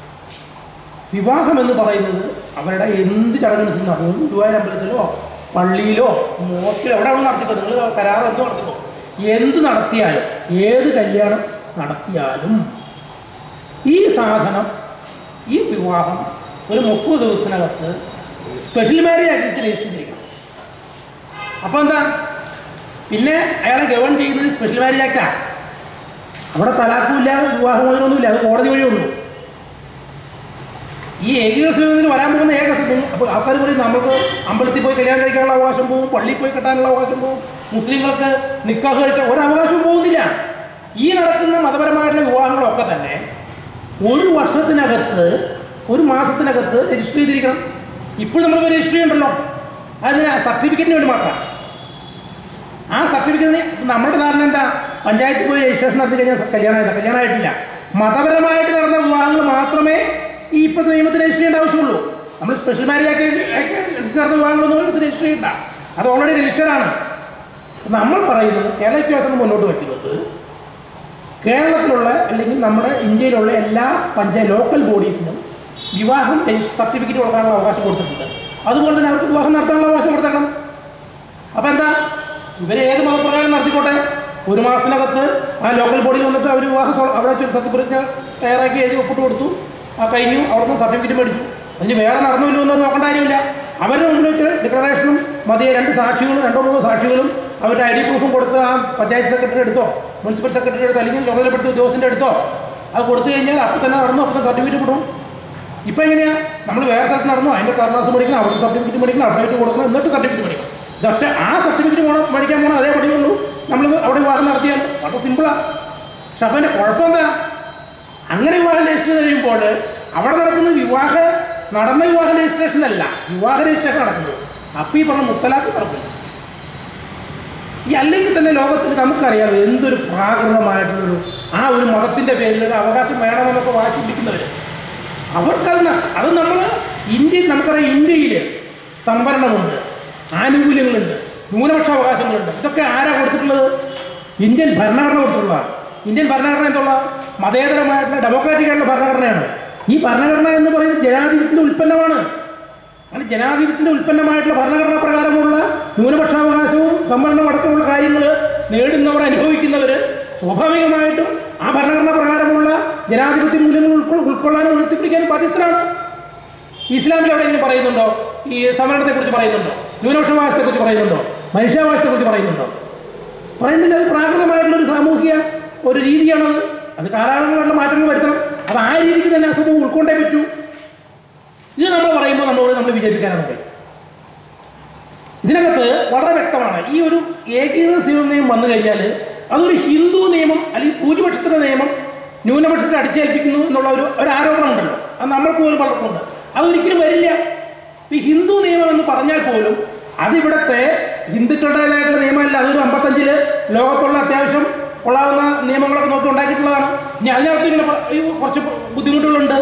വിവാഹം എന്ന് പറയുന്നത് അവരുടെ എന്ത് ചടങ്ങനുസരിച്ച് നടന്നു ഗുരുവായൂർ അമ്പലത്തിലോ പള്ളിയിലോ മോസ്കിലോ എവിടെ വേണം നടത്തിക്കോ നിങ്ങൾ കരാറോ എന്ത് നടത്തിക്കോ എന്ത് നടത്തിയാലും ഏത് കല്യാണം നടത്തിയാലും ഈ സാധനം ഈ വിവാഹം ഒരു മുപ്പത് ദിവസത്തിനകത്ത് സ്പെഷ്യൽ മാരേജ് ആക്ടിവിറ്റി രജിസ്റ്റർ ചെയ്തിരിക്കണം അപ്പോൾ എന്താ പിന്നെ അയാളെ ഗവൺ ചെയ്യുന്നത് സ്പെഷ്യൽ മാരേജ് ആക്റ്റാണ് അവിടെ തലാക്കുമില്ല വിവാഹമോചനമൊന്നുമില്ല അത് കോടതി വഴിയുള്ളൂ ഈ ഏകീകൃത സമൂഹത്തിന് വരാൻ പോകുന്ന ഏക അപ്പോൾ ആൾക്കാർ പറയും നമുക്ക് അമ്പലത്തിൽ പോയി കല്യാണം കഴിക്കാനുള്ള അവകാശം പോകും പള്ളിയിൽ പോയി കെട്ടാനുള്ള അവകാശം പോകും മുസ്ലിങ്ങൾക്ക് നിക്കാഹ് കഴിക്കാൻ ഒരു അവകാശവും പോകുന്നില്ല ഈ നടക്കുന്ന മതപരമായിട്ടുള്ള വിവാഹങ്ങളൊക്കെ തന്നെ ഒരു വർഷത്തിനകത്ത് ഒരു മാസത്തിനകത്ത് രജിസ്റ്റർ ചെയ്തിരിക്കണം ഇപ്പോൾ നമ്മൾ രജിസ്റ്റർ ചെയ്യണ്ടല്ലോ അതിന് സർട്ടിഫിക്കറ്റിന് വേണ്ടി മാത്രമാണ് ആ സർട്ടിഫിക്കറ്റ് നമ്മുടെ ധാരണ എന്താ പഞ്ചായത്തിൽ പോയി രജിസ്ട്രേഷൻ നടത്തി കഴിഞ്ഞാൽ കല്യാണമായില്ല കല്യാണമായിട്ടില്ല മതപരമായിട്ട് നടന്ന വിവാഹങ്ങൾ മാത്രമേ ഈ ഇപ്പോഴത്തെ നിയമത്തിൽ രജിസ്റ്റർ ചെയ്യേണ്ട ആവശ്യമുള്ളൂ നമ്മൾ സ്പെഷ്യൽ മാരേജ് ആക്കി രജിസ്റ്റർ നടന്ന വിവാഹങ്ങളൊന്നും എടുത്ത് രജിസ്റ്റർ ചെയ്യണ്ട അത് ഓൾറെഡി രജിസ്റ്റേഡ് ആണ് നമ്മൾ പറയുന്നത് കേരള വ്യത്യാസം മുന്നോട്ട് വയ്ക്കുന്നത് കേരളത്തിലുള്ള അല്ലെങ്കിൽ നമ്മുടെ ഇന്ത്യയിലുള്ള എല്ലാ പഞ്ചായത്ത് ലോക്കൽ ബോഡീസിനും വിവാഹം സർട്ടിഫിക്കറ്റ് കൊടുക്കാനുള്ള അവകാശം കൊടുത്തിട്ടുണ്ട് അതുപോലെ തന്നെ അവർക്ക് വിവാഹം നടത്താനുള്ള അവകാശം കൊടുത്തേക്കണം അപ്പം എന്താ ഇവർ ഏത് മതപ്രകാരം നടത്തിക്കോട്ടെ ഒരു മാസത്തിനകത്ത് ആ ലോക്കൽ ബോഡിയിൽ വന്നിട്ട് അവർ വിവാഹ സ്വ- അവിടെ വെച്ച് സത്യപ്രതിജ്ഞ തയ്യാറാക്കി എഴുതി ഒപ്പിട്ട് കൊടുത്തു ആ കഴിഞ്ഞു അവിടുന്ന് സർട്ടിഫിക്കറ്റ് മേടിച്ചു അതിന് വേറെ നടന്നില്ലോ എന്ന് നോക്കേണ്ട കാര്യമില്ല അവരുടെ മുമ്പിൽ വെച്ച് ഡിക്ലറേഷനും മതിയെ രണ്ട് സാക്ഷികളും രണ്ടോ മൂന്നോ സാക്ഷികളും അവരുടെ ഐ ഡി പ്രൂഫും കൊടുത്ത് ആ പഞ്ചായത്ത് സെക്രട്ടറി എടുത്തോ മുനിസിപ്പൽ സെക്രട്ടറി എടുത്തോ അല്ലെങ്കിൽ ചുമതലപ്പെടുത്തിയ ഉദ്യോഗസ്ഥൻ്റെ എടുത്തോ അത് കൊടുത്തു കഴിഞ്ഞാൽ അപ്പം തന്നെ നടന്നു അപ്പം സർട്ടിഫിക്കറ്റ് കിട്ടും ഇപ്പം എങ്ങനെയാ നമ്മൾ വേറെ സ്ഥലത്ത് നടന്നു അതിൻ്റെ കടലാസ് മേടിക്കണം അവിടെ സർട്ടിഫിക്കറ്റ് മേടിക്കണം അപ്ഡേറ്റ് കൊടുക്കണം എന്നിട്ട് സർട്ടിഫിക്കറ്റ് മേടിക്കണം ഇതൊറ്റ ആ സർട്ടിഫിക്കറ്റ് പോകണം മേടിക്കാൻ പോകണം അതേ പടിയുള്ളൂ നമ്മൾ അവിടെ വിവാഹം നടത്തിയാൽ വളരെ സിമ്പിളാണ് പക്ഷെ അപ്പം എൻ്റെ കുഴപ്പം എന്താ അങ്ങനെ വിവാഹ രജിസ്ട്രേഷൻ കഴിയുമ്പോൾ അവിടെ നടക്കുന്ന വിവാഹ നടന്ന വിവാഹ രജിസ്ട്രേഷൻ അല്ല വിവാഹ രജിസ്ട്രേഷൻ നടക്കുന്നത് അപ്പം ഈ പറഞ്ഞ മുത്തലാഖ് നടക്കുന്നു ഈ അല്ലെങ്കിൽ തന്നെ ലോകത്തിൽ നമുക്കറിയാം എന്തൊരു പ്രാകൃതമായിട്ടുള്ളൊരു ആ ഒരു മതത്തിൻ്റെ പേരിൽ ഒരു അവകാശം വേണമെന്നൊക്കെ വാശി പിടിക്കുന്നവർ അവർക്കത് നഷ്ടം അത് നമ്മൾ ഇന്ത്യ നമുക്കറിയാം ഇന്ത്യയിൽ സംവരണമുണ്ട് ആനുകൂല്യങ്ങളുണ്ട് ന്യൂനപക്ഷ അവകാശങ്ങളുണ്ട് ഇതൊക്കെ ആരാ കൊടുത്തിട്ടുള്ളത് ഇന്ത്യൻ ഭരണഘടന കൊടുത്തിട്ടുള്ളതാണ് ഇന്ത്യൻ ഭരണഘടന എന്തുള്ള മതേതരമായിട്ടുള്ള ഡെമോക്രാറ്റിക് ആയിട്ടുള്ള ഭരണഘടനയാണ് ഈ ഭരണഘടന എന്ന് പറയുന്നത് ജനാധിപത്യത്തിൻ്റെ ഉൽപ്പന്നമാണ് അങ്ങനെ ജനാധിപത്യത്തിൻ്റെ ഉൽപ്പന്നമായിട്ടുള്ള ഭരണഘടന പ്രകാരമുള്ള ന്യൂനപക്ഷാവകാശവും സംവരണം അടക്കമുള്ള കാര്യങ്ങൾ നേടുന്നവർ അനുഭവിക്കുന്നവർ സ്വാഭാവികമായിട്ടും ആ ഭരണഘടന പ്രകാരമുള്ള ജനാധിപത്യ മൂല്യങ്ങൾ ഉൾക്കൊ ഉൾക്കൊള്ളാനും ഉയർത്തിപ്പിടിക്കാനും ബാധ്യസ്ഥരാണ് ഇസ്ലാമിൽ എവിടെയെങ്കിലും പറയുന്നുണ്ടോ ഈ സംവരണത്തെക്കുറിച്ച് പറയുന്നുണ്ടോ ന്യൂനപക്ഷാവകാശത്തെക്കുറിച്ച് പറയുന്നുണ്ടോ മനുഷ്യാവകാശത്തെക്കുറിച്ച് പറയുന്നുണ്ടോ പറയുന്നില്ല അത് പ്രാകൃതമായിട്ടുള്ള ഒരു സാമൂഹിക ഒരു രീതിയാണത് അത് കാലാകാലങ്ങളിലുള്ള മാറ്റങ്ങൾ വരുത്തണം അത് ആ രീതിക്ക് തന്നെ ആ സമൂഹം ഉൾക്കൊണ്ടേ പറ്റൂ ഇത് നമ്മൾ പറയുമ്പോൾ നമ്മളോട് നമ്മൾ വിചാരിക്കാനാണ് പറയും ഇതിനകത്ത് വളരെ വ്യക്തമാണ് ഈ ഒരു ഏകീകൃത സിവിൽ നിയമം വന്നു കഴിഞ്ഞാൽ അതൊരു ഹിന്ദു നിയമം അല്ലെങ്കിൽ ഭൂരിപക്ഷത്തിൻ്റെ നിയമം ന്യൂനപക്ഷത്തെ അടിച്ചേൽപ്പിക്കുന്നു എന്നുള്ള ഒരു ഒരു ആരോപണം ഉണ്ടല്ലോ അത് നമ്മൾക്ക് പോലും പലർക്കുണ്ട് അതൊരിക്കലും വരില്ല ഈ ഹിന്ദു നിയമം എന്ന് പറഞ്ഞാൽ പോലും അതിവിടുത്തെ ഹിന്ദുക്കളുടേതായിട്ടുള്ള നിയമമല്ല അതൊരു അമ്പത്തഞ്ചില് ലോകത്തുള്ള അത്യാവശ്യം കൊള്ളാവുന്ന നിയമങ്ങളൊക്കെ നോക്കി ഉണ്ടാക്കിയിട്ടുള്ളതാണ് ഇനി അതിനകത്ത് ഇങ്ങനെ പ- ഈ കുറച്ച് ബുദ്ധിമുട്ടുകളുണ്ട്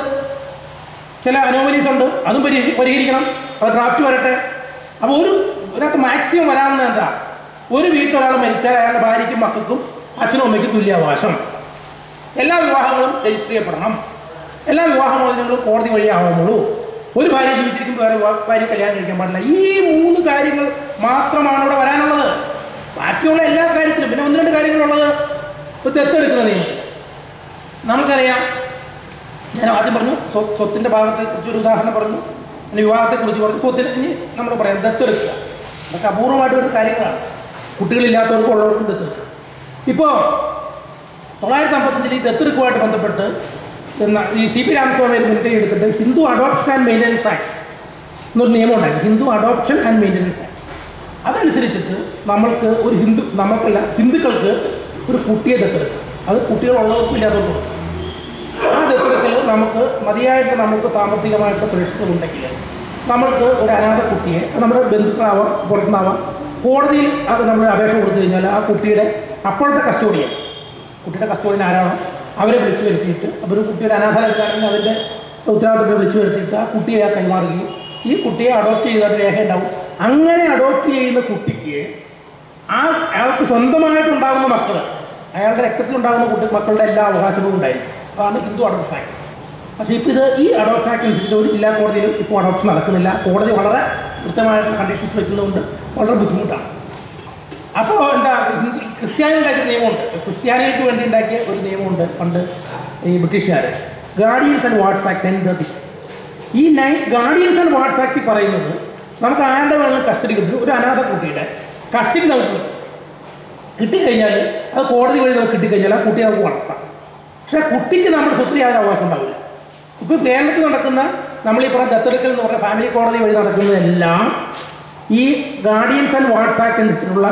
ചില അനോമലീസ് ഉണ്ട് അതും പരിഹരി പരിഹരിക്കണം അത് ഡ്രാഫ്റ്റ് വരട്ടെ അപ്പോൾ ഒരു ഇതിനകത്ത് മാക്സിമം വരാവുന്ന എന്താ ഒരു വീട്ടിൽ ഒരാൾ മരിച്ചാൽ അയാളുടെ ഭാര്യയ്ക്കും മക്കൾക്കും അച്ഛനും അമ്മയ്ക്കും തുല്യാവകാശം എല്ലാ വിവാഹങ്ങളും രജിസ്റ്റർ ചെയ്യപ്പെടണം എല്ലാ വിവാഹമോചനങ്ങളും കോടതി വഴിയാവുന്നുള്ളൂ ഒരു ഭാര്യ ജീവിച്ചിരിക്കും വേറെ വിവാ- ഭാര്യ കല്യാണം കഴിക്കാൻ പാടില്ല ഈ മൂന്ന് കാര്യങ്ങൾ മാത്രമാണ് ഇവിടെ വരാനുള്ളത് ബാക്കിയുള്ള എല്ലാ കാര്യത്തിലും പിന്നെ ഒന്ന് രണ്ട് കാര്യങ്ങളുള്ളത് ഒരു ദത്തെടുക്കുന്ന നിയമം നമുക്കറിയാം ഞാൻ ആദ്യം പറഞ്ഞു സ്വ- സ്വത്തിൻ്റെ ഭാഗത്തെക്കുറിച്ച് ഒരു ഉദാഹരണം പറഞ്ഞു പിന്നെ വിവാഹത്തെക്കുറിച്ച് പറഞ്ഞു സ്വത്തിന് ഇനി നമ്മൾ പറയാം ദത്തെടുക്കുക അതൊക്കെ അപൂർവമായിട്ട് വരുന്ന കാര്യങ്ങളാണ് കുട്ടികളില്ലാത്തവർക്കും ഉള്ളവർക്കും ദത്തെടുക്കുക ഇപ്പോൾ തൊള്ളായിരത്തി അമ്പത്തഞ്ചിൽ ഈ ദത്തെടുക്കുമായിട്ട് ബന്ധപ്പെട്ട് എന്ന ഈ സി പി രാമസ്വാമി ഒരു മുൻകൈ എടുത്തിട്ട് Hindu adoption and maintenance act എന്നൊരു നിയമം ഉണ്ടായി Hindu adoption and maintenance act അതനുസരിച്ചിട്ട് നമ്മൾക്ക് ഒരു ഹിന്ദു നമുക്കല്ല ഹിന്ദുക്കൾക്ക് ഒരു കുട്ടിയെ ദത്തെടുക്കാം അത് കുട്ടികളുള്ളവർക്കും ഇല്ലാത്തവർക്കും കൊടുക്കും. ആ ദത്തെടുക്കൽ നമുക്ക് മതിയായിട്ട് നമുക്ക് സാമ്പത്തികമായിട്ട് സുരക്ഷിതം ഉണ്ടെങ്കിൽ നമ്മൾക്ക് ഒരു അനാഥ കുട്ടിയെ അത് നമ്മുടെ ബന്ധുക്കളാവാം പുറത്തുനിന്നാവാം കോടതിയിൽ അത് നമ്മൾ അപേക്ഷ കൊടുത്തു കഴിഞ്ഞാൽ ആ കുട്ടിയുടെ അപ്പോഴത്തെ കസ്റ്റോഡിയൻ കുട്ടിയുടെ കസ്റ്റോഡിയൻ ആരാണോ അവരെ വിളിച്ചു വരുത്തിയിട്ട് അവർ കുട്ടിയുടെ അനാഥാലയത്തിലാണെങ്കിൽ അതിൻ്റെ ഉത്തരവാദിത്തത്തെ വിളിച്ചു വരുത്തിയിട്ട് ആ കുട്ടിയെ ആ കൈമാറുകയും ഈ കുട്ടിയെ അഡോപ്റ്റ് ചെയ്തിട്ട് രേഖ ഉണ്ടാവും അങ്ങനെ അഡോപ്റ്റ് ചെയ്യുന്ന കുട്ടിക്ക് ആ അയാൾക്ക് സ്വന്തമായിട്ടുണ്ടാകുന്ന മക്കൾ അയാളുടെ രക്തത്തിലുണ്ടാകുന്ന കുട്ടി മക്കളുടെ എല്ലാ അവകാശങ്ങളും ഉണ്ടായിരിക്കും അതാണ് ഹിന്ദു അഡോപ്ഷൻ ആക്ട് പക്ഷേ ഇപ്പോൾ ഇത് ഈ അഡോപ്ഷൻ ആക്ട് അനുസരിച്ച് ഒരു ജില്ലാ കോടതിയിലും ഇപ്പോൾ അഡോപ്ഷൻ നടക്കുന്നില്ല കോടതി വളരെ കൃത്യമായിട്ടുള്ള കണ്ടീഷൻസ് വെക്കുന്നതുകൊണ്ട് വളരെ ബുദ്ധിമുട്ടാണ് അപ്പോൾ എന്താ ഹിന്ദു ക്രിസ്ത്യാനി ഉണ്ടാക്കിയ നിയമമുണ്ട് ക്രിസ്ത്യാനികൾക്ക് വേണ്ടി ഉണ്ടാക്കിയ ഒരു നിയമമുണ്ട് പണ്ട് ഈ ബ്രിട്ടീഷുകാർ guardians and wards act nine thirty ഈ nine guardians and wards act പറയുന്നത് നമുക്ക് ആരുടെ വേണമെങ്കിലും കസ്റ്റഡി കിട്ടും ഒരു അനാഥ കുട്ടിയുടെ കസ്റ്റഡി നമുക്ക് കിട്ടും കിട്ടിക്കഴിഞ്ഞാൽ അത് കോടതി വഴി നമുക്ക് കിട്ടിക്കഴിഞ്ഞാൽ ആ കുട്ടിയെ നമുക്ക് വളർത്താം പക്ഷേ കുട്ടിക്ക് നമ്മുടെ സ്വത്തിൽ യാതൊരു അവകാശം ഉണ്ടാവില്ല ഇപ്പോൾ കേരളത്തിൽ നടക്കുന്ന നമ്മൾ ഈ പറഞ്ഞ ദത്തെടുക്കൽ എന്ന് പറഞ്ഞ ഫാമിലി കോടതി വഴി നടക്കുന്നതെല്ലാം ഈ ഗാർഡിയൻസ് ആൻഡ് വാർഡ്സ് ആക്ട് അനുസരിച്ചിട്ടുള്ള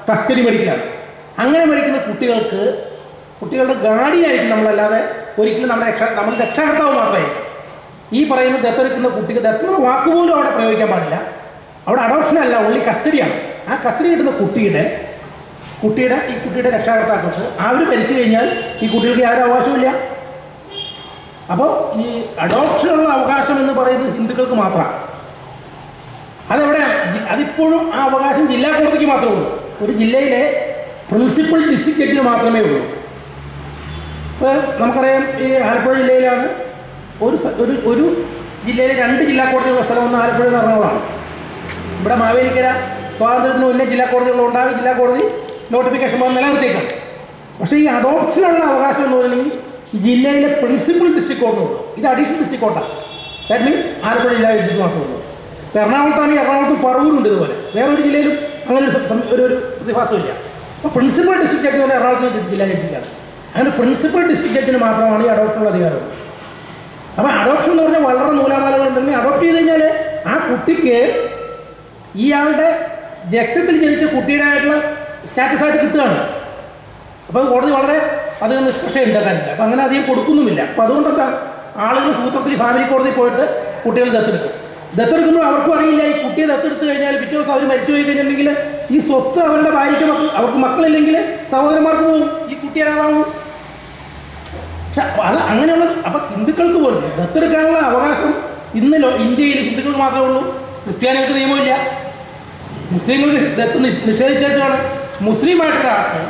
കസ്റ്റഡി മെഡിക്കലാണ് അങ്ങനെ മേടിക്കുന്ന കുട്ടികൾക്ക് കുട്ടികളുടെ ഗാർഡിയനായിരിക്കും നമ്മളല്ലാതെ ഒരിക്കലും നമ്മുടെ രക്ഷ നമ്മൾ രക്ഷാകർത്താവ് മാത്രമായിരിക്കും ഈ പറയുന്ന ദത്തെടുക്കുന്ന കുട്ടിക്ക് ദത്തെന്ന വാക്കുപോലും അവിടെ പ്രയോഗിക്കാൻ പാടില്ല അവിടെ അഡോപ്ഷൻ അല്ല ഉള്ളി കസ്റ്റഡിയാണ് ആ കസ്റ്റഡി കിട്ടുന്ന കുട്ടിയുടെ കുട്ടിയുടെ ഈ കുട്ടിയുടെ രക്ഷാകർത്താക്കൾക്ക് അവർ മരിച്ചു കഴിഞ്ഞാൽ ഈ കുട്ടികൾക്ക് യാതൊരു അവകാശമില്ല അപ്പോൾ ഈ അഡോപ്ഷനുള്ള അവകാശം എന്ന് പറയുന്നത് ഹിന്ദുക്കൾക്ക് മാത്രമാണ് അതെവിടെ അതിപ്പോഴും ആ അവകാശം ജില്ലാ കോടതിക്ക് മാത്രമേ ഉള്ളൂ ഒരു ജില്ലയിലെ പ്രിൻസിപ്പൽ ഡിസ്ട്രിക്ട് ജഡ്ജിന് മാത്രമേ ഉള്ളൂ ഇപ്പോൾ നമുക്കറിയാം ഈ ആലപ്പുഴ ജില്ലയിലാണ് ഒരു സ- ഒരു ഒരു ജില്ലയിലെ രണ്ട് ജില്ലാ കോടതികളുള്ള സ്ഥലം ഒന്ന് ആലപ്പുഴ എന്ന് എറണാകുളമാണ് ഇവിടെ മാവേലിക്കര സ്വാതന്ത്ര്യത്തിന് മുന്നേ ജില്ലാ കോടതികൾ ഉണ്ടാകും ജില്ലാ കോടതി നോട്ടിഫിക്കേഷൻ വന്ന് നിലനിർത്തിയേക്കാം പക്ഷേ ഈ അഡോപ്ഷനുള്ള അവകാശം എന്ന് പറയുന്നത് ജില്ലയിലെ പ്രിൻസിപ്പൽ ഡിസ്ട്രിക്ട് കോർട്ടിനുള്ളൂ ഇത് അഡീഷണൽ ഡിസ്ട്രിക്ട് കോർട്ടാണ് ദാറ്റ് മീൻസ് ആലപ്പുഴ ജില്ലാ ജഡ്ജിക്ക് മാത്രമേ ഉള്ളൂ ഇപ്പോൾ എറണാകുളത്താണെങ്കിൽ എറണാകുളത്ത് പറവൂരുണ്ട് ഇതുപോലെ വേറൊരു ജില്ലയിലും അങ്ങനെ ഒരു സം- ഒരു ഒരു പ്രതിഭാസമില്ല അപ്പോൾ പ്രിൻസിപ്പൽ ഡിസ്ട്രിക്ട് ജഡ്ജി എന്ന് പറഞ്ഞാൽ എറണാകുളത്ത് ജില്ലാ ജഡ്ജിക്കാണ് അങ്ങനെ പ്രിൻസിപ്പൽ ഡിസ്ട്രിക്ട് ജഡ്ജിന് മാത്രമാണ് ഈ അഡോപ്ഷനുള്ള അധികാരം അപ്പോൾ അഡോപ്ഷൻ എന്ന് പറഞ്ഞാൽ വളരെ നൂലാമാലകളുണ്ടെങ്കിൽ അഡോപ്റ്റ് ചെയ്ത് കഴിഞ്ഞാൽ ആ കുട്ടിക്ക് ഇയാളുടെ രക്തത്തിൽ ജനിച്ച കുട്ടിയുടേതായിട്ടുള്ള സ്റ്റാറ്റസ് ആയിട്ട് കിട്ടുകയാണ് അപ്പോൾ കോടതി വളരെ അധികം നിഷ്കർഷ ഉണ്ടാക്കാനില്ല അപ്പം അങ്ങനെ അധികം കൊടുക്കുന്നുമില്ല അപ്പോൾ അതുകൊണ്ടൊക്കെ ആളുകൾ സൂത്രത്തിൽ ഫാമിലി കോടതി പോയിട്ട് കുട്ടികൾ ദത്തെടുക്കും ദത്തെടുക്കുമ്പോൾ അവർക്കും അറിയില്ല ഈ കുട്ടിയെ ദത്തെടുത്ത് കഴിഞ്ഞാൽ പിറ്റേ ദിവസം അവർ മരിച്ചു പോയി കഴിഞ്ഞിട്ടുണ്ടെങ്കിൽ ഈ സ്വത്ത് അവരുടെ ഭാര്യയ്ക്ക് മക്കൾ അവർക്ക് മക്കളില്ലെങ്കിൽ സഹോദരന്മാർക്ക് പോകും ഈ കുട്ടി ഏതാവും പക്ഷെ അത് അങ്ങനെയുള്ള അപ്പം ഹിന്ദുക്കൾക്ക് പോലും ദത്തെടുക്കാനുള്ള അവകാശം ഇന്ന് ലോ ഇന്ത്യയിൽ ഹിന്ദുക്കൾക്ക് മാത്രമേ ഉള്ളൂ ക്രിസ്ത്യാനികൾക്ക് നിയമമില്ല മുസ്ലിങ്ങൾക്ക് ദത്ത് നി- നിഷേധിച്ചേക്കാണ് മുസ്ലിമായിട്ടുള്ള ആൾക്ക്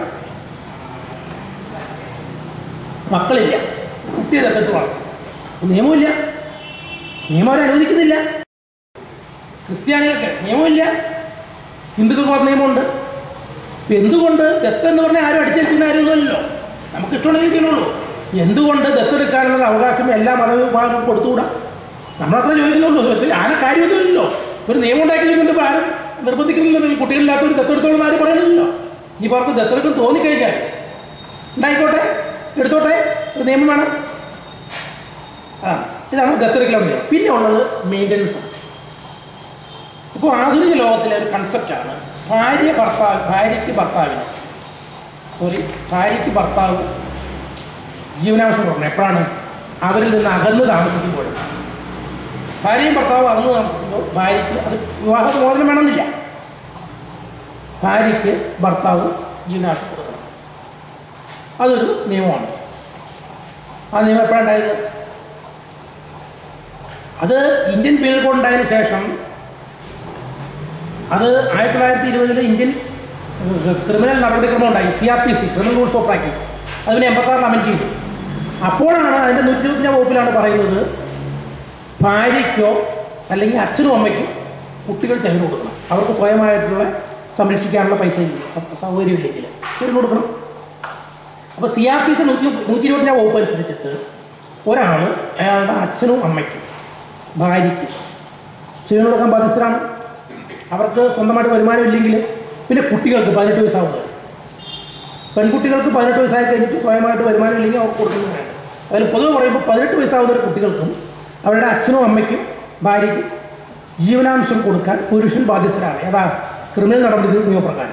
മക്കളില്ല കുട്ടിയെ ദത്തെടുത്ത് വളർത്തും നിയമമില്ല നിയമം അവരെ അനുവദിക്കുന്നില്ല ക്രിസ്ത്യാനികൾക്ക് നിയമമില്ല ഹിന്ദുക്കൾക്ക് മാത്രം നിയമമുണ്ട് ഇപ്പം എന്തുകൊണ്ട് ദത്തെന്ന് പറഞ്ഞാൽ ആരും അടിച്ചേൽപ്പിക്കുന്ന കാര്യമൊന്നുമല്ലല്ലോ നമുക്ക് ഇഷ്ടമുണ്ടെങ്കിൽ ചെയ്യുള്ളൂ എന്തുകൊണ്ട് ദത്തെടുക്കാനുള്ള അവകാശം എല്ലാ മതവിഭാഗങ്ങൾക്കും കൊടുത്തുകൂടാ നമ്മളത്ര ചോദിക്കുന്നുള്ളൂ ഇതിൽ ആന കാര്യമൊന്നുമില്ലല്ലോ ഒരു നിയമം ഉണ്ടാക്കി ചോദിക്കുന്നുണ്ട് ആരും നിർബന്ധിക്കുന്നില്ല കുട്ടികളില്ലാത്തവർ ദത്തെടുത്തോളം ആരും പറയുന്നില്ലല്ലോ ഇനി അവർക്ക് ദത്തെടുക്കും തോന്നിക്കഴിഞ്ഞാൽ ഉണ്ടായിക്കോട്ടെ എടുത്തോട്ടെ ഒരു നിയമം വേണം ആ ഇതാണ് ദത്തെടുക്കലാണ് നിയമം പിന്നെ ഉള്ളത് മെയിൻ്റനൻസ് ആണ് ഇപ്പോൾ ആധുനിക ലോകത്തിലെ ഒരു കൺസെപ്റ്റാണ് ഭാര്യ ഭർത്താവ് ഭാര്യയ്ക്ക് ഭർത്താവിന് സോറി ഭാര്യയ്ക്ക് ഭർത്താവ് ജീവനാംശം കൊടുക്കണം എപ്പോഴാണ് അവരിൽ നിന്ന് അകന്ന് താമസിക്കുമ്പോൾ ഭാര്യയും ഭർത്താവും അകന്ന് താമസിക്കുമ്പോൾ ഭാര്യയ്ക്ക് അത് വിവാഹ മോചനം വേണമെന്നില്ല ഭാര്യയ്ക്ക് ഭർത്താവ് ജീവനാംശം കൊടുക്കണം അതൊരു നിയമമാണ് ആ നിയമം എപ്പോഴാണ് ഉണ്ടായത് അത് ഇന്ത്യൻ പീനൽ കോഡ് ഉണ്ടായതിനു ശേഷം അത് ആയിരത്തി തൊള്ളായിരത്തി ഇരുപതിൽ ഇന്ത്യൻ ക്രിമിനൽ നടപടിക്രമം ഉണ്ടായി C R P C criminal rules of practice അതിന് എൺപത്താറിൽ അമെൻഡ് ചെയ്തു അപ്പോഴാണ് അതിൻ്റെ നൂറ്റി ഇരുപത്തഞ്ചാം വകുപ്പിലാണ് പറയുന്നത് ഭാര്യയ്ക്കോ അല്ലെങ്കിൽ അച്ഛനും അമ്മയ്ക്കും കുട്ടികൾ ചെലവ് കൊടുക്കണം അവർക്ക് സ്വയമായിട്ടുള്ള സംരക്ഷിക്കാനുള്ള പൈസ ഇല്ല സ- സൗകര്യം ഇല്ലെങ്കിൽ ചെലവ് കൊടുക്കണം അപ്പോൾ സി ആർ പി സി നൂറ്റി നൂറ്റി ഇരുപത്തഞ്ചാം വകുപ്പ് അനുസരിച്ചിട്ട് ഒരാൾ അയാളുടെ അച്ഛനും അമ്മയ്ക്കും ഭാര്യയ്ക്ക് ചെലവ് കൊടുക്കാൻ ബാധ്യസ്ഥരാണ് അവർക്ക് സ്വന്തമായിട്ട് വരുമാനം ഇല്ലെങ്കിൽ പിന്നെ കുട്ടികൾക്ക് പതിനെട്ട് വയസ്സാവുന്നത് പെൺകുട്ടികൾക്ക് പതിനെട്ട് വയസ്സായി കഴിഞ്ഞിട്ട് സ്വയമായിട്ട് വരുമാനം ഇല്ലെങ്കിൽ അവർക്ക് കൊടുക്കുന്നതാണ് അതിൽ പൊതുവെ പറയുമ്പോൾ പതിനെട്ട് വയസ്സാവുന്ന ഒരു കുട്ടികൾക്കും അവരുടെ അച്ഛനും അമ്മയ്ക്കും ഭാര്യയ്ക്കും ജീവനാംശം കൊടുക്കാൻ പുരുഷൻ ബാധ്യസ്ഥരാണ് ഏതാ ക്രിമിനൽ നടപടി നിയമപ്രകാരം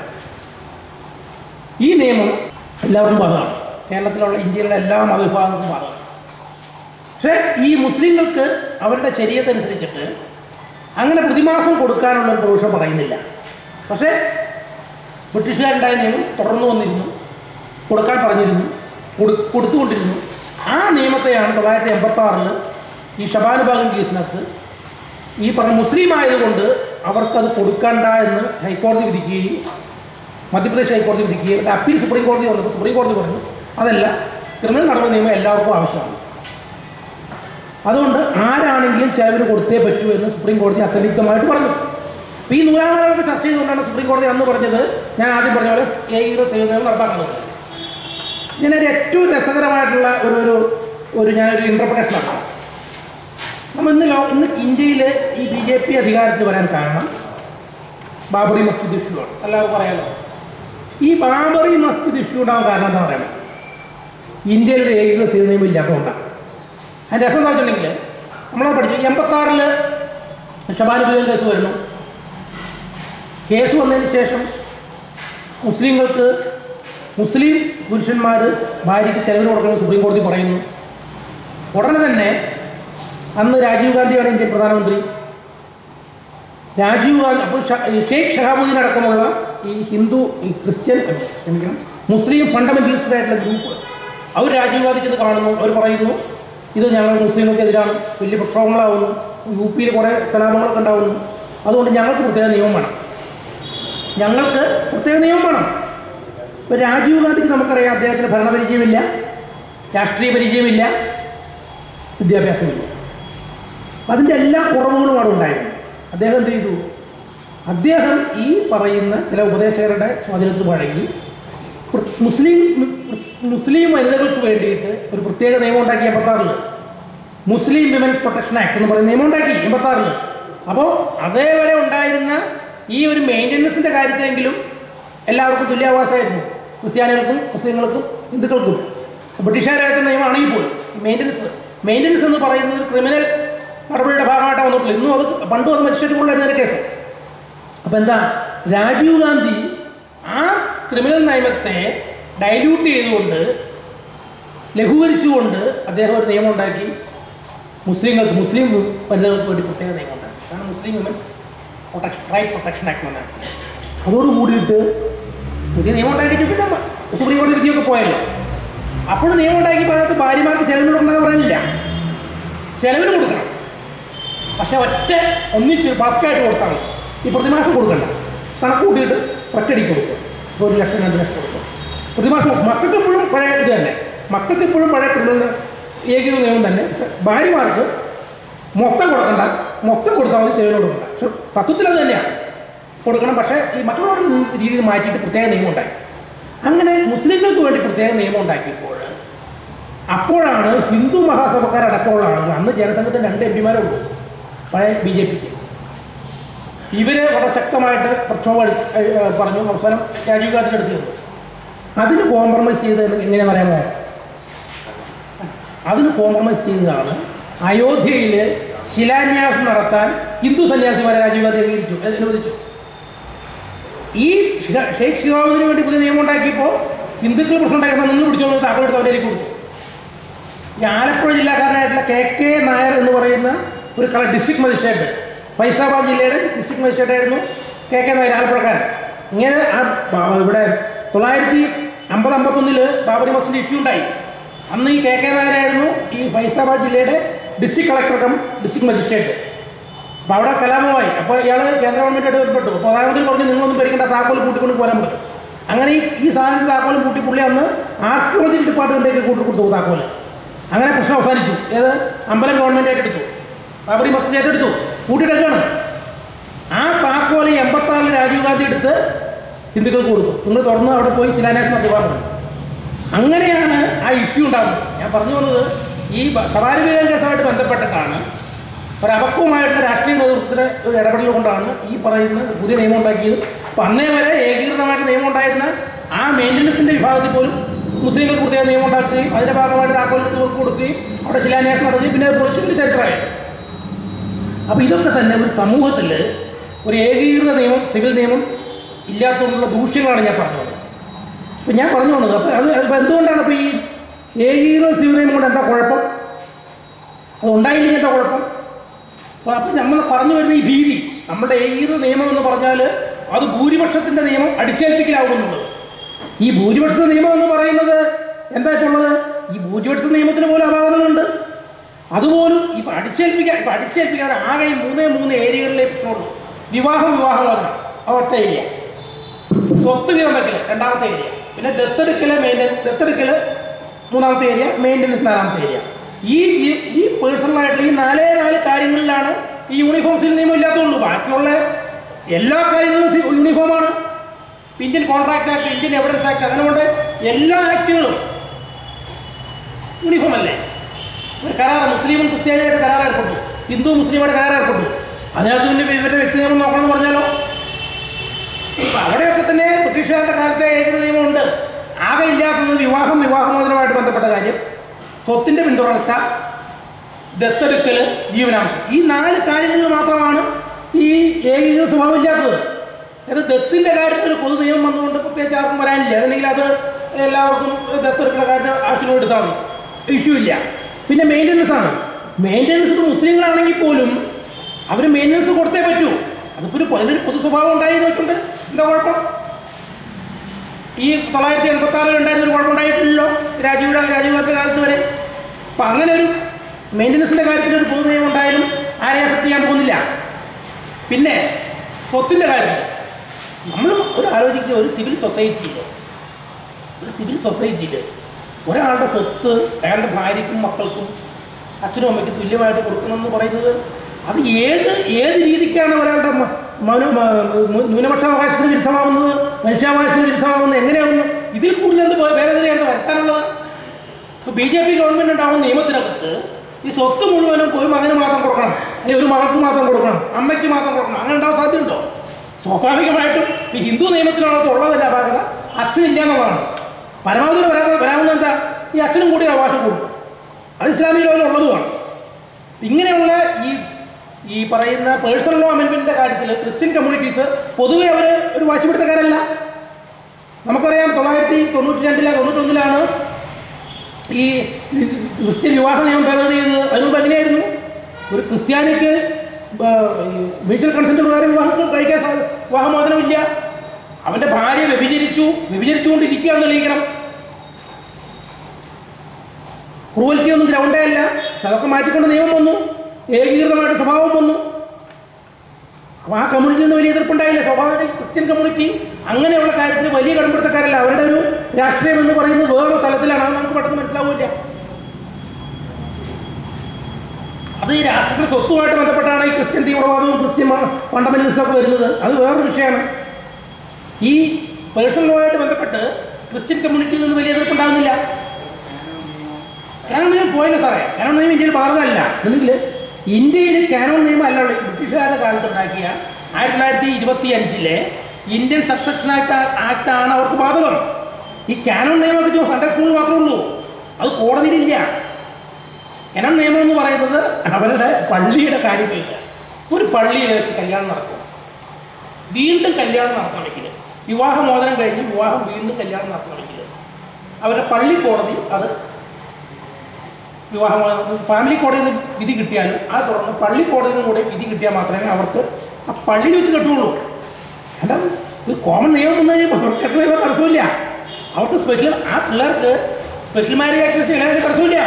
ഈ നിയമം എല്ലാവർക്കും ബാധകമാണ് കേരളത്തിലുള്ള ഇന്ത്യയിലുള്ള എല്ലാ മതവിഭാഗങ്ങൾക്കും ബാധകമാണ് പക്ഷേ ഈ മുസ്ലിങ്ങൾക്ക് അവരുടെ ശരീരത്തനുസരിച്ചിട്ട് അങ്ങനെ പ്രതിമാസം കൊടുക്കാനുള്ള ഒരു പ്രൊവിഷൻ പറയുന്നില്ല പക്ഷേ ബ്രിട്ടീഷുകാരുണ്ടായ നിയമം തുടർന്നു വന്നിരുന്നു കൊടുക്കാൻ പറഞ്ഞിരുന്നു കൊടു കൊടുത്തുകൊണ്ടിരുന്നു ആ നിയമത്തെയാണ് തൊള്ളായിരത്തി എൺപത്തി ആറിൽ ഈ ഷബാനുഭാഗം കേസിനകത്ത് ഈ പറഞ്ഞ മുസ്ലിം ആയതുകൊണ്ട് അവർക്കത് കൊടുക്കണ്ട എന്ന് ഹൈക്കോടതി വിധിക്കുകയും മധ്യപ്രദേശ് ഹൈക്കോടതി വിധിക്കുകയും അതിൻ്റെ അപ്പീൽ സുപ്രീം കോടതി വന്നപ്പോൾ സുപ്രീം കോടതി പറഞ്ഞു അതല്ല ക്രിമിനൽ നടപടി നിയമം എല്ലാവർക്കും ആവശ്യമാണ് അതുകൊണ്ട് ആരാണെങ്കിലും ചെലവിന് കൊടുത്തേ പറ്റൂ എന്ന് സുപ്രീം കോടതി അസന്നിഗ്ധമായിട്ട് പറഞ്ഞു അപ്പോൾ ഈ നൂലാമലൊക്കെ ചർച്ച ചെയ്തുകൊണ്ടാണ് സുപ്രീം കോടതി അന്ന് പറഞ്ഞത് ഞാൻ ആദ്യം പറഞ്ഞ പോലെ ഏകീകൃത ചെയ്യുന്നത് നടപ്പാക്കുന്നത് ഞാനൊരു ഏറ്റവും രസകരമായിട്ടുള്ള ഒരു ഒരു ഒരു ഞാനൊരു ഇൻ്റർപ്രിട്ടേഷൻ നടത്താം നമ്മൾ ഇന്ന് ലോ ഇന്ന് ഇന്ത്യയിൽ ഈ ബി ജെ പി അധികാരത്തിൽ വരാൻ കാരണം ബാബറി മസ്ജിദ് ഇഷ്യൂ ആണ് എല്ലാവർക്കും പറയാലോ ഈ ബാബറി മസ്ജിദ് ഇഷ്യൂ ഉണ്ടാകാൻ കാരണം എന്താ പറയുന്നത് ഇന്ത്യയിൽ ഒരു ഏകീകൃത ചെയ്ത നിയമം ഇല്ലാത്തതുകൊണ്ടാണ് അതിൻ്റെ രസം എന്താ വെച്ചിട്ടുണ്ടെങ്കിൽ നമ്മളത് പഠിച്ചു എൺപത്താറിൽ ഷബാനുഭവം കേസ് വരുന്നു കേസ് വന്നതിന് ശേഷം മുസ്ലിങ്ങൾക്ക് മുസ്ലിം പുരുഷന്മാർ ഭാര്യയ്ക്ക് ചെലവിന് കൊടുക്കണമെന്ന് സുപ്രീം കോടതി പറയുന്നു ഉടനെ തന്നെ അന്ന് രാജീവ് ഗാന്ധിയാണ് ഇന്ത്യൻ പ്രധാനമന്ത്രി രാജീവ് ഗാന്ധി അപ്പോൾ ഷ- ഈ ഷെയ്ഖ് ഷഹാബുദ്ദീൻ അടക്കമുള്ള ഈ ഹിന്ദു ഈ ക്രിസ്ത്യൻ ക്ഷമിക്കണം മുസ്ലിം ഫണ്ടമെന്റലിസ്റ്റ് ആയിട്ടുള്ള ഗ്രൂപ്പ് അവർ രാജീവ് ഗാന്ധി ചെന്ന് കാണുന്നു അവർ പറയുന്നു ഇത് ഞങ്ങൾ മുസ്ലിങ്ങൾക്കെതിരാണ് വലിയ പ്രക്ഷോഭങ്ങളാവുന്നു യു പിയിൽ കുറേ കലാപങ്ങളൊക്കെ ഉണ്ടാവുന്നു അതുകൊണ്ട് ഞങ്ങൾക്ക് പ്രത്യേക നിയമം വേണം ഞങ്ങൾക്ക് പ്രത്യേക നിയമം വേണം ഇപ്പോൾ രാജീവ് ഗാന്ധിക്ക് നമുക്കറിയാം അദ്ദേഹത്തിന് ഭരണപരിചയമില്ല രാഷ്ട്രീയ പരിചയമില്ല വിദ്യാഭ്യാസമില്ല അതിൻ്റെ എല്ലാ കുറവുകളും അവിടെ ഉണ്ടായിരുന്നു അദ്ദേഹം എന്ത് ചെയ്തു അദ്ദേഹം ഈ പറയുന്ന ചില ഉപദേശകരുടെ സ്വാധീനത്തിൽ വഴങ്ങി പ്ര- മുസ്ലിം മുസ്ലിം വനിതകൾക്ക് വേണ്ടിയിട്ട് ഒരു പ്രത്യേക നിയമം ഉണ്ടാക്കി എൺപത്താറിൽ മുസ്ലിം വിമൻസ് പ്രൊട്ടക്ഷൻ ആക്ട് എന്ന് പറയുന്ന നിയമം ഉണ്ടാക്കി എൺപത്താറിൽ അപ്പോൾ അതേവരെ ഉണ്ടായിരുന്ന ഈ ഒരു മെയിൻ്റനൻസിൻ്റെ കാര്യത്തിലെങ്കിലും എല്ലാവർക്കും തുല്യാവകാശമായിരുന്നു ക്രിസ്ത്യാനികൾക്കും മുസ്ലിങ്ങൾക്കും ഹിന്ദുക്കൾക്കും ബ്രിട്ടീഷുകാരായിട്ട് നിയമമാണെങ്കിൽ പോലും മെയിൻ്റനൻസ് മെയിൻ്റനൻസ് എന്ന് പറയുന്ന ഒരു ക്രിമിനൽ നടപടിയുടെ ഭാഗമായിട്ടാണ് വന്നിട്ടുള്ളത് ഇന്നും അത് പണ്ടും അത് മജിസ്ട്രേറ്റ് കൊണ്ടുവരുന്ന ഒരു കേസ് അപ്പോൾ എന്താ രാജീവ് ഗാന്ധി ആ ക്രിമിനൽ നിയമത്തെ ഡൈല്യൂട്ട് ചെയ്തുകൊണ്ട് ലഘൂകരിച്ചുകൊണ്ട് അദ്ദേഹം ഒരു നിയമം ഉണ്ടാക്കി മുസ്ലിങ്ങൾക്ക് മുസ്ലിം വനിതകൾക്ക് വേണ്ടി പ്രത്യേക നിയമം ഉണ്ടാക്കി കാരണം Muslim women's protection right protection act ഉണ്ടാക്കി അതോട് കൂടിയിട്ട് പുതിയ നിയമം ഉണ്ടാക്കിയിട്ട് പിന്നെ സുപ്രീം കോടതി വിധിയൊക്കെ പോയല്ലോ അപ്പോൾ നിയമം ഉണ്ടാക്കിയപ്പോൾ അതിനകത്ത് ഭാര്യമാർക്ക് ചെലവിന് കൊടുക്കണമെന്ന് പറയുന്നില്ല ചെലവിന് കൊടുക്കണം പക്ഷെ ഒറ്റ ഒന്നിച്ച് ബൾക്കായിട്ട് കൊടുത്താൽ മതി ഈ പ്രതിമാസം കൊടുക്കണ്ട കണക്ക് കൂട്ടിയിട്ട് ഒറ്റയടിക്ക് കൊടുക്കും ഇപ്പോൾ ഒരു ലക്ഷം രണ്ട് ലക്ഷം കൊടുക്കും പ്രതിമാസം മക്കൾക്ക് ഇപ്പോഴും പഴയ ഇത് തന്നെ മക്കൾക്ക് ഇപ്പോഴും പഴയ ക്രിമിനൽ ഏകീകൃത നിയമം തന്നെ പക്ഷെ ഭാര്യമാർക്ക് മൊത്തം കൊടുക്കണ്ട മൊത്തം കൊടുത്താൽ മതി ചെലവിന് കൊടുക്കണ്ട പക്ഷെ തത്വത്തിൽ അത് തന്നെയാണ് കൊടുക്കണം പക്ഷേ ഈ മറ്റുള്ളവരുടെ രീതിയിൽ മാറ്റിയിട്ട് പ്രത്യേക നിയമം ഉണ്ടാക്കി അങ്ങനെ മുസ്ലിങ്ങൾക്ക് വേണ്ടി പ്രത്യേക നിയമം ഉണ്ടാക്കിയപ്പോൾ അപ്പോഴാണ് ഹിന്ദു മഹാസഭക്കാരടക്കമുള്ള ആളുകൾ അന്ന് ജനസംഘത്തിന് രണ്ട് എം പിമാരേ ഉള്ളൂ പഴയ ബി ജെ പിക്ക് ഇവർ വളരെ ശക്തമായിട്ട് പ്രക്ഷോഭം എടു- ഏ, ഏ, പറഞ്ഞു അവസാനം രാജീവ് ഗാന്ധിയുടെ അടുത്ത് ചെന്നു അതിന് കോംപ്രമൈസ് ചെയ്ത് എങ്ങനെ പറയാമോ അതിന് കോംപ്രമൈസ് ചെയ്തതാണ് അയോധ്യയിൽ ശിലാന്യാസം നടത്താൻ ഹിന്ദു സന്യാസിമാരെ രാജീവ് ഗാന്ധി അംഗീകരിച്ചു അത് അനുവദിച്ചു ഈ ഷിഹ- ഷെയ്ഖ് ഷിഹാബുദ്ദീന് വേണ്ടി പുതിയ നിയമം ഉണ്ടാക്കിയപ്പോൾ ഹിന്ദുക്കൾ പ്രശ്നം ഉണ്ടാക്കുന്ന നിന്ന് പിടിച്ചോണ്ട് താക്കോലെടുത്ത് അവരിലേക്ക് കൊടുത്തു ഈ ആലപ്പുഴ ജില്ലാക്കാരനായിട്ടുള്ള കെ കെ നായർ എന്ന് പറയുന്ന ഒരു കള ഡിസ്ട്രിക്ട് മജിസ്ട്രേറ്റ് ഫൈസാബാദ് ജില്ലയുടെ ഡിസ്ട്രിക്ട് മജിസ്ട്രേറ്റ് ആയിരുന്നു കെ കെ നായർ ആലപ്പുഴക്കാരൻ ഇങ്ങനെ ആ ബ- ഇവിടെ തൊള്ളായിരത്തി അമ്പത് അമ്പത്തൊന്നില് ബാബരി മസ്ജിദ് ഇഷ്യൂ ഉണ്ടായി അന്ന് ഈ കെ കെ നായരായിരുന്നു ഈ ഫൈസാബാദ് ജില്ലയുടെ district collector cum district magistrate അപ്പോൾ അവിടെ കലാപമായി അപ്പോൾ ഇയാൾ കേന്ദ്ര ഗവൺമെൻറ്റായിട്ട് ബന്ധപ്പെട്ടു അപ്പോൾ പ്രധാനമന്ത്രി പറഞ്ഞു നിങ്ങളൊന്നും പേടിക്കേണ്ട താക്കോൽ കൂട്ടിക്കൊണ്ട് പോരാൻ പറ്റും അങ്ങനെ ഈ ഈ സാധനത്തിൽ താക്കോലും കൂട്ടി പുള്ളി അന്ന് ആർക്കിയോളജി ഡിപ്പാർട്ട്മെൻറ്റേക്ക് കൂട്ടി കൊടുത്തു താക്കോൽ അങ്ങനെ പ്രശ്നം അവസാനിച്ചു ഏത് അമ്പലം ഗവൺമെൻറ് ഏറ്റെടുത്തു ബാബറി മസ്ജിദ് ഏറ്റെടുത്തു കൂട്ടിയിട്ടേക്കാണ് ആ താക്കോൽ എൺപത്താറിൽ രാജീവ് ഗാന്ധി എടുത്ത് ഹിന്ദുക്കൾക്ക് കൊടുത്തു നിങ്ങൾ തുറന്ന് അവിടെ പോയി ശിലാന്യാസം നടത്തിപ്പാൻ പറഞ്ഞു അങ്ങനെയാണ് ആ ഇഷ്യൂ ഉണ്ടാകുന്നത് ഞാൻ പറഞ്ഞു വന്നത് ഈ ബ- സവാരി വിവേകം കേസുമായിട്ട് ബന്ധപ്പെട്ടിട്ടാണ് ഒരപക്വമായിട്ടുള്ള രാഷ്ട്രീയ നേതൃത്വത്തിന് ഒരു ഇടപെടൽ കൊണ്ടാണ് ഈ പറയുന്ന പുതിയ നിയമം ഉണ്ടാക്കിയത് അപ്പം അന്നേ വരെ ഏകീകൃതമായിട്ട് നിയമം ഉണ്ടായിരുന്ന ആ മെയിൻ്റനൻസിൻ്റെ വിഭാഗത്തിൽ പോലും മുസ്ലിങ്ങൾക്ക് പ്രത്യേക നിയമം ഉണ്ടാക്കുകയും അതിൻ്റെ ഭാഗമായിട്ട് താക്കോലെടുത്ത് ഇവർക്ക് കൊടുക്കുകയും അവിടെ ശിലാന്യാസം നടത്തുകയും പിന്നെ അത് പൊളിച്ചു ഒരു ചരിത്രമായി അപ്പോൾ ഇതൊക്കെ തന്നെ ഒരു സമൂഹത്തിൽ ഒരു ഏകീകൃത നിയമം സിവിൽ നിയമം ഇല്ലാത്തതുകൊണ്ടുള്ള ദൂഷ്യങ്ങളാണ് ഞാൻ പറഞ്ഞു വന്നത് അപ്പോൾ ഞാൻ പറഞ്ഞു വന്നത് അപ്പോൾ അത് അപ്പോൾ എന്തുകൊണ്ടാണ് ഇപ്പോൾ ഈ ഏകീകൃത സിവിൽ നിയമം കൊണ്ട് എന്താ കുഴപ്പം അത് ഉണ്ടായില്ലെങ്കിൽ എന്താ കുഴപ്പം അപ്പോൾ അപ്പോൾ നമ്മൾ പറഞ്ഞു വരുന്ന ഈ ഭീതി നമ്മുടെ ഏകീകൃത നിയമം എന്ന് പറഞ്ഞാൽ അത് ഭൂരിപക്ഷത്തിൻ്റെ നിയമം അടിച്ചേൽപ്പിക്കലാവുമെന്നുള്ളത് ഈ ഭൂരിപക്ഷത്തെ നിയമം എന്ന് പറയുന്നത് എന്താ ഇപ്പോൾ ഉള്ളത് ഈ ഭൂരിപക്ഷ നിയമത്തിന് പോലും അപാകതകളുണ്ട് അതുപോലും ഇപ്പം അടിച്ചേൽപ്പിക്കാൻ ഇപ്പം അടിച്ചേൽപ്പിക്കാൻ ആകെ ഈ മൂന്നേ മൂന്ന് ഏരിയകളിലേ പ്രശ്നമുള്ളൂ വിവാഹം വിവാഹമോചനം ആ ഒറ്റ ഏരിയ സ്വത്ത് വീതം വയ്ക്കൽ രണ്ടാമത്തെ ഏരിയ പിന്നെ ദത്തെടുക്കൽ മെയിൻ്റനൻസ് ദത്തെടുക്കൽ മൂന്നാമത്തെ ഏരിയ മെയിൻ്റനൻസ് നാലാമത്തെ ഏരിയ ഈ ഈ- ഈ പേഴ്സണലായിട്ടുള്ള ഈ നാലേ നാല് കാര്യങ്ങളിലാണ് ഈ യൂണിഫോം സിവിൽ നിയമം ഇല്ലാത്തതുള്ളൂ ബാക്കിയുള്ള എല്ലാ കാര്യങ്ങളും സി- യൂണിഫോമാണ് Indian contract act Indian evidence act അങ്ങനെ കൊണ്ട് എല്ലാ ആക്ടുകളും യൂണിഫോം അല്ലേ ഒരു കരാർ മുസ്ലിമും ക്രിസ്ത്യാനിയായിട്ട് കരാർ ഏർപ്പെട്ടു ഹിന്ദു മുസ്ലിമായിട്ട് കരാർ ഏർപ്പെട്ടു അതിനകത്ത് പിന്നെ ഇവരുടെ വ്യക്തി നിയമം നോക്കണമെന്ന് പറഞ്ഞാലോ ഇപ്പൊ അവിടെയൊക്കെ തന്നെ ബ്രിട്ടീഷുകാരുടെ കാലത്തെ ഏകീകൃത നിയമമുണ്ട് ആകെ ഇല്ലാത്തത് വിവാഹം വിവാഹമോചനവുമായിട്ട് ബന്ധപ്പെട്ട കാര്യം സ്വത്തിൻ്റെ പിന്തുടർച്ച ദത്തെടുക്കൽ ജീവനാംശം ഈ നാല് കാര്യങ്ങളിൽ മാത്രമാണ് ഈ ഏകീകൃത സ്വഭാവം ഇല്ലാത്തത് അത് ദത്തിൻ്റെ കാര്യത്തിൽ ഒരു പൊതു നിയമം വന്നുകൊണ്ട് പ്രത്യേകിച്ച് ആർക്കും വരാനില്ല അല്ലെങ്കിൽ അത് എല്ലാവർക്കും ദത്തെടുക്കുന്ന കാര്യത്തിൽ ആവശ്യം എടുത്താൽ മതി ഇഷ്യൂ ഇല്ല പിന്നെ മെയിൻ്റനൻസ് ആണ് മെയിൻ്റനൻസ് ഇപ്പോൾ മുസ്ലിങ്ങളാണെങ്കിൽ പോലും അവർ മെയിൻ്റനൻസ് കൊടുത്തേ പറ്റൂ അതിപ്പോൾ ഒരു അതിനൊരു പൊതു സ്വഭാവം ഉണ്ടായി എന്ന് വെച്ചുകൊണ്ട് എന്താ കുഴപ്പം ഈ തൊള്ളായിരത്തി എൺപത്തി ആറിൽ ഉണ്ടായിരുന്ന ഒരു കുഴപ്പമുണ്ടായിട്ടില്ലല്ലോ രാജീവിടെ രാജീവ് ഗാന്ധി കാലത്ത് വരെ അപ്പം അങ്ങനെ ഒരു മെയിൻ്റനൻസിൻ്റെ കാര്യത്തിൽ ഒരു പൊതു നിയമം ഉണ്ടായാലും ആരെയും അഫക്റ്റ് ചെയ്യാൻ പോകുന്നില്ല പിന്നെ സ്വത്തിൻ്റെ കാര്യത്തിൽ നമ്മൾ ഒരു ആലോചിക്കുക ഒരു സിവിൽ സൊസൈറ്റിയിൽ ഒരു സിവിൽ സൊസൈറ്റിയിൽ ഒരാളുടെ സ്വത്ത് അയാളുടെ ഭാര്യയ്ക്കും മക്കൾക്കും അച്ഛനും അമ്മയ്ക്കും തുല്യമായിട്ട് കൊടുക്കണമെന്ന് പറയുന്നത് അത് ഏത് ഏത് രീതിക്കാണ് ഒരാളുടെ മ- മനു മ- മു- ന്യൂനപക്ഷാവകാശത്തിന് വിരുദ്ധമാവുന്നത് മനുഷ്യാവകാശത്തിന് വിരുദ്ധമാവുന്നത് എങ്ങനെയാവുന്നു ഇതിൽ കൂടുതൽ എന്ത് ഭേദഗതി എന്ത് വരുത്താനുള്ളത് ഇപ്പോൾ ബി ജെ പി ഗവൺമെൻറ് ഉണ്ടാവുന്ന നിയമത്തിനകത്ത് ഈ സ്വത്ത് മുഴുവനും ഒരു മകന് മാത്രം കൊടുക്കണം അല്ലെങ്കിൽ ഒരു മകൾക്ക് മാത്രം കൊടുക്കണം അമ്മയ്ക്ക് മാത്രം കൊടുക്കണം അങ്ങനെ ഉണ്ടാവാൻ സാധ്യതയുണ്ടോ സ്വാഭാവികമായിട്ടും ഈ ഹിന്ദു നിയമത്തിനകത്ത് ഉള്ളതിൻ്റെ അപാകത അച്ഛനില്ല എന്നുള്ളതാണ് പരമാവധി വരാതെ വരാവുന്ന എന്താ ഈ അച്ഛനും കൂടി അവകാശം കൊടുക്കും അത് ഇസ്ലാമിക ലോയിൽ ഉള്ളതുമാണ് ഇങ്ങനെയുള്ള ഈ ഈ പറയുന്ന പേഴ്സണൽ ലോ അമെൻമെൻറ്റിൻ്റെ കാര്യത്തിൽ ക്രിസ്ത്യൻ കമ്മ്യൂണിറ്റീസ് പൊതുവെ അവർ ഒരു വാശിപിടുത്തക്കാരല്ല നമുക്കറിയാം തൊള്ളായിരത്തി തൊണ്ണൂറ്റി രണ്ടിലെ തൊണ്ണൂറ്റൊന്നിലാണ് ഈ ക്രിസ്ത്യൻ വിവാഹ നിയമം ഭേദഗതി ചെയ്യുന്നത് അതിന് മുമ്പ് എങ്ങനെയായിരുന്നു ഒരു ക്രിസ്ത്യാനിക്ക് മ്യൂച്വൽ കൺസെന്റ് പ്രകാരം വിവാഹം കഴിക്കാൻ സാ വിവാഹമോചനമില്ല അവൻ്റെ ഭാര്യ വ്യഭിചരിച്ചു വ്യഭിചരിച്ചുകൊണ്ടിരിക്കുക എന്ന് തെളിയിക്കണം ക്രൂവൽറ്റി ഒന്നും ഗ്രൗണ്ടേ അല്ല പക്ഷെ അതൊക്കെ മാറ്റിക്കൊണ്ട് നിയമം വന്നു ഏകീകൃതമായിട്ട് സ്വഭാവം വന്നു അപ്പോൾ ആ കമ്മ്യൂണിറ്റിയിൽ നിന്ന് വലിയ എതിർപ്പുണ്ടായില്ല സ്വാഭാവിക ക്രിസ്ത്യൻ കമ്മ്യൂണിറ്റി അങ്ങനെയുള്ള കാര്യത്തിൽ വലിയ കടമ്പെടുത്തക്കാരല്ല അവരുടെ ഒരു രാഷ്ട്രീയം എന്ന് പറയുന്നത് വേറൊരു തലത്തിലാണ് അത് നമുക്ക് പെട്ടെന്ന് മനസ്സിലാവില്ല അത് ഈ രാഷ്ട്രത്തിന്റെ സ്വത്തുമായിട്ട് ബന്ധപ്പെട്ടാണ് ഈ ക്രിസ്ത്യൻ തീവ്രവാദവും ക്രിസ്ത്യൻ ഫണ്ടമെന്റലിസ്റ്റും ഒക്കെ വരുന്നത് അത് വേറൊരു വിഷയമാണ് ഈ പേഴ്സണൽ ലോ ആയിട്ട് ബന്ധപ്പെട്ട് ക്രിസ്ത്യൻ കമ്മ്യൂണിറ്റിയിൽ നിന്ന് വലിയ എതിർപ്പുണ്ടാകുന്നില്ല കാനോൺ നിയമം പോയില്ല സാറേ കാനോൺ നിയമം ഇന്ത്യയിൽ ബാധകമല്ല അല്ലെങ്കിൽ ഇന്ത്യയിൽ കാനോൺ നിയമം അല്ല ഉള്ളത് ബ്രിട്ടീഷുകാരുടെ കാലത്ത് ഉണ്ടാക്കിയ ആയിരത്തി തൊള്ളായിരത്തി ഇരുപത്തി അഞ്ചിലെ ഇന്ത്യൻ സബ്സെക്ഷൻ ആക്ട് ആക്ട് ആണ് അവർക്ക് ബാധകം ഈ കാനോൺ നിയമമൊക്കെ ജോ സൺഡേ സ്കൂളിൽ മാത്രമേ ഉള്ളൂ അത് കോടതിയിലില്ല കാനോൺ നിയമം എന്ന് പറയുന്നത് അവരുടെ പള്ളിയുടെ കാര്യമില്ല ഒരു പള്ളിയിൽ വെച്ച് കല്യാണം നടക്കും വീണ്ടും കല്യാണം നടത്തണമെങ്കിൽ വിവാഹമോചനം കഴിഞ്ഞ് വിവാഹം വീണ്ടും കല്യാണം നടത്തണമെങ്കിൽ അവരുടെ പള്ളി കോടതി അത് വിവാഹം ഫാമിലി കോടതിയിൽ നിന്ന് വിധി കിട്ടിയാലും അത് തുടർന്ന് പള്ളി കോടതിയിൽ നിന്ന് കൂടെ വിധി കിട്ടിയാൽ മാത്രമേ അവർക്ക് ആ പള്ളിയിൽ വെച്ച് കെട്ടുള്ളൂ അല്ലാതെ ഇത് കോമൺ നിയമം വന്നു കഴിയുമ്പോൾ അവർക്ക് കെട്ടുന്ന ഇവർ തടസ്സമില്ല അവർക്ക് സ്പെഷ്യൽ ആ പിള്ളേർക്ക് സ്പെഷ്യൽ മാരേജ് ആക്ട് ചെയ്യാനായിട്ട് തടസ്സമില്ല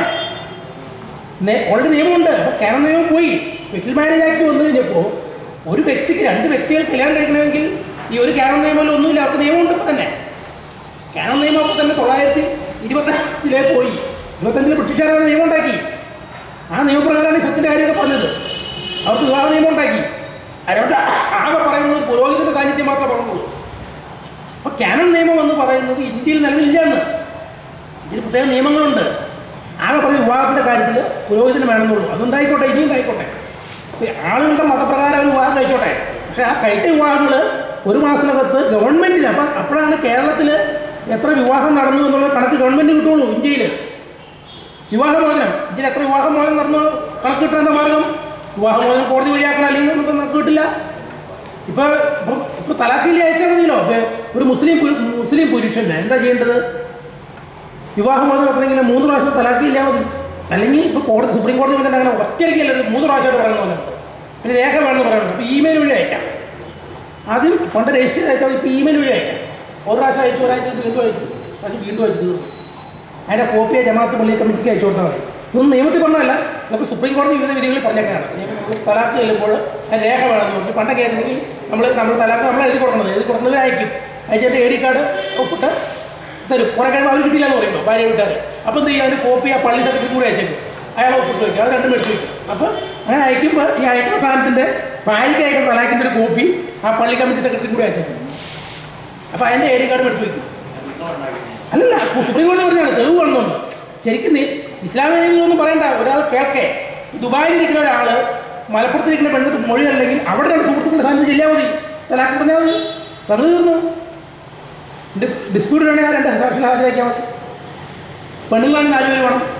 ഓൾറെഡി നിയമമുണ്ട് അപ്പോൾ കേരള നിയമം പോയി സ്പെഷ്യൽ മാരേജ് ആക്ട് വന്നു കഴിഞ്ഞപ്പോൾ ഒരു വ്യക്തിക്ക് രണ്ട് വ്യക്തികൾ കല്യാണം കഴിക്കണമെങ്കിൽ ഈ ഒരു കേരള നിയമമല്ലോ ഒന്നുമില്ല അവർക്ക് നിയമമുണ്ട് ഇപ്പം തന്നെ കേരള നിയമം അപ്പോൾ തന്നെ തൊള്ളായിരത്തി ഇരുപത്തഞ്ചിലേ പോയി ഇരുപത്തഞ്ചിൽ ബ്രിട്ടീഷുകാരാണ് നിയമം ഉണ്ടാക്കി ആ നിയമപ്രകാരമാണ് ഈ സ്വത്തിൻ്റെ കാര്യമൊക്കെ പറഞ്ഞത് അവർക്ക് വിവാഹ നിയമം ഉണ്ടാക്കി അതിനകത്ത് ആകെ പറയുന്നത് പുരോഹിതൻ്റെ സാന്നിധ്യം മാത്രമേ പറഞ്ഞുള്ളൂ അപ്പോൾ കാനൺ നിയമം എന്ന് പറയുന്നത് ഇന്ത്യയിൽ നിലവിലില്ല എന്ന് ഇതിൽ പ്രത്യേക നിയമങ്ങളുണ്ട് ആകെ പറഞ്ഞ വിവാഹത്തിൻ്റെ കാര്യത്തിൽ പുരോഹിതന് വേണമെന്നുള്ളൂ അതുണ്ടായിക്കോട്ടെ ഇനിയും ഉണ്ടായിക്കോട്ടെ ഇപ്പൊ ആളുകളുടെ മതപ്രകാരം അവർ വിവാഹം കഴിച്ചോട്ടെ പക്ഷേ ആ കഴിച്ച വിവാഹങ്ങൾ ഒരു മാസത്തിനകത്ത് ഗവൺമെൻറ്റിന് അപ്പം അപ്പോഴാണ് കേരളത്തിൽ എത്ര വിവാഹം നടന്നു എന്നുള്ള കണക്ക് ഗവൺമെൻറ് കിട്ടുള്ളൂ ഇന്ത്യയിൽ വിവാഹമോചനം ഇന്ത്യയിൽ എത്ര വിവാഹമോചനം നടന്നു കണക്ക് കിട്ടാൻ മാർഗം വിവാഹമോചനം കോടതി വഴിയാക്കണം അല്ലെങ്കിൽ നമുക്ക് കണക്ക് കിട്ടില്ല ഇപ്പോൾ ഇപ്പോൾ ഇപ്പോൾ തലാഖിൽ അയച്ചാൽ മതിയല്ലോ ഇപ്പോൾ ഒരു മുസ്ലിം പുരു- മുസ്ലിം പുരുഷന് എന്താ ചെയ്യേണ്ടത് വിവാഹമോചനം നടത്തണമെങ്കിൽ മൂന്ന് പ്രാവശ്യം തലാഖില്ല മതി അല്ലെങ്കിൽ ഇപ്പോൾ കോടതി സുപ്രീം കോടതി വന്നിട്ട് അങ്ങനെ ഒറ്റയ്ക്കല്ല ഒരു മൂന്ന് പ്രാവശ്യമായിട്ട് പറയുന്ന പോലെ ഉണ്ട് പിന്നെ രേഖ വേണമെന്ന് പറയുന്നുണ്ട് അപ്പോൾ ഇമെയിൽ വഴി അയക്കാം ആദ്യം പണ്ട് രജിസ്റ്റർ ചെയ്ത് അയച്ചാൽ ഇപ്പോൾ ഇമെയിൽ വഴി അയക്കാം ഒരു പ്രാവശ്യം അയച്ചു ഒരാഴ്ച വീണ്ടും അയച്ചു അത് വീണ്ടും അയച്ചു തീർന്നു അതിൻ്റെ കോപ്പിയെ ജമാഅത്ത് പള്ളി കമ്മിറ്റിക്ക് അയച്ചു കൊടുത്താൽ മതി ഇതൊന്നും നിയമത്തിൽ പറഞ്ഞതല്ല ഇതൊക്കെ സുപ്രീം കോടതി വിവിധ വിധികളിൽ പറഞ്ഞൊക്കെയാണ് നിയമം തലാക്ക് ചെല്ലുമ്പോൾ അതിന് രേഖ വേണമെന്ന് പറഞ്ഞു പണ്ടൊക്കെ ആയിരുന്നെങ്കിൽ നമ്മൾ നമ്മൾ തലാക്ക് നമ്മൾ എഴുതി കൊടുക്കുന്നത് എഴുതി കൊടുക്കുന്നത് അയക്കും അയച്ചിട്ട് ഐ ഡി കാർഡ് ഒപ്പിട്ട് തരും കുറേ കഴിയുമ്പോൾ അവർ കിട്ടില്ല എന്ന് പറയുന്നു ഭാര്യ വീട്ടുകാർ അപ്പോൾ എന്ത് ചെയ്യും അതിന് കോപ്പി ആ പള്ളി സെക്രട്ടറി കൂടി അയച്ചേക്കും അയാൾ ഒപ്പിട്ട് വയ്ക്കും അത് രണ്ടും എടുത്ത് വയ്ക്കും അപ്പോൾ അങ്ങനെ അയക്കുമ്പോൾ ഈ അയക്കുന്ന സാധനത്തിൻ്റെ ഭാര്യയ്ക്ക് അയക്കുന്ന തലാക്കിൻ്റെ ഒരു കോപ്പി ആ പള്ളി കമ്മിറ്റി സെക്രട്ടറി കൂടി അയച്ചേക്കും അപ്പോൾ അതിൻ്റെ ഐ ഡി കാർഡും എടുത്ത് വയ്ക്കും അല്ലല്ല സുപ്രീം കോടതി പറഞ്ഞാണ് തെളിവ് വേണമെന്നുണ്ട് ശരിക്കും നീ ഇസ്ലാമിക നിയമം ഒന്നും പറയണ്ട ഒരാൾ കേൾക്കേ ദുബായിലിരിക്കുന്ന ഒരാൾ മലപ്പുറത്തിരിക്കുന്ന പെണ്ണ് മൊഴി അല്ലെങ്കിൽ അവിടെ രണ്ട് സുഹൃത്തുക്കളുടെ സാന്നിധ്യം ചെല്ലിയാൽ മതി തലാക്ക് പറഞ്ഞാൽ മതി പറഞ്ഞു തീർന്നു ഡിസ്പ്യൂട്ട് വേണമെങ്കിൽ ആ രണ്ട് സാക്ഷികൾ ഹാജരാക്കിയാൽ മതി പെണ്ണുങ്ങളാണെങ്കിൽ നാല് പേര് വേണം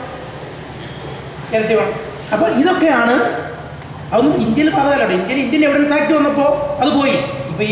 ഇരട്ടി വേണം അപ്പോൾ ഇതൊക്കെയാണ് അതൊന്നും ഇന്ത്യയിൽ ബാധകമല്ല ഇന്ത്യയിൽ ഇന്ത്യൻ എവിഡൻസ് ആക്ട് വന്നപ്പോൾ അത് പോയി ഇപ്പോൾ ഈ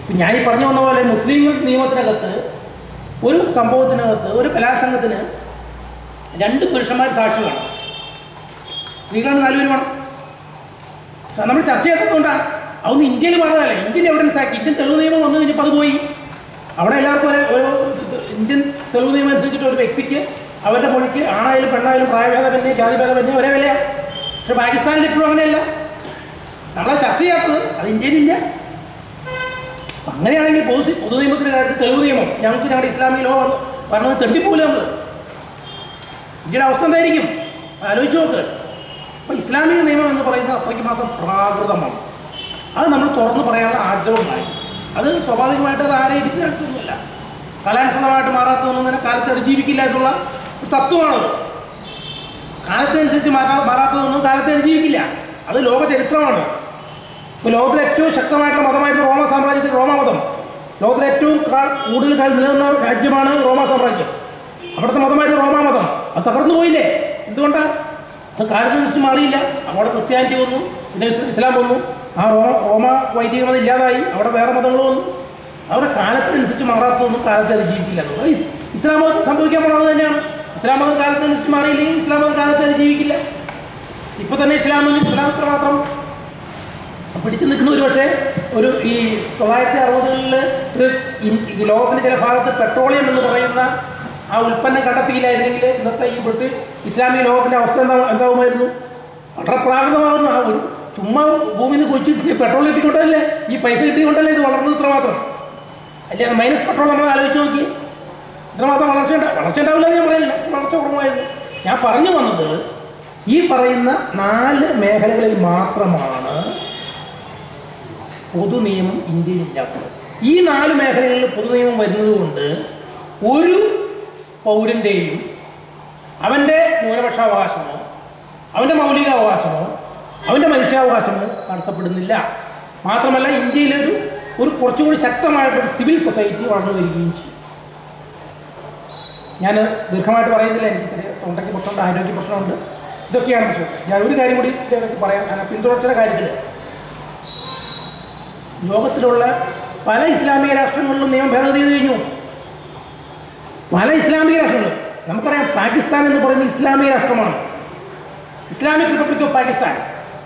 ഇപ്പം ഞാൻ ഈ പറഞ്ഞു വന്ന പോലെ മുസ്ലിം നിയമത്തിനകത്ത് ഒരു സംഭവത്തിനകത്ത് ഒരു ബലാത്സംഗത്തിന് രണ്ട് പുരുഷന്മാർ സാക്ഷി വേണം സ്ത്രീകളാണ് നാലുപേര് വേണം പക്ഷെ നമ്മൾ ചർച്ച ചെയ്യാത്തതുകൊണ്ടാണ് അതൊന്നും ഇന്ത്യയിൽ പറഞ്ഞതല്ല ഇന്ത്യൻ എവിഡൻസ് ആക്കി ഇന്ത്യൻ തെളിവ് നിയമം വന്നു കഴിഞ്ഞപ്പോൾ അത് പോയി അവിടെ എല്ലാവർക്കും ഒരു ഒരു ഇന്ത്യൻ തെളിവ് നിയമം അനുസരിച്ചിട്ട് ഒരു വ്യക്തിക്ക് അവരുടെ മൊഴിക്ക് ആണായാലും പെണ്ണായാലും പ്രായഭേദമന്യേ ജാതിഭേദമന്യേ ഒരേ വിലയാണ് പക്ഷെ പാകിസ്ഥാനിൽ ഇപ്പോഴും അങ്ങനെയല്ല നമ്മളെ ചർച്ച ചെയ്യാത്തത് അത് ഇന്ത്യയിലില്ല അപ്പം അങ്ങനെയാണെങ്കിൽ പൊതു പൊതു നിയമത്തിൻ്റെ കാര്യത്തിൽ തെളിവ് നിയമം ഞങ്ങൾക്ക് ഞങ്ങളുടെ ഇസ്ലാമിക ലോ വന്നു പറഞ്ഞത് തെണ്ടിപ്പോലെ നമ്മൾ ഇന്ത്യയുടെ അവസ്ഥ എന്തായിരിക്കും ആലോചിച്ച് നോക്ക് അപ്പോൾ ഇസ്ലാമിക നിയമം എന്ന് പറയുന്നത് അത്രയ്ക്ക് മാത്രം പ്രാകൃതമാണ് അത് നമ്മൾ തുറന്ന് പറയാനുള്ള ആർജവമുണ്ടായി അത് സ്വാഭാവികമായിട്ട് അത് ആരെ ഇടിച്ചു നടത്തുന്നില്ല കാലാനുസൃതമായിട്ട് മാറാത്തതൊന്നും തന്നെ കാലത്ത് അതിജീവിക്കില്ല എന്നുള്ള ഒരു തത്വമാണത് കാലത്തനുസരിച്ച് മാറാ മാറാത്തതൊന്നും കാലത്ത് അതിജീവിക്കില്ല അത് ലോക ചരിത്രമാണ് ഇപ്പോൾ ലോകത്തിലെ ഏറ്റവും ശക്തമായിട്ടുള്ള മതമായിട്ടുള്ള റോമ സാമ്രാജ്യത്തിൽ റോമ മതം ലോകത്തിലെ ഏറ്റവും കാ- കൂടുതൽ കാലം നിലനിന്ന രാജ്യമാണ് റോമ സാമ്രാജ്യം അവിടുത്തെ മതമായിട്ട് റോമ മതം അത് തകർന്നു പോയില്ലേ എന്തുകൊണ്ടാണ് അത് കാലത്തനുസരിച്ച് മാറിയില്ല അവിടെ ക്രിസ്ത്യാനിറ്റി വന്നു പിന്നെ ഇസ് ഇസ്ലാം വന്നു ആ റോമ റോമ വൈദിക മതം ഇല്ലാതായി അവിടെ വേറെ മതങ്ങൾ വന്നു അവിടെ കാലത്തനുസരിച്ച് മാറാത്തതൊന്നും കാലത്ത് അതിജീവിക്കില്ല എന്നുള്ളത് ഇസ് ഇസ്ലാം മതം സംഭവിക്കാൻ പോകുന്നത് തന്നെയാണ് ഇസ്ലാം മതം കാലത്തനുസരിച്ച് മാറിയില്ലെങ്കിൽ ഇസ്ലാം മതം കാലത്ത് അതിജീവിക്കില്ല ഇപ്പോൾ തന്നെ ഇസ്ലാമിന് ഇസ്ലാം ഇത്ര മാത്രം പിടിച്ചു നിൽക്കുന്ന ഒരു പക്ഷേ ഒരു ഈ തൊള്ളായിരത്തി അറുപതുകളിൽ ഒരു ഇൻ- ഈ ലോകത്തിൻ്റെ ചില ഭാഗത്ത് പെട്രോളിയം എന്ന് പറയുന്ന ആ ഉൽപ്പന്നം കണ്ടെത്തിയില്ലായിരുന്നെങ്കിൽ ഇന്നത്തെ ഈ ബ്രിട്ടീഷ് ഇസ്ലാമിക ലോകത്തിൻ്റെ അവസ്ഥ എന്താ എന്താവുമായിരുന്നു വളരെ പ്രാകൃതമാകുന്നു ആ ഒരു ചുമ്മാ ഭൂമിയിൽ നിന്ന് കൊച്ചിട്ട് പെട്രോൾ കിട്ടിക്കൊണ്ടല്ലേ ഈ പൈസ കിട്ടിക്കൊണ്ടല്ലേ ഇത് വളർന്നത് ഇത്ര മാത്രം അല്ലേ മൈനസ് പെട്രോൾ നമ്മൾ ആലോചിച്ച് നോക്കി ഇത്രമാത്രം വളർച്ച ഉണ്ടാ വളർച്ച ഉണ്ടാവില്ല എന്ന് ഞാൻ പറയുന്നില്ല വളർച്ച കുറവായിരുന്നു ഞാൻ പറഞ്ഞു വന്നത് ഈ പറയുന്ന നാല് മേഖലകളിൽ മാത്രമാണ് പൊതു നിയമം ഇന്ത്യയിൽ ഇല്ലാത്തത് ഈ നാല് മേഖലകളിൽ പൊതു നിയമം വരുന്നത് കൊണ്ട് ഒരു പൗരൻ്റെയും അവൻ്റെ ന്യൂനപക്ഷാവകാശമോ അവൻ്റെ മൗലികാവകാശമോ അവൻ്റെ മനുഷ്യാവകാശമോ തടസ്സപ്പെടുന്നില്ല മാത്രമല്ല ഇന്ത്യയിലൊരു ഒരു കുറച്ചുകൂടി ശക്തമായിട്ടൊരു സിവിൽ സൊസൈറ്റി വളർന്നു വരികയും ചെയ്യും ഞാൻ ദീർഘമായിട്ട് പറയുന്നില്ല എനിക്ക് ചെറിയ തൊണ്ടയ്ക്ക് പ്രശ്നമുണ്ട് ആരോഗ്യ പ്രശ്നമുണ്ട് ഇതൊക്കെയാണ് പ്രശ്നം ഞാൻ ഒരു കാര്യം കൂടി ഇതിൻ്റെ ഇടയ്ക്ക് പറയാം ഞാൻ പിന്തുടർച്ചയുടെ കാര്യത്തിൽ ലോകത്തിലുള്ള പല ഇസ്ലാമിക രാഷ്ട്രങ്ങളിലും നിയമം ഭേദഗതി ചെയ്ത് കഴിഞ്ഞു പല ഇസ്ലാമിക രാഷ്ട്രങ്ങളും നമുക്കറിയാം പാകിസ്ഥാൻ എന്ന് പറയുന്നത് ഇസ്ലാമിക രാഷ്ട്രമാണ് ഇസ്ലാമിക് റിപ്പബ്ലിക് ഓഫ് പാകിസ്ഥാൻ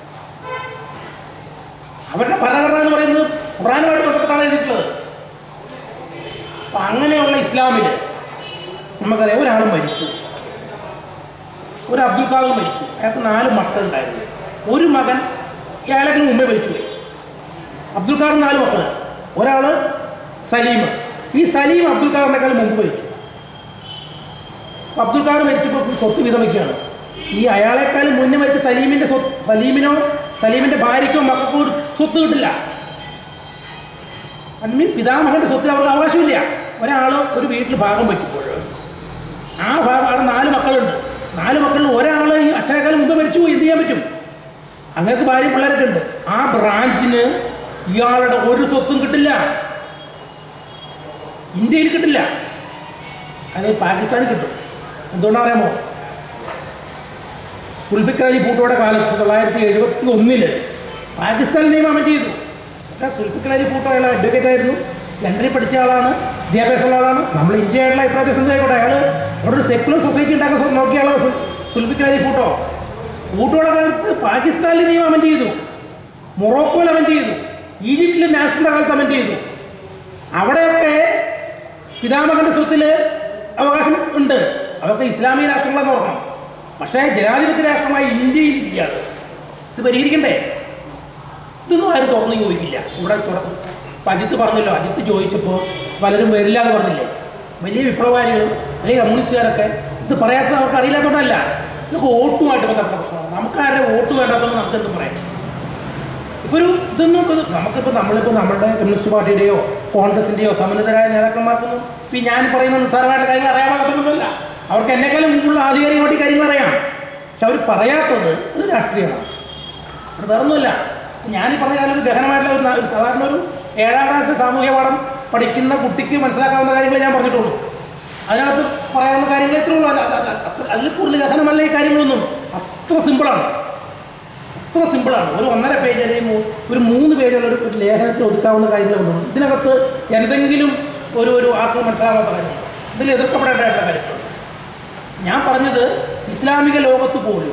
അവരുടെ ഭരണഘടന എന്ന് പറയുന്നത് ഖുറാനുമായിട്ട് ബന്ധപ്പെട്ടാണ് എഴുതിയിട്ടുള്ളത് അപ്പം അങ്ങനെയുള്ള ഇസ്ലാമിൽ നമുക്കറിയാം ഒരാൾ മരിച്ചു ഒരു അബ്ദുൽ ഖാദർ മരിച്ചു അയാൾക്ക് നാല് മക്കളുണ്ടായിരുന്നു ഒരു മകൻ ഇയാളെങ്കിലും മുമ്പേ മരിച്ചുപോയി അബ്ദുൽ ഖാദർ നാല് മക്കൾ ഒരാൾ സലീം ഈ സലീം അബ്ദുൽ ഖാദറിനേക്കാൾ മുമ്പ് മരിച്ചു അപ്പോൾ അബ്ദുൽ ഖാദർ മരിച്ചപ്പോൾ സ്വത്ത് വിധവയ്ക്കാണ് ഈ അയാളെക്കാളും മുന്നേ മരിച്ച സലീമിൻ്റെ സ്വത്ത് സലീമിനോ സലീമിൻ്റെ ഭാര്യയ്ക്കോ മക്കൾക്കോ ഒരു സ്വത്ത് കിട്ടില്ല മീൻ പിതാമഹൻ്റെ സ്വത്തിന് അവർക്ക് അവകാശമില്ല ഒരാൾ ഒരു വീട്ടിൽ ഭാഗം വയ്ക്കുമ്പോൾ ആ ഭാഗം അവിടെ നാല് മക്കളുണ്ട് നാല് മക്കളിൽ ഒരാൾ ഈ അച്ഛനേക്കാളും മുമ്പ് മരിച്ചു പോയി എന്ത് ചെയ്യാൻ പറ്റും അങ്ങനത്തെ ഭാര്യ പിള്ളേരൊക്കെ ഉണ്ട് ആ ബ്രാഞ്ചിന് ഇയാളുടെ ഒരു സ്വത്തും കിട്ടില്ല ഇന്ത്യയിൽ കിട്ടില്ല അത് പാകിസ്ഥാനിൽ കിട്ടും എന്തുകൊണ്ടാണ് അറിയാമോ സുൽഫിക്കർ അലി ഭൂട്ടോയുടെ കാലത്ത് തൊള്ളായിരത്തി എഴുപത്തി ഒന്നില് പാകിസ്ഥാൻ നിയമം അമെൻഡ് ചെയ്തു പക്ഷേ സുൽഫിക്കർ അലി ഭൂട്ടോ അയാൾ അഡ്വക്കേറ്റ് ആയിരുന്നു ലണ്ടനിൽ പഠിച്ച ആളാണ് വിദ്യാഭ്യാസമുള്ള ആളാണ് നമ്മൾ ഇന്ത്യയായിട്ടുള്ള അഭിപ്രായ ആയിക്കോട്ടെ അയാൾ അവിടെ ഒരു സെക്കുലർ സൊസൈറ്റി ഉണ്ടാക്കാൻ സ്വ- നോക്കിയ ആളാണ് സുൽ- സുൽഫിക്കർ അലി ഭൂട്ടോ ഭൂട്ടോയുടെ കാലത്ത് പാകിസ്ഥാനിൽ നിയമം അമെൻഡ് ചെയ്തു മൊറോക്കോയിൽ അമെൻഡ് ചെയ്തു ഈജിപ്തിൽ നാഷണൽ കാലത്ത് അമെൻഡ് ചെയ്തു അവിടെയൊക്കെ പിതാമഹന്റെ സ്വത്തിൽ അവകാശം ഉണ്ട് അതൊക്കെ ഇസ്ലാമിക രാഷ്ട്രങ്ങളെന്ന് ഓർക്കണം പക്ഷേ ജനാധിപത്യ രാഷ്ട്രമായ ഇന്ത്യയിൽ ഇല്ല അത്. ഇത് പരിഹരിക്കണ്ടേ ഇതൊന്നും ആരും തുറന്നു ചോദിക്കില്ല ഇവിടെ തുറന്ന് ഇപ്പം അജിത്ത് പറഞ്ഞല്ലോ അജിത്ത് ചോദിച്ചപ്പോൾ പലരും വരില്ല എന്ന് പറഞ്ഞില്ലേ വലിയ വിപ്ലവകാരികളും അല്ലെങ്കിൽ കമ്മ്യൂണിസ്റ്റുകാരൊക്കെ ഇത് പറയാത്തത് അവർക്ക് അറിയില്ലാത്തതുകൊണ്ടല്ല ഇതൊക്കെ വോട്ടുമായിട്ട് ബന്ധപ്പെട്ട പ്രശ്നമാണ് നമുക്ക് ആരുടെ വോട്ട് വേണ്ടാത്തെന്ന് നമുക്ക് എന്ത് പറയാം ഇപ്പോൾ ഒരു ഇതൊന്നും ഇപ്പോൾ നമുക്കിപ്പോൾ നമ്മളിപ്പോൾ നമ്മുടെ കമ്മ്യൂണിസ്റ്റ് പാർട്ടിയുടെയോ കോൺഗ്രസിൻ്റെയോ സമന്വിതരായ നേതാക്കന്മാർക്കൊന്നും ഇപ്പം ഞാൻ പറയുന്ന നിസ്സാരമായിട്ട് കാര്യങ്ങൾ അറിയാൻ പാകത്തൊന്നുമല്ല അവർക്ക് എന്നെക്കാളും മുമ്പുള്ള ആധികാരികമായിട്ട് ഈ കാര്യങ്ങൾ അറിയാം പക്ഷെ അവർ പറയാത്തത് അത് രാഷ്ട്രീയമാണ് അത് വേറൊന്നുമല്ല ഞാൻ ഈ പറഞ്ഞ കാര്യം ഒരു ഗഹനമായിട്ടുള്ള ഒരു ന- ഒരു സാധാരണ ഒരു ഏഴാം ക്ലാസ്സിൽ സാമൂഹ്യ പാഠം പഠിക്കുന്ന കുട്ടിക്ക് മനസ്സിലാക്കാവുന്ന കാര്യങ്ങൾ ഞാൻ പറഞ്ഞിട്ടുള്ളൂ അതിനകത്ത് പറയാവുന്ന കാര്യങ്ങൾ ഇത്രേ ഉള്ളൂ അല്ല- അല്ല- അല്ല- അത്ര- അതിൽ കൂടുതൽ ഗഹനമല്ല ഈ കാര്യങ്ങളൊന്നും അത്ര സിമ്പിളാണ് അത്ര അത്ര സിമ്പിളാണ് ഒരു ഒന്നര പേജ് അല്ലെങ്കിൽ മൂ- ഒരു മൂന്ന് പേജുള്ള ഒരു ഒരു ലേഖനത്തിൽ ഒതുക്കാവുന്ന കാര്യങ്ങളൊന്നും ഇതിനകത്ത് എന്തെങ്കിലും ഒരു ഒരു ആർക്കും മനസ്സിലാവാത്ത കാര്യമാണ് ഇതിൽ എതിർക്കപ്പെടേണ്ടതായിട്ടുള്ള കാര്യങ്ങൾ ഞാൻ പറഞ്ഞത് ഇസ്ലാമിക ലോകത്ത് പോലും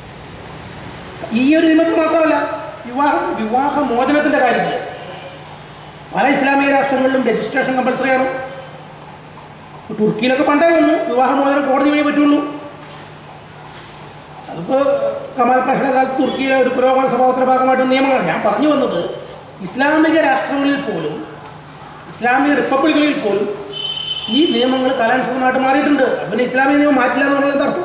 ഈ ഒരു നിയമത്തിൽ മാത്രമല്ല വിവാഹ വിവാഹ മോചനത്തിൻ്റെ കാര്യത്തിൽ പല ഇസ്ലാമിക രാഷ്ട്രങ്ങളിലും രജിസ്ട്രേഷൻ കമ്പൽസറി ആണ് തുർക്കിയിലൊക്കെ പണ്ടേ വന്നു വിവാഹമോചനം കോടതി വഴി പറ്റുള്ളൂ അതിപ്പോൾ കമാൽ പാഷയുടെ കാലത്ത് തുർക്കിയിലെ ഒരു പുരോഗമന സ്വഭാവത്തിൻ്റെ ഭാഗമായിട്ട് നിയമങ്ങളാണ് ഞാൻ പറഞ്ഞു വന്നത് ഇസ്ലാമിക രാഷ്ട്രങ്ങളിൽ പോലും ഇസ്ലാമിക റിപ്പബ്ലിക്കുകളിൽ പോലും ഈ നിയമങ്ങൾ കാലാനുസൃതമായിട്ട് മാറിയിട്ടുണ്ട് പിന്നെ ഇസ്ലാമിക നിയമം മാറ്റില്ല എന്ന് പറഞ്ഞത് അർത്ഥം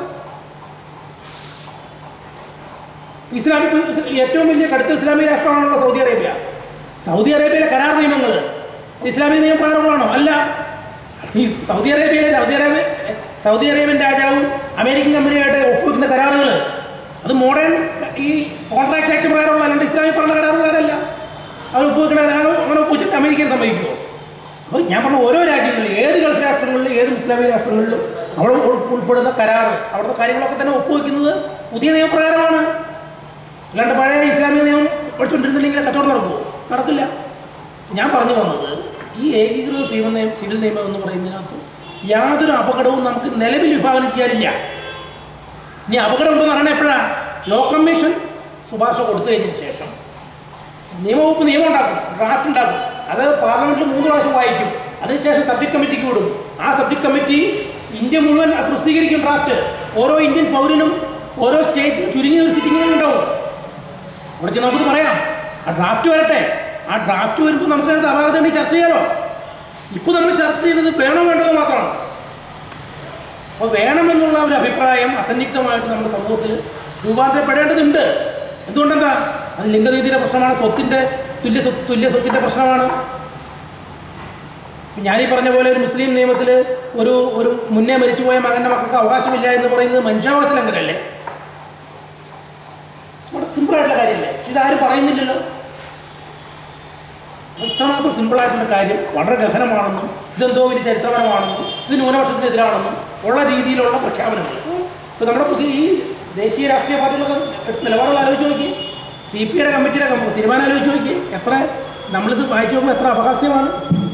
ഇസ്ലാമിക് ഏറ്റവും വലിയ കടുത്ത ഇസ്ലാമിക രാഷ്ട്രമാണല്ലോ സൗദി അറേബ്യ സൗദി അറേബ്യയിലെ കരാർ നിയമങ്ങൾ ഇസ്ലാമിക നിയമപ്രകാരമുള്ളതാണോ അല്ല ഈ സൗദി അറേബ്യയിലെ സൗദി അറേബ്യ സൗദി അറേബ്യൻ രാജാവും അമേരിക്കൻ കമ്പനിയായിട്ട് ഒപ്പുവെക്കുന്ന കരാറുകൾ അത് മോഡേൺ ഈ കോൺട്രാക്ട് ആക്ട് പ്രകാരമുള്ള അല്ലാണ്ട് ഇസ്ലാമിക് പറഞ്ഞ കരാർ പ്രകാരമല്ല അവർ ഒപ്പുവെക്കുന്ന കരാർ അങ്ങനെ ഒപ്പുവെച്ചിട്ട് അമേരിക്കൻ സമ്മതിക്കുമോ അപ്പോൾ ഞാൻ പറഞ്ഞ ഓരോ രാജ്യങ്ങളിലും ഏത് ഗൾഫ് രാഷ്ട്രങ്ങളിലും ഏത് ഇസ്ലാമിക രാഷ്ട്രങ്ങളിലും അവിടെ ഉൾ- ഉൾപ്പെടുന്ന കരാർ അവിടുത്തെ കാര്യങ്ങളൊക്കെ തന്നെ ഒപ്പുവെക്കുന്നത് പുതിയ നിയമപ്രകാരമാണ് അല്ലാണ്ട് പഴയ ഇസ്ലാമിക നിയമം പഠിച്ചുകൊണ്ടിരുന്നില്ലെങ്കിൽ കച്ചവടം നടക്കുമോ നടക്കില്ല ഞാൻ പറഞ്ഞു വന്നത് ഈ ഏകീകൃത സിവിൽ നിയമം സിവിൽ നിയമം എന്ന് പറയുന്നതിനകത്ത് യാതൊരു അപകടവും നമുക്ക് നിലവിൽ വിഭാവനം ചെയ്യാനില്ല ഇനി അപകടം ഉണ്ടെന്ന് പറയണത് എപ്പോഴാണ് ലോ കമ്മീഷൻ ശുപാർശ കൊടുത്തു കഴിഞ്ഞതിന് ശേഷം നിയമവകുപ്പ് നിയമം ഉണ്ടാക്കും ഡ്രാഫ്റ്റ് ഉണ്ടാക്കും അത് പാർലമെന്റിൽ മൂന്ന് പ്രാവശ്യം വായിക്കും അതിനുശേഷം സബ്ജക്ട് കമ്മിറ്റിക്ക് വിടും ആ സബ്ജക്ട് കമ്മിറ്റി ഇന്ത്യ മുഴുവൻ പ്രസിദ്ധീകരിക്കും ഡ്രാഫ്റ്റ് ഓരോ ഇന്ത്യൻ പൗരനും ഓരോ സ്റ്റേറ്റ് ചുരുങ്ങിയ ഒരു സിറ്റിങ്ങിലും ഉണ്ടാവും അവിടെ ചെന്ന് നമുക്ക് പറയാം ആ ഡ്രാഫ്റ്റ് വരട്ടെ ആ ഡ്രാഫ്റ്റ് വരുമ്പോൾ നമുക്ക് അത് അപാകത ചർച്ച ചെയ്യാലോ ഇപ്പോൾ നമ്മൾ ചർച്ച ചെയ്യുന്നത് വേണോ വേണ്ടോ എന്ന് മാത്രമാണ് അപ്പോൾ വേണമെന്നുള്ള ഒരു അഭിപ്രായം അസന്നിഗ്ധമായിട്ട് നമ്മുടെ സമൂഹത്തിൽ രൂപാന്തരപ്പെടേണ്ടതുണ്ട് എന്തുകൊണ്ടെന്താ അത് ലിംഗനീതിയുടെ പ്രശ്നമാണ് സ്വത്തിൻ്റെ തുല്യ സ്വത്ത് തുല്യ സ്വത്തിൻ്റെ പ്രശ്നമാണ് ഞാനീ പറഞ്ഞ പോലെ ഒരു മുസ്ലിം നിയമത്തിൽ ഒരു ഒരു മുന്നേ മരിച്ചുപോയ മകൻ്റെ മക്കൾക്ക് അവകാശമില്ല എന്ന് പറയുന്നത് മനുഷ്യാവകാശ ലംഘനമല്ലേ വളരെ സിമ്പിളായിട്ടുള്ള കാര്യമല്ലേ പക്ഷെ ഇതാരും പറയുന്നില്ലല്ലോ ഇത്രമാത്രം സിമ്പിളായിട്ടുള്ള കാര്യം വളരെ ഗഹനമാണെന്നും ഇതെന്തോ വലിയ ചരിത്രപരമാണെന്നും ഇത് ന്യൂനപക്ഷത്തിനെതിരാണെന്നും ഉള്ള രീതിയിലുള്ള പ്രഖ്യാപനങ്ങൾ ഇപ്പോൾ നമ്മുടെ പുതിയ ഈ ദേശീയ രാഷ്ട്രീയ പാർട്ടികളൊക്കെ നിലപാടുകൾ ആലോചിച്ച് നോക്കി സി പി ഐയുടെ കമ്മിറ്റിയുടെ കം- തീരുമാനം ആലോചിച്ച് നോക്കി എത്ര നമ്മളിത് വായിച്ചു നോക്കുമ്പോൾ എത്ര അപഹാസ്യമാണ്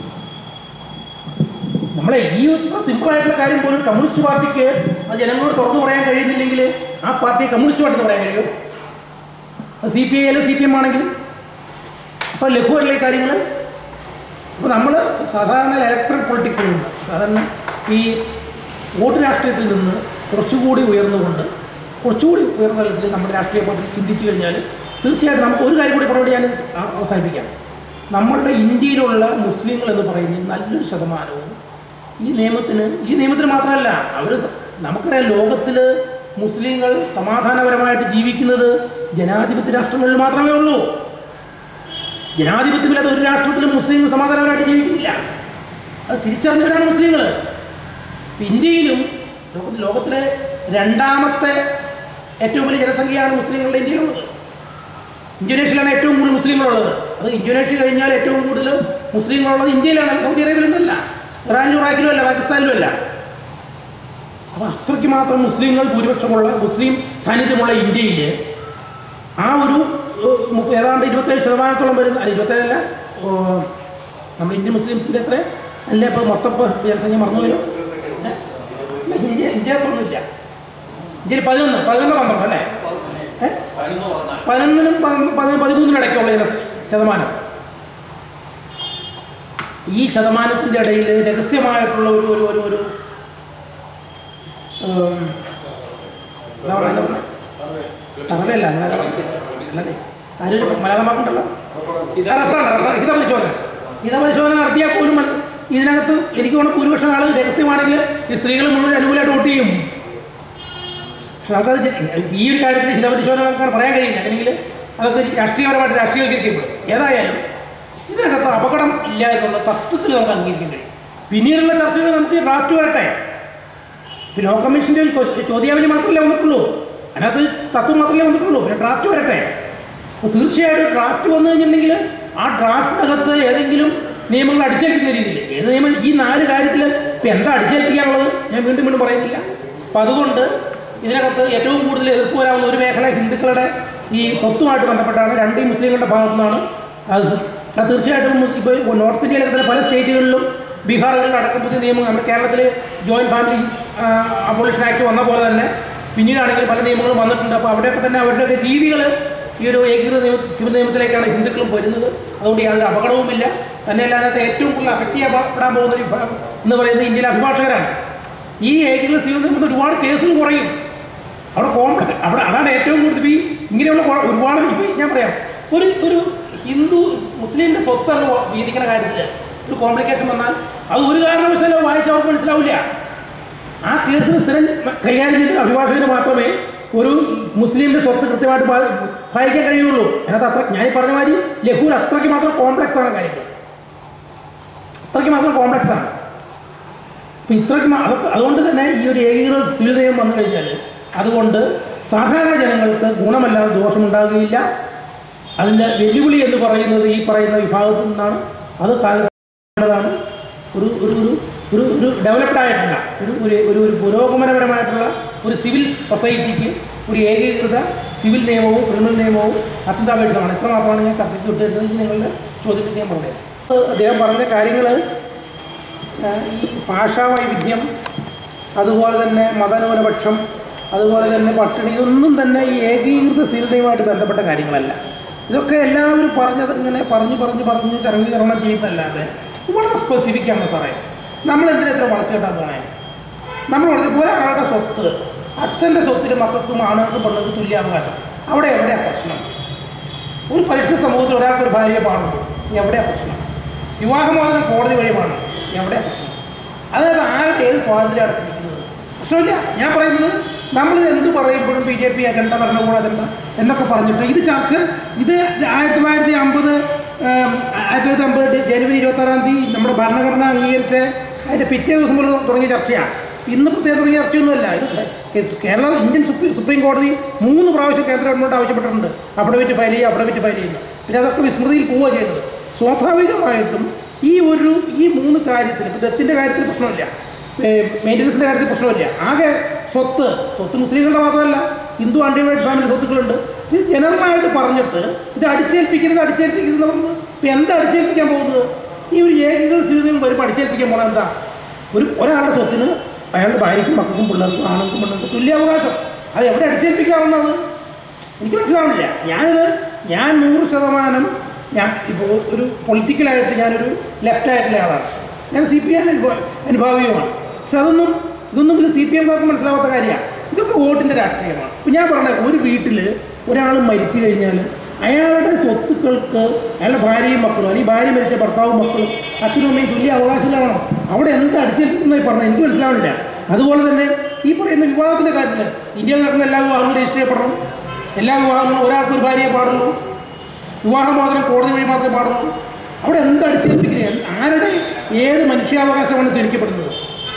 നമ്മളെ ഈ ഇത്ര സിമ്പിളായിട്ടുള്ള കാര്യം പോലും കമ്മ്യൂണിസ്റ്റ് പാർട്ടിക്ക് അത് ജനങ്ങളോട് തുറന്നു പറയാൻ കഴിയുന്നില്ലെങ്കിൽ ആ പാർട്ടിയെ കമ്മ്യൂണിസ്റ്റ് പാർട്ടി എന്ന് പറയാൻ കഴിയും സി പി ഐ ആയാലും സി പി എം ആണെങ്കിലും അപ്പോൾ ലഘുവല്ലേ കാര്യങ്ങൾ അപ്പോൾ നമ്മൾ സാധാരണ ഇലക്ട്രൽ പൊളിറ്റിക്സിൽ നിന്ന് സാധാരണ ഈ വോട്ട് രാഷ്ട്രീയത്തിൽ നിന്ന് കുറച്ചുകൂടി ഉയർന്നുകൊണ്ട് കുറച്ചുകൂടി ഉയർന്ന തലത്തിൽ നമ്മുടെ രാഷ്ട്രീയ പാർട്ടി ചിന്തിച്ചു കഴിഞ്ഞാൽ തീർച്ചയായിട്ടും നമുക്ക് ഒരു കാര്യം കൂടി പറഞ്ഞുകൊണ്ട് ഞാൻ ആ- അവസാനിപ്പിക്കാം നമ്മളുടെ ഇന്ത്യയിലുള്ള മുസ്ലിങ്ങൾ എന്ന് പറയുന്നത് നല്ലൊരു ശതമാനവും ഈ നിയമത്തിന് ഈ നിയമത്തിന് മാത്രമല്ല അവർ നമുക്കറിയാം ലോകത്തിൽ മുസ്ലിങ്ങൾ സമാധാനപരമായിട്ട് ജീവിക്കുന്നത് ജനാധിപത്യ രാഷ്ട്രങ്ങളിൽ മാത്രമേ ഉള്ളൂ ജനാധിപത്യമില്ലാത്ത ഒരു രാഷ്ട്രത്തിലും മുസ്ലിങ്ങൾ സമാധാനപരമായിട്ട് ജീവിക്കുന്നില്ല അത് തിരിച്ചറിഞ്ഞവരാണ് മുസ്ലിങ്ങൾ ഇന്ത്യയിലും ലോക ലോകത്തിലെ രണ്ടാമത്തെ ഏറ്റവും വലിയ ജനസംഖ്യയാണ് മുസ്ലിങ്ങളുടെ ഇന്ത്യയിലുള്ളത് ഇന്തോനേഷ്യയിലാണ് ഏറ്റവും കൂടുതൽ മുസ്ലിങ്ങളുള്ളത് അത് ഇന്തോനേഷ്യ കഴിഞ്ഞാൽ ഏറ്റവും കൂടുതൽ മുസ്ലിങ്ങളുള്ളത് ഇന്ത്യയിലാണ് സൗദി അറേബ്യയിലൊന്നുമല്ല ഇറാനിലും ഇറാഖിലും അല്ല പാകിസ്ഥാനിലും അല്ല അപ്പോൾ അത്രയ്ക്ക് മാത്രം മുസ്ലിങ്ങൾ ഭൂരിപക്ഷമുള്ള മുസ്ലിം സാന്നിധ്യമുള്ള ഇന്ത്യയിൽ ആ ഒരു ഏഹ്, മുപ്പ- ഏതാണ്ട് ഇരുപത്തേഴ് ശതമാനത്തോളം വരുന്ന അല്ല ഇരുപത്തേഴല്ല ഏഹ്, നമ്മുടെ ഇന്ത്യൻ മുസ്ലിംസിൻ്റെ എത്ര അല്ലേ ഇപ്പോൾ മൊത്തം ഇപ്പോൾ ജനസംഖ്യ മറന്നുപോയല്ലോ ഏ? ഇല്ല, ഇന്ത്യ ഇന്ത്യത്തൊന്നുമില്ല ഇന്ത്യയിൽ പതിനൊന്ന് പതിനൊന്ന് പന്ത്രണ്ട് അല്ലേ ഏ പതിനൊന്നിനും പതി- പതി- പതിമൂന്നിനും ഇടയ്ക്കുള്ള ജന ശതമാനം ഈ ശതമാനത്തിൻ്റെ ഇടയിൽ രഹസ്യമായിട്ടുള്ള ഒരു ഒരു ഒരു ഒരു ഏം, എന്താ പറയുക എന്താ പറയുക സർവേ അല്ല അങ്ങനെ അല്ലേ ആരും മലയാളമാക്കുണ്ടല്ലോ ഹിതപരിശോധന ഹിതപരിശോധന നടത്തിയാൽ പോലും മന- ഇതിനകത്ത് എനിക്ക് തോന്നുന്നു ഭൂരിപക്ഷം ആൾ രഹസ്യമാണെങ്കിൽ ഈ സ്ത്രീകൾ മുഴുവൻ അനുകൂലമായിട്ട് വോട്ട് ചെയ്യും പക്ഷെ നമുക്കത് ജ- ഈ ഒരു കാര്യത്തിൽ ഹിതപരിശോധന നമുക്ക് പറയാൻ കഴിയില്ല അല്ലെങ്കിൽ അതൊക്കെ ഒരു രാഷ്ട്രീയപരമായിട്ട് രാഷ്ട്രീയവൽക്കരിക്കപ്പെടും ഏതായാലും ഇതിനകത്ത് അപകടം ഇല്ല എന്നുള്ള തത്വത്തിൽ നമുക്ക് അംഗീകരിക്കാൻ കഴിയും പിന്നീടുള്ള ചർച്ചകൾ നമുക്ക് ഡ്രാഫ്റ്റ് വരട്ടെ ഇപ്പോൾ ലോ കമ്മീഷൻ്റെ ഒരു ക്വസ്- ചോദ്യാവലി മാത്രമല്ലേ വന്നിട്ടുള്ളൂ അതിനകത്ത് തത്വം മാത്രമേ വന്നിട്ടുള്ളൂ പിന്നെ ഡ്രാഫ്റ്റ് വരട്ടെ അപ്പോൾ തീർച്ചയായിട്ടും ഡ്രാഫ്റ്റ് വന്നു കഴിഞ്ഞിട്ടുണ്ടെങ്കിൽ ആ ഡ്രാഫ്റ്റിനകത്ത് ഏതെങ്കിലും നിയമങ്ങൾ അടിച്ചേൽപ്പിക്കുന്ന രീതിയിൽ ഏത് നിയമം ഈ നാല് കാര്യത്തിൽ ഇപ്പം എന്താ അടിച്ചേൽപ്പിക്കാനുള്ളത് ഞാൻ വീണ്ടും വീണ്ടും പറയുന്നില്ല അപ്പം അതുകൊണ്ട് ഇതിനകത്ത് ഏറ്റവും കൂടുതൽ എതിർപ്പ് വരാവുന്ന ഒരു മേഖല ഹിന്ദുക്കളുടെ ഈ സ്വത്തുമായിട്ട് ബന്ധപ്പെട്ടാണ് രണ്ട് ഈ മുസ്ലിങ്ങളുടെ ഭാഗത്തു നിന്നാണ് അത് സ- അത് തീർച്ചയായിട്ടും ഇപ്പോൾ നോർത്ത് ഇന്ത്യയിലൊക്കെ തന്നെ പല സ്റ്റേറ്റുകളിലും ബീഹാറുകളിൽ അടക്കം പുതിയ നിയമം നമ്മുടെ കേരളത്തിൽ ജോയിൻറ്റ് ഫാമിലി അബോളിഷൻ ആക്ട് വന്ന പോലെ തന്നെ പിന്നീടാണെങ്കിൽ പല നിയമങ്ങളും വന്നിട്ടുണ്ട് അപ്പോൾ അവിടെയൊക്കെ തന്നെ അവരുടെയൊക്കെ രീതികൾ ഈ ഒരു ഏകീകൃത നിയമ സിവിൽ നിയമത്തിലേക്കാണ് ഹിന്ദുക്കളും വരുന്നത് അതുകൊണ്ട് യാതൊരു അപകടവുമില്ല തന്നെയല്ല അതിനകത്ത് ഏറ്റവും കൂടുതൽ അഫക്റ്റ് ചെയ്യപ്പെടാൻ പോകുന്ന ഒരു വിഭാഗം എന്ന് പറയുന്നത് ഇന്ത്യയിലെ അഭിഭാഷകരാണ് ഈ ഏകീകൃത സിവിൽ നിയമത്തിൽ ഒരുപാട് കേസുകൾ കുറയും അവിടെ കോംപ്ല അവിടെ അതാണ് ഏറ്റവും കൂടുതൽ ഈ ഇങ്ങനെയുള്ള കൊ- ഒരുപാട് ഇപ്പം ഞാൻ പറയാം ഒരു ഒരു ഹിന്ദു മുസ്ലിമിൻ്റെ സ്വത്ത് അങ്ങ് വീതിക്കുന്ന കാര്യത്തിൽ ഒരു കോംപ്ലിക്കേഷൻ വന്നാൽ അത് ഒരു കാരണവശാലും വായിച്ച് അവർക്ക് മനസ്സിലാവില്ല ആ കേസിന് സ്ഥിരം കൈകാര്യം ചെയ്യുന്ന അഭിഭാഷകന് മാത്രമേ ഒരു മുസ്ലിമിൻ്റെ സ്വത്ത് കൃത്യമായിട്ട് ബാ- വായിക്കാൻ കഴിയുള്ളൂ അതിനകത്ത് അത്ര ഞാൻ ഈ പറഞ്ഞ മാതിരി ലഘുവിൽ അത്രയ്ക്ക് മാത്രം കോംപ്ലക്സ് ആണ് കാര്യങ്ങൾ അത്രയ്ക്ക് മാത്രം കോംപ്ലക്സ് ആണ് അപ്പം ഇത്രയ്ക്ക് മാ- അതൊക്കെ അതുകൊണ്ട് തന്നെ ഈ ഒരു ഏകീകൃത സിവിൽ നിയമം വന്നു കഴിഞ്ഞാൽ അതുകൊണ്ട് സാധാരണ ജനങ്ങൾക്ക് ഗുണമല്ലാതെ ദോഷമുണ്ടാകുകയില്ല അതിൻ്റെ വെല്ലുവിളി എന്ന് പറയുന്നത് ഈ പറയുന്ന വിഭാഗത്തിൽ നിന്നാണ് അത് കാലത്താണ് ഒരു ഒരു ഒരു ഒരു ഒരു ഡെവലപ്ഡ് ആയിട്ടുള്ള ഒരു ഒരു ഒരു ഒരു പുരോഗമനപരമായിട്ടുള്ള ഒരു സിവിൽ സൊസൈറ്റിക്ക് ഒരു ഏകീകൃത സിവിൽ നിയമവും ക്രിമിനൽ നിയമവും അത്യന്താപേക്ഷിതമാണ് എത്രമാത്രമാണ് ഞാൻ ചർച്ചയ്ക്ക് വിട്ടിരുന്നത് ഈ നിങ്ങളുടെ ചോദ്യത്തിന് ഞാൻ പറഞ്ഞത് അദ്ദേഹം പറഞ്ഞ കാര്യങ്ങൾ ഏഹ് ഈ ഭാഷാ വൈവിധ്യം അതുപോലെ തന്നെ മതന്യൂനപക്ഷം അതുപോലെ തന്നെ പട്ടിണി ഇതൊന്നും തന്നെ ഈ ഏകീകൃത സിവിൽ നിയമമായിട്ട് ബന്ധപ്പെട്ട കാര്യങ്ങളല്ല ഇതൊക്കെ എല്ലാവരും പറഞ്ഞത് ഇങ്ങനെ പറഞ്ഞ് പറഞ്ഞ് പറഞ്ഞ് ചരവീകരണം ചെയ്യുന്നതല്ലാതെ വളരെ സ്പെസിഫിക് ആണ് സാറേ നമ്മൾ എന്തിനാ ഇത്ര വളച്ചു കെട്ടാൻ പോണേ നമ്മൾ പറഞ്ഞ ഒരാളുടെ സ്വത്ത് അച്ഛൻ്റെ സ്വത്തിന് മക്കൾക്കും ആണുങ്ങൾക്കും പെണ്ണുങ്ങൾക്കും തുല്യാവകാശം അവിടെ എവിടെയാണ് പ്രശ്നം ഒരു പരിഷ്കൃത സമൂഹത്തിൽ ഒരാൾക്ക് ഒരു ഭാര്യയെ പാടുള്ളൂ എവിടെയാണ് പ്രശ്നം വിവാഹമോചനം കോടതി വഴിയുമാണ് എവിടെയാണ് പ്രശ്നം അതായത് ആരുടെ ഏത് സ്വാതന്ത്ര്യം അടക്കിയിരിക്കുന്നത് പ്രശ്നമില്ല ഞാൻ പറയുന്നത് നമ്മൾ എന്ത് പറയുമ്പോഴും ബി ജെ പി അജണ്ട ഭരണകൂട അജണ്ട എന്നൊക്കെ പറഞ്ഞിട്ട് ഇത് ചർച്ച ഇത് ആയിരത്തി തൊള്ളായിരത്തി അമ്പത് ആയിരത്തി തൊള്ളായിരത്തി അമ്പത് ജനുവരി ഇരുപത്താറാം തീയതി നമ്മുടെ ഭരണഘടന അംഗീകരിച്ച് അതിൻ്റെ പിറ്റേ ദിവസം മുതൽ തുടങ്ങിയ ചർച്ചയാണ് ഇന്ന് പ്രത്യേകം തുടങ്ങിയ ചർച്ചയൊന്നുമല്ല ഇത് കേ- കേരള ഇന്ത്യൻ സുപ്രീം സുപ്രീം കോടതി മൂന്ന് പ്രാവശ്യം കേന്ദ്ര ഗവൺമെൻറ് ആവശ്യപ്പെട്ടിട്ടുണ്ട് അഫിഡവിറ്റ് ഫയൽ ചെയ്യുക അഫിഡവിറ്റ് ഫയൽ ചെയ്യുന്നു പിന്നെ അതൊക്കെ വിസ്മൃതിയിൽ പോവുക ചെയ്യുന്നത് സ്വാഭാവികമായിട്ടും ഈ ഒരു ഈ മൂന്ന് കാര്യത്തിൽ ഇപ്പോൾ ദത്തിൻ്റെ കാര്യത്തിൽ പ്രശ്നമില്ല മെയിൻ്റനൻസിൻ്റെ കാര്യത്തിൽ പ്രശ്നമില്ല ആകെ സ്വത്ത് സ്വത്ത് മുസ്ലിങ്ങളുടെ മാത്രമല്ല ഹിന്ദു അൺഡിവൈഡ് ഫാമിലി സ്വത്തുക്കളുണ്ട് ഇത് ജനറലായിട്ട് പറഞ്ഞിട്ട് ഇത് അടിച്ചേൽപ്പിക്കരുത് അടിച്ചേൽപ്പിക്കരുത് നമ്മൾ ഇപ്പം എന്താ അടിച്ചേൽപ്പിക്കാൻ പോകുന്നത് ഈ ഒരു ഏകീകൃത സ്ഥിതി വരുമ്പോൾ അടിച്ചേൽപ്പിക്കാൻ പോകുന്നത് എന്താ ഒരു ഒരാളുടെ സ്വത്തിന് അയാളുടെ ഭാര്യയ്ക്കും മക്കൾക്കും പിള്ളേർക്കും ആണുങ്ങൾക്കും പെണ്ണുങ്ങൾക്കും തുല്യാവകാശം അത് എവിടെ അടിച്ചേൽപ്പിക്കാവുന്നത് എനിക്ക് മനസ്സിലാവുന്നില്ല ഞാനിത് ഞാൻ നൂറ് ശതമാനം ഞാൻ ഇപ്പോൾ ഒരു പൊളിറ്റിക്കലായിട്ട് ഞാനൊരു ലെഫ്റ്റ് ആയിട്ടുള്ള ആളാണ് ഞാൻ സി പി എം അനുഭാവിയുമാണ് പക്ഷെ അതൊന്നും ഇതൊന്നും ഇത് സി പി എംകാർക്ക് മനസ്സിലാവാത്ത കാര്യമാണ് ഇതൊക്കെ വോട്ടിൻ്റെ രാഷ്ട്രീയമാണ് ഇപ്പം ഞാൻ പറഞ്ഞത് ഒരു വീട്ടിൽ ഒരാൾ മരിച്ചു കഴിഞ്ഞാൽ അയാളുടെ സ്വത്തുക്കൾക്ക് അയാളുടെ ഭാര്യയും മക്കളും അല്ലെങ്കിൽ ഭാര്യ മരിച്ച ഭർത്താവും മക്കളും അച്ഛനും അമ്മയും തുല്യ അവകാശമില്ലാവണം അവിടെ എന്ത് അടിച്ചേൽപ്പിക്കുന്നതായി പറഞ്ഞത് എനിക്ക് മനസ്സിലാവില്ല അതുപോലെ തന്നെ ഈ പറയുന്ന വിവാഹത്തിൻ്റെ കാര്യത്തിൽ ഇന്ത്യയിൽ നടക്കുന്ന എല്ലാ വിവാഹങ്ങളും രജിസ്റ്റർ ചെയ്യപ്പെടണം എല്ലാ വിവാഹങ്ങളും ഒരാൾക്ക് ഒരു ഭാര്യയെ പാടുള്ളൂ വിവാഹമോചനം കോടതി വഴി മാത്രമേ പാടുള്ളൂ അവിടെ എന്ത് അടിച്ചേൽപ്പിക്കുന്നത് ആരുടെ ഏത് മനുഷ്യാവകാശമാണ് ചരിക്കപ്പെടുന്നത്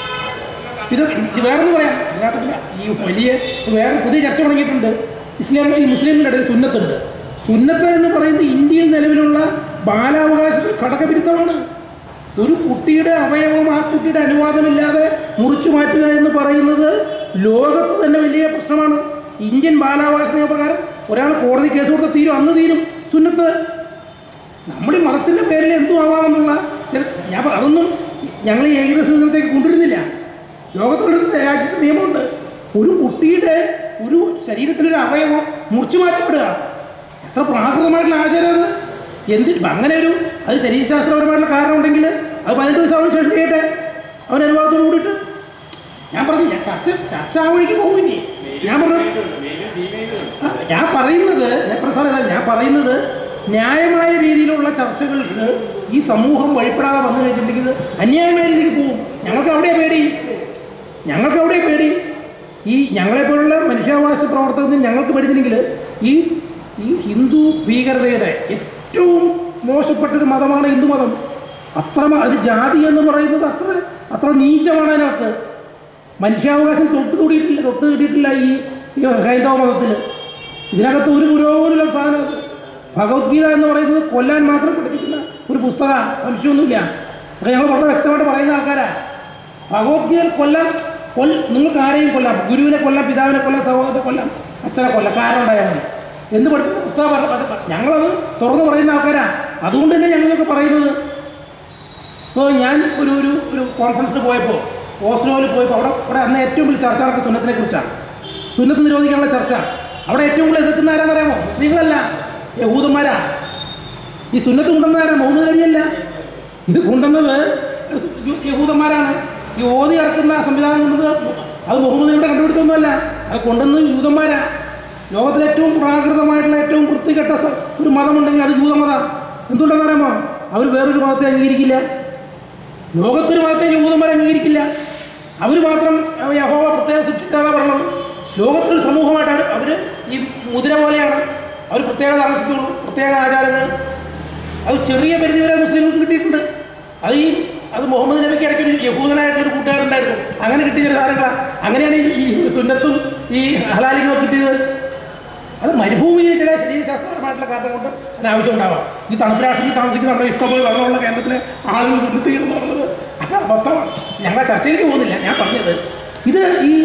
ഇത് ഇത് വേറൊന്ന് പറയാം ഇതിനകത്ത് പിന്നെ ഈ വലിയ വേറെ പുതിയ ചർച്ച തുടങ്ങിയിട്ടുണ്ട് ഇസ്ലാം ഈ മുസ്ലിങ്ങളുടെ ഇടയിൽ സുന്നത്തുണ്ട് സുന്നത്ത് എന്ന് പറയുന്നത് ഇന്ത്യയിൽ നിലവിലുള്ള ബാലാവകാശത്തിൽ ഘടകവിരുദ്ധമാണ് ഒരു കുട്ടിയുടെ അവയവം ആ കുട്ടിയുടെ അനുവാദമില്ലാതെ മുറിച്ചു മാറ്റുക എന്ന് പറയുന്നത് ലോകത്ത് തന്നെ വലിയ പ്രശ്നമാണ് ഇന്ത്യൻ ബാലാവകാശ നിയമപ്രകാരം ഒരാൾ കോടതി കേസ് കൊടുത്ത തീരും അന്ന് തീരും സുന്നത്ത് നമ്മൾ ഈ മതത്തിൻ്റെ പേരിൽ എന്തും ആവാമെന്നുള്ള ചില ഞാൻ പറ- അതൊന്നും ഞങ്ങൾ ഈ ഏകീകൃത സിദ്ധാന്തത്തേക്ക് കൊണ്ടുവരുന്നില്ല ലോകത്തുള്ള രാജ്യത്ത് നിയമമുണ്ട് ഒരു കുട്ടിയുടെ ഒരു ശരീരത്തിലൊരു അവയവം മുറിച്ചു മാറ്റപ്പെടുക എത്ര പ്രാകൃതമായിട്ടുള്ള ആചാരം അത് എന്ത് ഇപ്പം അങ്ങനെ ഒരു അത് ശരീരശാസ്ത്രപരമായിട്ടുള്ള കാരണം ഉണ്ടെങ്കിൽ അത് പതിനെട്ട് വയസ്സാവുന്ന ശേഷം ചെയ്യട്ടെ അവൻ അനുഭവത്തോട് കൂടിയിട്ട് ഞാൻ പറഞ്ഞു ഞാൻ ചർച്ച ചർച്ച ആ വഴിക്ക് പോകില്ലേ ഞാൻ പറഞ്ഞു ആ, ഞാൻ പറയുന്നത് ഞാൻ പ്രസാദ് ഇതാ, ഞാൻ പറയുന്നത് ന്യായമായ രീതിയിലുള്ള ചർച്ചകൾക്ക് ഈ സമൂഹം വഴിപ്പെടാതെ വന്നു കഴിഞ്ഞിട്ടുണ്ടെങ്കിൽ ഇത് അന്യായമായ രീതിക്ക് പോകും ഞങ്ങൾക്ക് അവിടെ പേടി ഞങ്ങൾക്ക് അവിടെ പേടി ഈ ഞങ്ങളെപ്പോലുള്ള മനുഷ്യാവകാശ പ്രവർത്തകത്തിന് ഞങ്ങൾക്ക് പേടിച്ചില്ലെങ്കിൽ ഈ ഈ ഹിന്ദു ഭീകരതയുടെ ഏറ്റവും മോശപ്പെട്ടൊരു മതമാണ് ഹിന്ദു മതം അത്ര മ- അത് ജാതി എന്ന് പറയുന്നത് അത്ര അത്ര നീചമാണ് അതിനകത്ത് മനുഷ്യാവകാശം തൊട്ട് കൂടിയിട്ടില്ല തൊട്ട് കിട്ടിയിട്ടില്ല ഈ ഈ ഹൈന്ദവ മതത്തിൽ ഇതിനകത്ത് ഒരു പുരോഗമനമുള്ള സാധനം അത്. ഭഗവത്ഗീത എന്ന് പറയുന്നത് കൊല്ലാൻ മാത്രം പഠിപ്പിക്കുന്ന ഒരു പുസ്തക സംശയമൊന്നുമില്ല അതൊക്കെ ഞങ്ങൾ വളരെ വ്യക്തമായിട്ട് പറയുന്ന ആൾക്കാരാ ഭഗവത്ഗീതയിൽ കൊല്ലാൻ കൊൽ നിങ്ങൾക്ക് ആരെയും കൊല്ലാം ഗുരുവിനെ കൊല്ലാം പിതാവിനെ കൊല്ലാം സഹോദരനെ കൊല്ലാം അച്ഛനെ കൊല്ലാം കാരണം ഉണ്ടായാൽ മതി എന്ന് പഠിപ്പിക്കുന്ന പുസ്തകം പറ- പറ- പറ- ഞങ്ങളത് തുറന്നു പറയുന്ന ആൾക്കാരാ അതുകൊണ്ട് തന്നെ ഞങ്ങളൊക്കെ പറയുന്നത് ഇപ്പോൾ ഞാൻ ഒരു ഒരു ഒരു കോൺഫറൻസിന് പോയപ്പോൾ ഓസ്ലോയിൽ പോയപ്പോൾ അവിടെ അവിടെ അന്ന് ഏറ്റവും വലിയ ചർച്ച നടക്കുന്ന സുന്നത്തിനെ കുറിച്ചാണ് സുന്നത്ത് നിരോധിക്കാനുള്ള ചർച്ച അവിടെ ഏറ്റവും കൂടുതൽ എതിർക്കുന്ന ആരാന്നറിയാമോ മുസ്ലിങ്ങളല്ല യഹൂദന്മാരാ ഈ സുന്നത്ത് കൊണ്ടുവന്ന ആരാ മുഹമ്മദ് നബിയല്ല ഇത് കൊണ്ടുവന്നത് യു- യഹൂദന്മാരാണ് ഈ ഓതി ഇറക്കുന്ന സംവിധാനം കൊണ്ടുവന്നത് അത് മുഹമ്മദ് നബിയുടെ കണ്ടുപിടുത്തൊന്നുമല്ല അത് കൊണ്ടുവന്നത് യൂതന്മാരാ ലോകത്തിലെ ഏറ്റവും പ്രാകൃതമായിട്ടുള്ള ഏറ്റവും വൃത്തികെട്ട സ- ഒരു മതമുണ്ടെങ്കിൽ അത് യൂതമത എന്തുകൊണ്ടെന്ന് അറിയാമോ അവർ വേറൊരു മതത്തെ അംഗീകരിക്കില്ല ലോകത്തൊരു മതത്തെ യൂതന്മാർ അംഗീകരിക്കില്ല അവർ മാത്രം അഹ് യഹോവ പ്രത്യേകം സൃഷ്ടിച്ചതാണ് പറഞ്ഞത് ലോകത്തൊരു സമൂഹമായിട്ടാണ് അവർ ഈ മുതിര പോലെയാണ് അവർ പ്രത്യേക താമസിക്കുള്ളൂ പ്രത്യേക ആചാരങ്ങൾ അത് ചെറിയ പരിധി വരെ മുസ്ലിങ്ങൾക്ക് കിട്ടിയിട്ടുണ്ട് അത് ഈ അത് മുഹമ്മദ് നബിക്ക് ഇടയ്ക്ക് ഒരു യഹൂദനായിട്ടൊരു കൂട്ടുകാരുണ്ടായിരുന്നു അങ്ങനെ കിട്ടിയ ചില സാധനങ്ങളാണ് അങ്ങനെയാണ് ഈ ഈ സുന്നത്തും ഈ ഹലാലിക്കും ഒക്കെ കിട്ടിയത് അത് മരുഭൂമിയിൽ ചില ശരീരശാസ്ത്രപരമായിട്ടുള്ള കാരണം കൊണ്ട് അതിന് ആവശ്യം ഉണ്ടാവാം ഈ തണുപ്പ് രാഷ്ട്രത്തിൽ താമസിക്കുന്ന നമ്മുടെ ഇഷ്ടംപോലെ വെള്ളമുള്ള കേന്ദ്രത്തിലെ ആളുകൾ സുന്നത്ത് ചെയ്യണമെന്ന് പറഞ്ഞത് അത് അബദ്ധമാണ് ഞങ്ങൾ ആ ചർച്ചയിലേക്ക് പോകുന്നില്ല ഞാൻ പറഞ്ഞത് ഇത് ഈ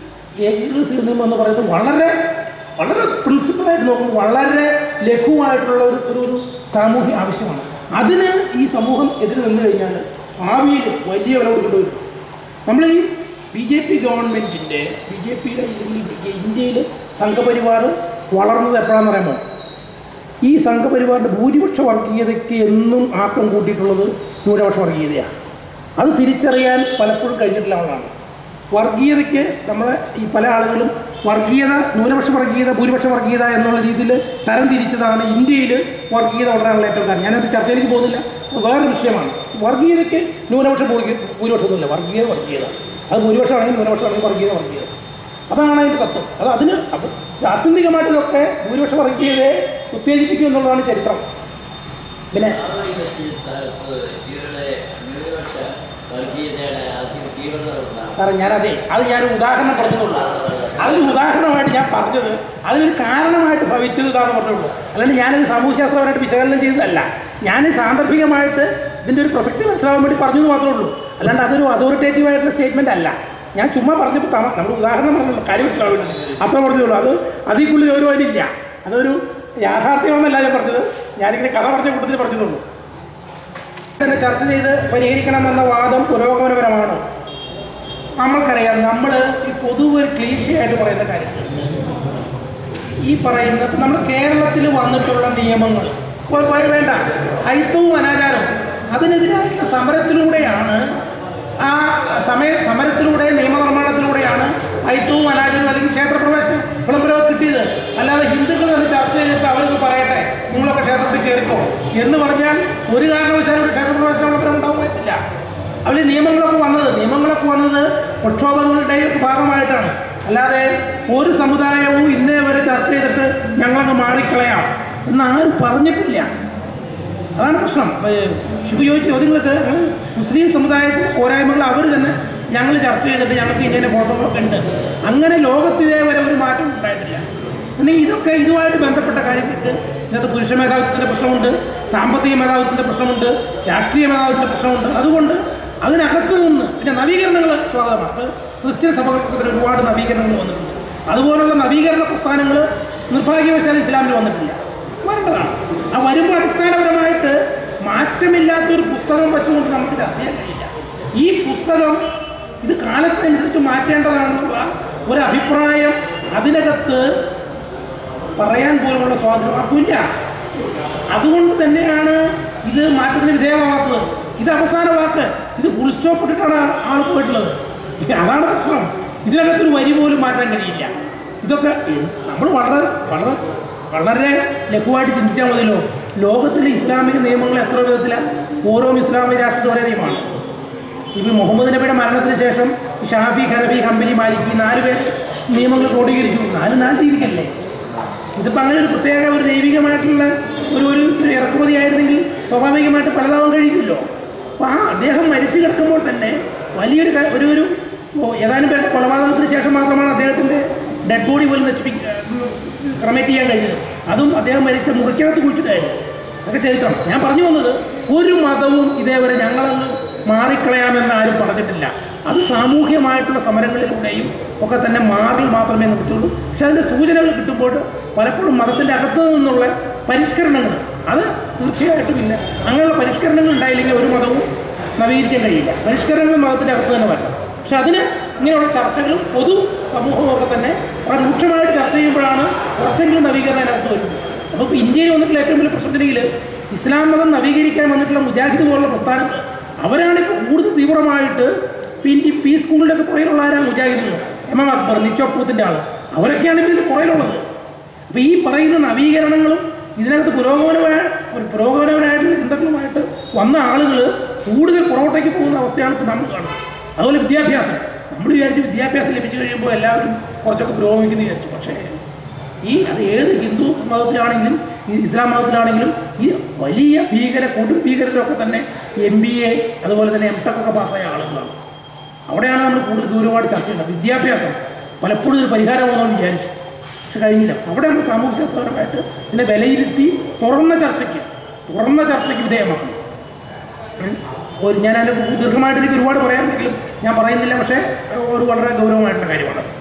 ഏകീകൃത എന്ന് പറയുന്നത് വളരെ വളരെ പ്രിൻസിപ്പളായിട്ട് നോക്കുമ്പോൾ വളരെ ലഘുവായിട്ടുള്ള ഒരു ഒരു ഒരു സാമൂഹ്യ ആവശ്യമാണ് അതിന് ഈ സമൂഹം എതിര് നിന്ന് കഴിഞ്ഞാൽ ഭാവിയിൽ വലിയ വില കൊടുക്കേണ്ടി വരും നമ്മൾ ഈ ബി ജെ പി ഗവൺമെൻറ്റിൻ്റെ ബി ജെ പിയുടെ ഇന്ത്യയിൽ സംഘപരിവാർ വളർന്നത് എപ്പോഴാണെന്ന് പറയുമ്പോൾ ഈ സംഘപരിവാറിൻ്റെ ഭൂരിപക്ഷ വർഗീയതയ്ക്ക് എന്നും ആക്കം കൂട്ടിയിട്ടുള്ളത് ന്യൂനപക്ഷ വർഗീയതയാണ് അത് തിരിച്ചറിയാൻ പലപ്പോഴും കഴിഞ്ഞിട്ടില്ല ആളാണ് വർഗീയതയ്ക്ക് നമ്മളെ ഈ പല ആളുകളും വർഗീയത ന്യൂനപക്ഷ വർഗീയത ഭൂരിപക്ഷ വർഗീയത എന്നുള്ള രീതിയിൽ തരം തിരിച്ചതാണ് ഇന്ത്യയിൽ വർഗീയത വളരാനുള്ള ഏറ്റവും കാരണം ഞാനത് ചർച്ചയിലേക്ക് പോകുന്നില്ല അത് വേറൊരു വിഷയമാണ് വർഗീയതയ്ക്ക് ന്യൂനപക്ഷ ഭൂരി- ഭൂരിപക്ഷമൊന്നുമില്ല വർഗീയത വർഗീയത അത് ഭൂരിപക്ഷമാണെങ്കിൽ ന്യൂനപക്ഷമാണെങ്കിൽ വർഗീയത വർഗീയത അതാണ് അതിൻ്റെ തത്വം അത് അതിന് അപ്പം ആത്യന്തികമായിട്ട് ഇതൊക്കെ ഭൂരിപക്ഷ വർഗീയതയെ ഉത്തേജിപ്പിക്കും എന്നുള്ളതാണ് ചരിത്രം പിന്നെ ഇവരുടെ ന്യൂനപക്ഷ വർഗീയതയുടെ ആദ്യം തീവ്രത ഉണ്ടാകും സാറേ ഞാനതേ അത് ഞാൻ ഉദാഹരണം പറഞ്ഞതുള്ളൂ അതിന് ഉദാഹരണമായിട്ട് ഞാൻ പറഞ്ഞത് അതിനൊരു കാരണമായിട്ട് ഭവിച്ചത് ഇതാണെന്ന് പറഞ്ഞുള്ളൂ അല്ലാണ്ട് ഞാനിത് സാമൂഹ്യശാസ്ത്രപരമായിട്ട് വിശകലനം ചെയ്തതല്ല ഞാൻ സാന്ദർഭികമായിട്ട് ഇതിൻ്റെ ഒരു പ്രസക്തി മനസ്സിലാവാൻ വേണ്ടി പറഞ്ഞു എന്ന് മാത്രമേ ഉള്ളൂ അല്ലാണ്ട് അതൊരു അതോറിറ്റേറ്റീവ് ആയിട്ടുള്ള സ്റ്റേറ്റ്മെൻ്റ് അല്ല ഞാൻ ചുമ്മാ പറഞ്ഞപ്പോൾ തമ നമ്മൾ ഉദാഹരണം പറഞ്ഞല്ലോ കാര്യം മനസ്സിലാവാൻ വേണ്ടി അത്ര പറഞ്ഞതേ ഉള്ളൂ അത് അതിൽ കൂടുതൽ ഒരു അതിലില്ല അതൊരു യാഥാർത്ഥ്യമെന്നല്ല ഞാൻ പറഞ്ഞത് ഞാനിങ്ങനെ കഥ പറഞ്ഞ കൂട്ടത്തിൽ പറഞ്ഞതുള്ളൂ തന്നെ ചർച്ച ചെയ്ത് പരിഹരിക്കണമെന്ന വാദം പുരോഗമനപരമാണ് നമ്മൾക്കറിയാം നമ്മൾ ഈ പൊതുവെ ഒരു ക്ലീശയായിട്ട് പറയുന്ന കാര്യം ഈ പറയുന്ന നമ്മൾ കേരളത്തിൽ വന്നിട്ടുള്ള നിയമങ്ങൾ ഇപ്പോൾ വേ- വേണ്ട ഹൈത്തവും അനാചാരവും അതിനെതിരായിട്ടുള്ള സമരത്തിലൂടെയാണ് ആ സമയ സമരത്തിലൂടെ നിയമനിർമ്മാണത്തിലൂടെയാണ് ഹൈത്തവും അനാചാരവും അല്ലെങ്കിൽ ക്ഷേത്രപ്രവേശനം വിളംബരവും കിട്ടിയത് അല്ലാതെ ഹിന്ദുക്കൾ തന്നെ ചർച്ച ചെയ്തിട്ട് അവർക്ക് പറയട്ടെ നിങ്ങളൊക്കെ ക്ഷേത്രത്തിൽ കയറിക്കോ എന്ന് പറഞ്ഞാൽ ഒരു കാരണവശാലും ഒരു ക്ഷേത്രപ്രവേശന വിളംബരം ഉണ്ടാവാൻ പറ്റില്ല അവർ നിയമങ്ങളൊക്കെ വന്നത് നിയമങ്ങളൊക്കെ വന്നത് പ്രക്ഷോഭങ്ങളുടെ ഭാഗമായിട്ടാണ് അല്ലാതെ ഒരു സമുദായവും ഇന്നേ വരെ ചർച്ച ചെയ്തിട്ട് ഞങ്ങളങ്ങ് മാറിക്കളയാം എന്ന് ആരും പറഞ്ഞിട്ടില്ല അതാണ് പ്രശ്നം ഏഹ് ശിവ ചോദിച്ച ചോദ്യങ്ങൾക്ക് ഏഹ് മുസ്ലിം സമുദായത്തിൻ്റെ പോരായ്മകൾ അവർ തന്നെ ഞങ്ങൾ ചർച്ച ചെയ്തിട്ട് ഞങ്ങൾക്ക് ഇന്ത്യൻ്റെ ഫോട്ടോകളൊക്കെ ഉണ്ട് അങ്ങനെ ലോകത്തിലെ വരെ ഒരു മാറ്റം ഉണ്ടായിട്ടില്ല അല്ലെങ്കിൽ ഇതൊക്കെ ഇതുമായിട്ട് ബന്ധപ്പെട്ട കാര്യങ്ങൾക്ക് ഇതിനകത്ത് പുരുഷ മേധാവിത്വത്തിൻ്റെ പ്രശ്നമുണ്ട് സാമ്പത്തിക മേധാവിത്വത്തിൻ്റെ പ്രശ്നമുണ്ട് രാഷ്ട്രീയ മേധാവിത്വത്തിൻ്റെ പ്രശ്നമുണ്ട് അതുകൊണ്ട് അതിനകത്ത് നിന്ന് പിന്നെ നവീകരണങ്ങൾ സ്വാഗതമാണ് അപ്പോൾ ക്രിസ്ത്യൻ സഭകൾക്ക് ഒരുപാട് നവീകരണങ്ങൾ വന്നിട്ടുണ്ട് അതുപോലുള്ള നവീകരണ പ്രസ്ഥാനങ്ങൾ നിർഭാഗ്യവശാൽ ഇസ്ലാമിൽ വന്നിട്ടില്ല വരേണ്ടതാണ് ആ വരുമ്പോൾ അടിസ്ഥാനപരമായിട്ട് മാറ്റമില്ലാത്തൊരു പുസ്തകം വെച്ചുകൊണ്ട് നമുക്ക് ചർച്ച ചെയ്യാൻ കഴിയില്ല ഈ പുസ്തകം ഇത് കാലത്തിനനുസരിച്ച് മാറ്റേണ്ടതാണെന്നുള്ള ഒരു അഭിപ്രായം അതിനകത്ത് പറയാൻ പോലുള്ള സ്വാതന്ത്ര്യം ആർക്കുമില്ല അതുകൊണ്ട് തന്നെയാണ് ഇത് മാറ്റത്തിന് വിധേയമാകാത്തത് ഇത് അവസാന വാക്ക് ഇത് ഫുൾ സ്റ്റോപ്പ് ഇട്ടിട്ടാണ് ആൾ പോയിട്ടുള്ളത് അതാണ് പ്രശ്നം ഇതിനകത്തൊരു വരി പോലും മാറ്റാൻ കഴിയില്ല ഇതൊക്കെ നമ്മൾ വളരെ വളരെ വളരെ ലഘുവായിട്ട് ചിന്തിച്ചാൽ മതിയല്ലോ ലോകത്തിലെ ഇസ്ലാമിക നിയമങ്ങൾ എത്ര വിധത്തിലാണ് ഓരോ ഇസ്ലാമിക രാഷ്ട്രത്തിൽ ഒരേ നിയമമാണ് ഇപ്പം മുഹമ്മദ് നബിയുടെ മരണത്തിന് ശേഷം ഷാഫി ഹനഫി ഹംബലി മാലിക്കി നാല് പേർ നിയമങ്ങൾ ക്രോഡീകരിച്ചു നാല് നാല് രീതിക്കല്ലേ ഇതിപ്പോൾ അങ്ങനെ ഒരു പ്രത്യേക ഒരു ദൈവികമായിട്ടുള്ള ഒരു ഒരു ഒരു ഇറക്കുമതി ആയിരുന്നെങ്കിൽ സ്വാഭാവികമായിട്ട് പലതാവാൻ കഴിയുമല്ലോ അപ്പോൾ ആ അദ്ദേഹം മരിച്ചു കിടക്കുമ്പോൾ തന്നെ വലിയൊരു ക- ഒരു ഒരു ഓ, ഏതാനും പേരുടെ കൊലപാതകത്തിന് ശേഷം മാത്രമാണ് അദ്ദേഹത്തിൻ്റെ ഡെഡ് ബോഡി പോലും നശിപ്പിക്കുക ക്രമേറ്റ് ചെയ്യാൻ കഴിഞ്ഞത് അതും അദ്ദേഹം മരിച്ച മുറിക്കകത്ത് കുഴിച്ചിട്ടായിരുന്നു അതൊക്കെ ചരിത്രം ഞാൻ പറഞ്ഞു വന്നത് ഒരു മതവും ഇതേവരെ ഞങ്ങളങ്ങ് മാറിക്കളയാമെന്ന് ആരും പറഞ്ഞിട്ടില്ല അത് സാമൂഹ്യമായിട്ടുള്ള സമരങ്ങളിലൂടെയും ഒക്കെ തന്നെ മാറി മാത്രമേ നിർത്തുള്ളൂ പക്ഷെ അതിൻ്റെ സൂചനകൾ കിട്ടുമ്പോൾ പലപ്പോഴും മതത്തിൻ്റെ അകത്ത് നിന്നുള്ള പരിഷ്കരണങ്ങൾ അത് തീർച്ചയായിട്ടും ഇല്ല അങ്ങനെയുള്ള പരിഷ്കരണങ്ങൾ ഉണ്ടായില്ലെങ്കിൽ ഒരു മതവും നവീകരിക്കാൻ കഴിയില്ല പരിഷ്കരണങ്ങൾ മതത്തിൻ്റെ അകത്ത് തന്നെ വരണം പക്ഷെ അതിന് ഇങ്ങനെയുള്ള ചർച്ചകളും പൊതു സമൂഹവും ഒക്കെ തന്നെ വളരെ രൂക്ഷമായിട്ട് ചർച്ച ചെയ്യുമ്പോഴാണ് കുറച്ചെങ്കിലും നവീകരണം അതിനകത്ത് വരുന്നത് അപ്പോൾ ഇപ്പോൾ ഇന്ത്യയിൽ വന്നിട്ടുള്ള ഏറ്റവും വലിയ പ്രശ്നത്തിനെങ്കിൽ ഇസ്ലാം മതം നവീകരിക്കാൻ വന്നിട്ടുള്ള മുജാഹിദ് പോലുള്ള പ്രസ്ഥാനങ്ങൾ അവരാണ് ഇപ്പോൾ കൂടുതൽ തീവ്രമായിട്ട് പിന്നെ പി സ്കൂളിലൊക്കെ പുറയിലുള്ള ആരാ മുജാഹിദുകൾ എം എം അക്ബർ നിച്ചോപ്പൂത്തിൻ്റെ ആൾ അവരൊക്കെയാണ് ഇപ്പോൾ ഇതിന് പുറയിലുള്ളത് അപ്പോൾ ഈ പറയുന്ന നവീകരണങ്ങളും ഇതിനകത്ത് പുരോഗമനമായ ഒരു പുരോഗമനപരമായിട്ടുള്ള ചിന്തകളുമായിട്ട് വന്ന ആളുകൾ കൂടുതൽ പുറകോട്ടേക്ക് പോകുന്ന അവസ്ഥയാണ് ഇപ്പോൾ നമ്മൾ കാണുന്നത് അതുപോലെ വിദ്യാഭ്യാസം നമ്മൾ വിചാരിച്ചു വിദ്യാഭ്യാസം ലഭിച്ചു കഴിയുമ്പോൾ എല്ലാവരും കുറച്ചൊക്കെ പുരോഗമിക്കുന്നു വിചാരിച്ചു പക്ഷേ ഈ അത് ഏത് ഹിന്ദു മതത്തിലാണെങ്കിലും ഈ ഇസ്ലാം മതത്തിലാണെങ്കിലും ഈ വലിയ ഭീകര കൊടും ഭീകരരൊക്കെ തന്നെ എം ബി എ അതുപോലെ തന്നെ എം ടെക് ഒക്കെ പാസ്സായ ആളുകളാണ് അവിടെയാണ് നമ്മൾ കൂടുതൽ ഗൗരവമായിട്ട് ചർച്ച ചെയ്യുന്നത് വിദ്യാഭ്യാസം പലപ്പോഴും ഒരു പരിഹാരമാണെന്ന് വിചാരിച്ചു പക്ഷെ കഴിഞ്ഞില്ല അവിടെ നമ്മൾ സാമൂഹ്യശാസ്ത്രപരമായിട്ട് ഇതിനെ വിലയിരുത്തി തുറന്ന ചർച്ചയ്ക്ക് തുറന്ന ചർച്ചയ്ക്ക് വിധേയമാക്കണം ഉം. ഒരു ഞാൻ അതിൻ്റെ ദീർഘമായിട്ട് എനിക്ക് ഒരുപാട് പറയാനുണ്ടെങ്കിലും ഞാൻ പറയുന്നില്ല പക്ഷേ ഒരു വളരെ ഗൗരവമായിട്ടുള്ള കാര്യമാണ്